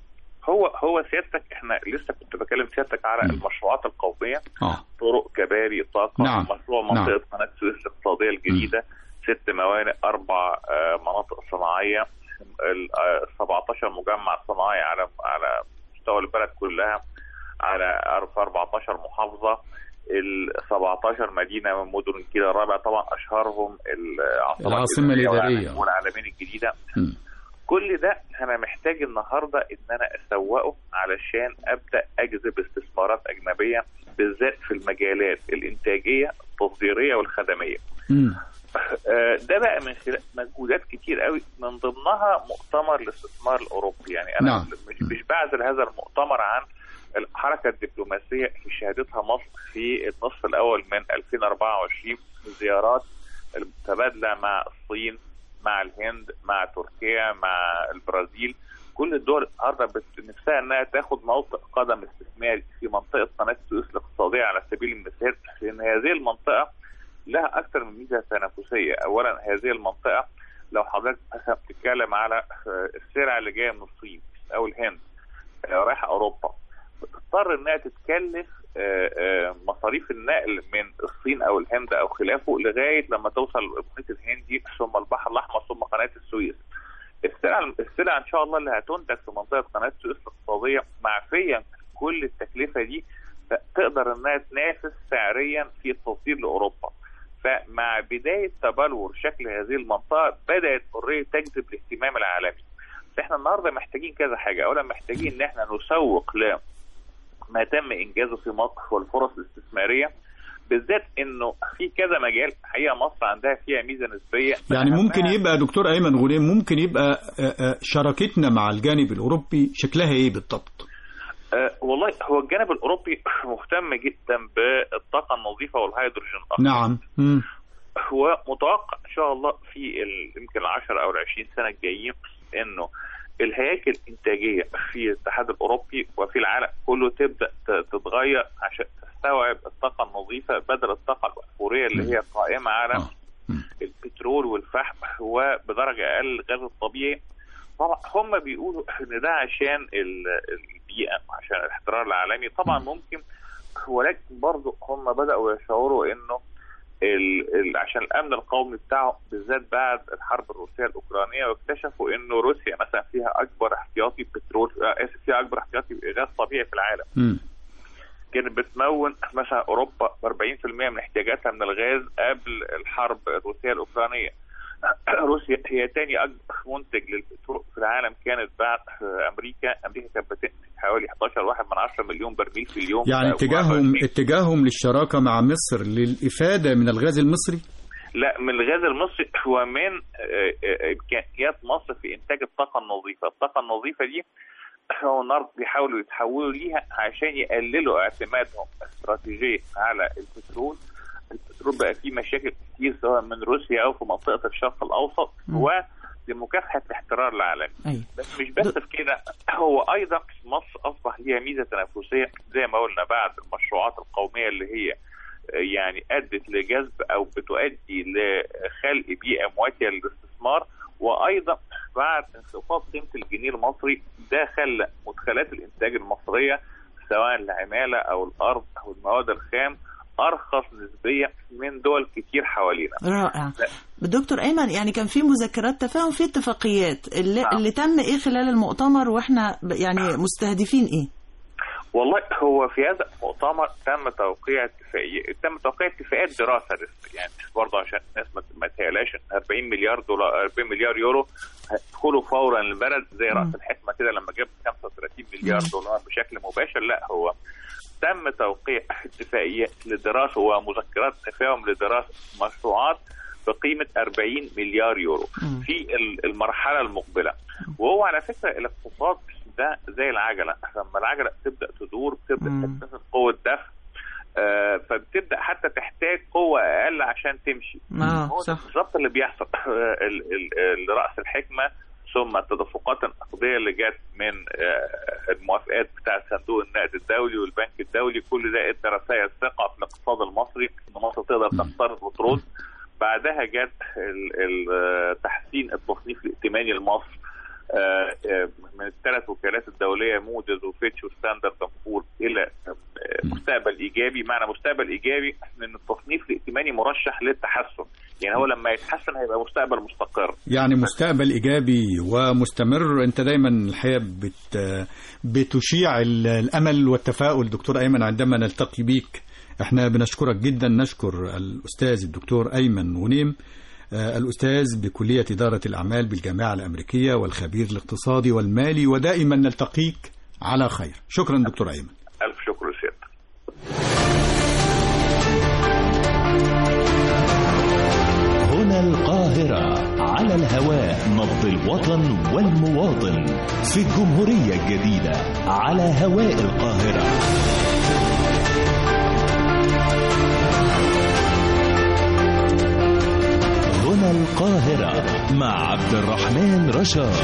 هو هو سيادتك احنا لسه كنت بكلم سيادتك على المشروعات القوميه اه طرق كباري طاقه نعم. مشروع منطقه نعم. قناه السويس الاقتصاديه الجديده ست موانئ اربع آه، مناطق صناعيه ال آه، 17 مجمع صناعي على على مستوى البلد كلها على أرف- 14 محافظه ال 17 مدينه من مدن الجيل الرابع طبعا اشهرهم العاصمه العاصمة الإدارية. والعالمين- والعالمين الجديده مم. كل ده انا محتاج النهارده ان انا اسوقه علشان ابدا اجذب استثمارات اجنبيه بالذات في المجالات الانتاجيه التصديريه والخدميه مم. آه، ده بقى من خلال مجهودات كتير قوي من ضمنها مؤتمر الاستثمار الاوروبي يعني انا نعم. مش مش بعزل هذا المؤتمر عن الحركه الدبلوماسيه اللي شهدتها مصر في النصف الاول من 2024 زيارات المتبادله مع الصين مع الهند مع تركيا مع البرازيل كل الدول النهارده بت- نفسها انها تاخد موطئ قدم استثماري في منطقه قناه السويس الاقتصاديه على سبيل المثال لان هذه المنطقه لها اكثر من ميزه تنافسيه، اولا هذه المنطقه لو حضرتك مثلا بتتكلم على آه، السلع اللي جايه من الصين او الهند آه، رايحه اوروبا بتضطر انها تتكلف آه، آه، مصاريف النقل من الصين او الهند او خلافه لغايه لما توصل المحيط الهندي ثم البحر الاحمر ثم قناه السويس. السلع السلع ان شاء الله اللي هتنتج في منطقه قناه السويس الاقتصاديه معفيه كل التكلفه دي تقدر انها تنافس سعريا في التصدير لاوروبا. فمع بدايه تبلور شكل هذه المنطقه بدات اوريدي تجذب الاهتمام العالمي. فاحنا النهارده محتاجين كذا حاجه، اولا محتاجين ان احنا نسوق ل ما تم انجازه في مصر والفرص الاستثماريه بالذات انه في كذا مجال حقيقه مصر عندها فيها ميزه نسبيه يعني ممكن أهمها- يبقى دكتور ايمن غنيم ممكن يبقى آه، آه، شراكتنا مع الجانب الاوروبي شكلها ايه بالضبط؟ أه والله هو الجانب الاوروبي مهتم جدا بالطاقه النظيفه والهيدروجين الأخضر. نعم مم. هو متوقع ان شاء الله في ال- يمكن ال 10 او ال 20 سنه الجايين انه الهياكل الانتاجيه في الاتحاد الاوروبي وفي العالم كله تبدا ت- تتغير عشان تستوعب الطاقه النظيفه بدل الطاقه الاحفوريه اللي هي قائمه على البترول والفحم وبدرجه اقل الغاز الطبيعي طبعا هم بيقولوا ان ده عشان ال- البيئه عشان الاحترار العالمي طبعا ممكن ولكن برضه هم بداوا يشعروا انه ال ال عشان الامن القومي بتاعهم بالذات بعد الحرب الروسيه الاوكرانيه واكتشفوا انه روسيا مثلا فيها اكبر احتياطي بترول آه، اسف فيها اكبر احتياطي غاز طبيعي في العالم مم. كانت بتمون مثلا اوروبا ب 40% من احتياجاتها من الغاز قبل الحرب الروسيه الاوكرانيه روسيا هي تاني اكبر منتج للبترول في العالم كانت بعد امريكا امريكا كانت بتنتج حوالي 11 واحد من 10 مليون برميل في اليوم يعني آه، اتجاههم اتجاههم للشراكه مع مصر للافاده من الغاز المصري؟ لا من الغاز المصري هو من آه، آه، امكانيات مصر في انتاج الطاقه النظيفه، الطاقه النظيفه دي هو النهارده بيحاولوا يتحولوا ليها عشان يقللوا اعتمادهم استراتيجيا على البترول، البترول بقى فيه مشاكل كتير سواء من روسيا او في منطقه الشرق الاوسط ولمكافحه الاحترار العالمي. أيوة. بس مش بس في كده هو ايضا مصر اصبح ليها ميزه تنافسيه زي ما قلنا بعد المشروعات القوميه اللي هي يعني ادت لجذب او بتؤدي لخلق بيئه مواتيه للاستثمار وايضا بعد انخفاض قيمه الجنيه المصري ده خلى مدخلات الانتاج المصريه سواء العماله او الارض او المواد الخام ارخص نسبيا من دول كتير حوالينا رائع دكتور ايمن يعني كان في مذكرات تفاهم في اتفاقيات اللي, نعم. اللي تم ايه خلال المؤتمر واحنا ب- يعني مستهدفين ايه والله هو في هذا المؤتمر تم توقيع اتفاقيه تم توقيع اتفاقيات دراسه لسه يعني برضه عشان الناس ما- ما تهلاش 40 مليار دولار 40 مليار يورو هيدخلوا فورا البلد زي راس الحكمه كده لما جاب 35 مليار دولار بشكل مباشر لا هو تم توقيع اتفاقيه لدراسه ومذكرات تفاهم لدراسه مشروعات بقيمه 40 مليار يورو في ال- المرحله المقبله وهو على فكره الاقتصاد ده زي العجله لما العجله تبدا تدور بتبدا تكتسب قوه دفع آه، فبتبدا حتى تحتاج قوه اقل عشان تمشي آه، هو ده صح. بالظبط اللي بيحصل ال- ال- راس الحكمه ثم التدفقات النقديه اللي جت من آه، الموافقات بتاع صندوق النقد الدولي والبنك الدولي كل ده ادى رسائل ثقه في الاقتصاد المصري ان مصر تقدر تقترض وترد بعدها جت ال- ال- آه، تحسين التصنيف الائتماني لمصر آه، آه، من الثلاث وكالات الدوليه مودز وفيتش وستاندرد بور الى آه، مستقبل ايجابي معنى مستقبل ايجابي ان التصنيف الائتماني مرشح للتحسن يعني هو لما يتحسن هيبقى مستقبل مستقر يعني مستقبل ايجابي ومستمر انت دايما الحقيقه بت بتشيع ال- الامل والتفاؤل دكتور ايمن عندما نلتقي بيك احنا بنشكرك جدا نشكر الاستاذ الدكتور ايمن غنيم آه، الأستاذ بكلية إدارة الأعمال بالجامعة الأمريكية والخبير الاقتصادي والمالي ودائما نلتقيك على خير شكرا دكتور أيمن الف شكر لسيادتك هنا القاهرة على الهواء نبض الوطن والمواطن في الجمهورية الجديدة على هواء القاهرة هنا القاهرة مع عبد الرحمن رشاد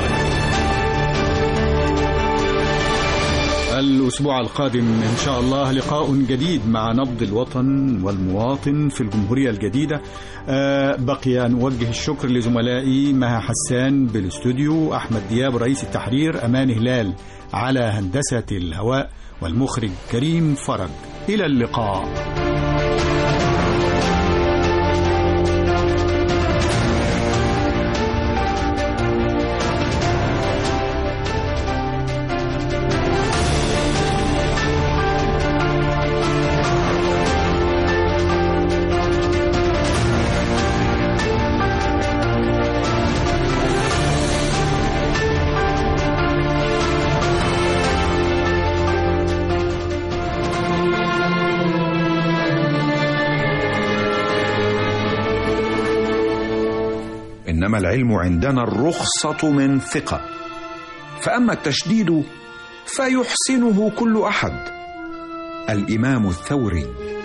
الأسبوع القادم إن شاء الله لقاء جديد مع نبض الوطن والمواطن في الجمهورية الجديدة آه، بقي أن أوجه الشكر لزملائي مها حسان بالاستوديو أحمد دياب رئيس التحرير أمان هلال على هندسة الهواء والمخرج كريم فرج إلى اللقاء انما العلم عندنا الرخصه من ثقه فاما التشديد فيحسنه كل احد الامام الثوري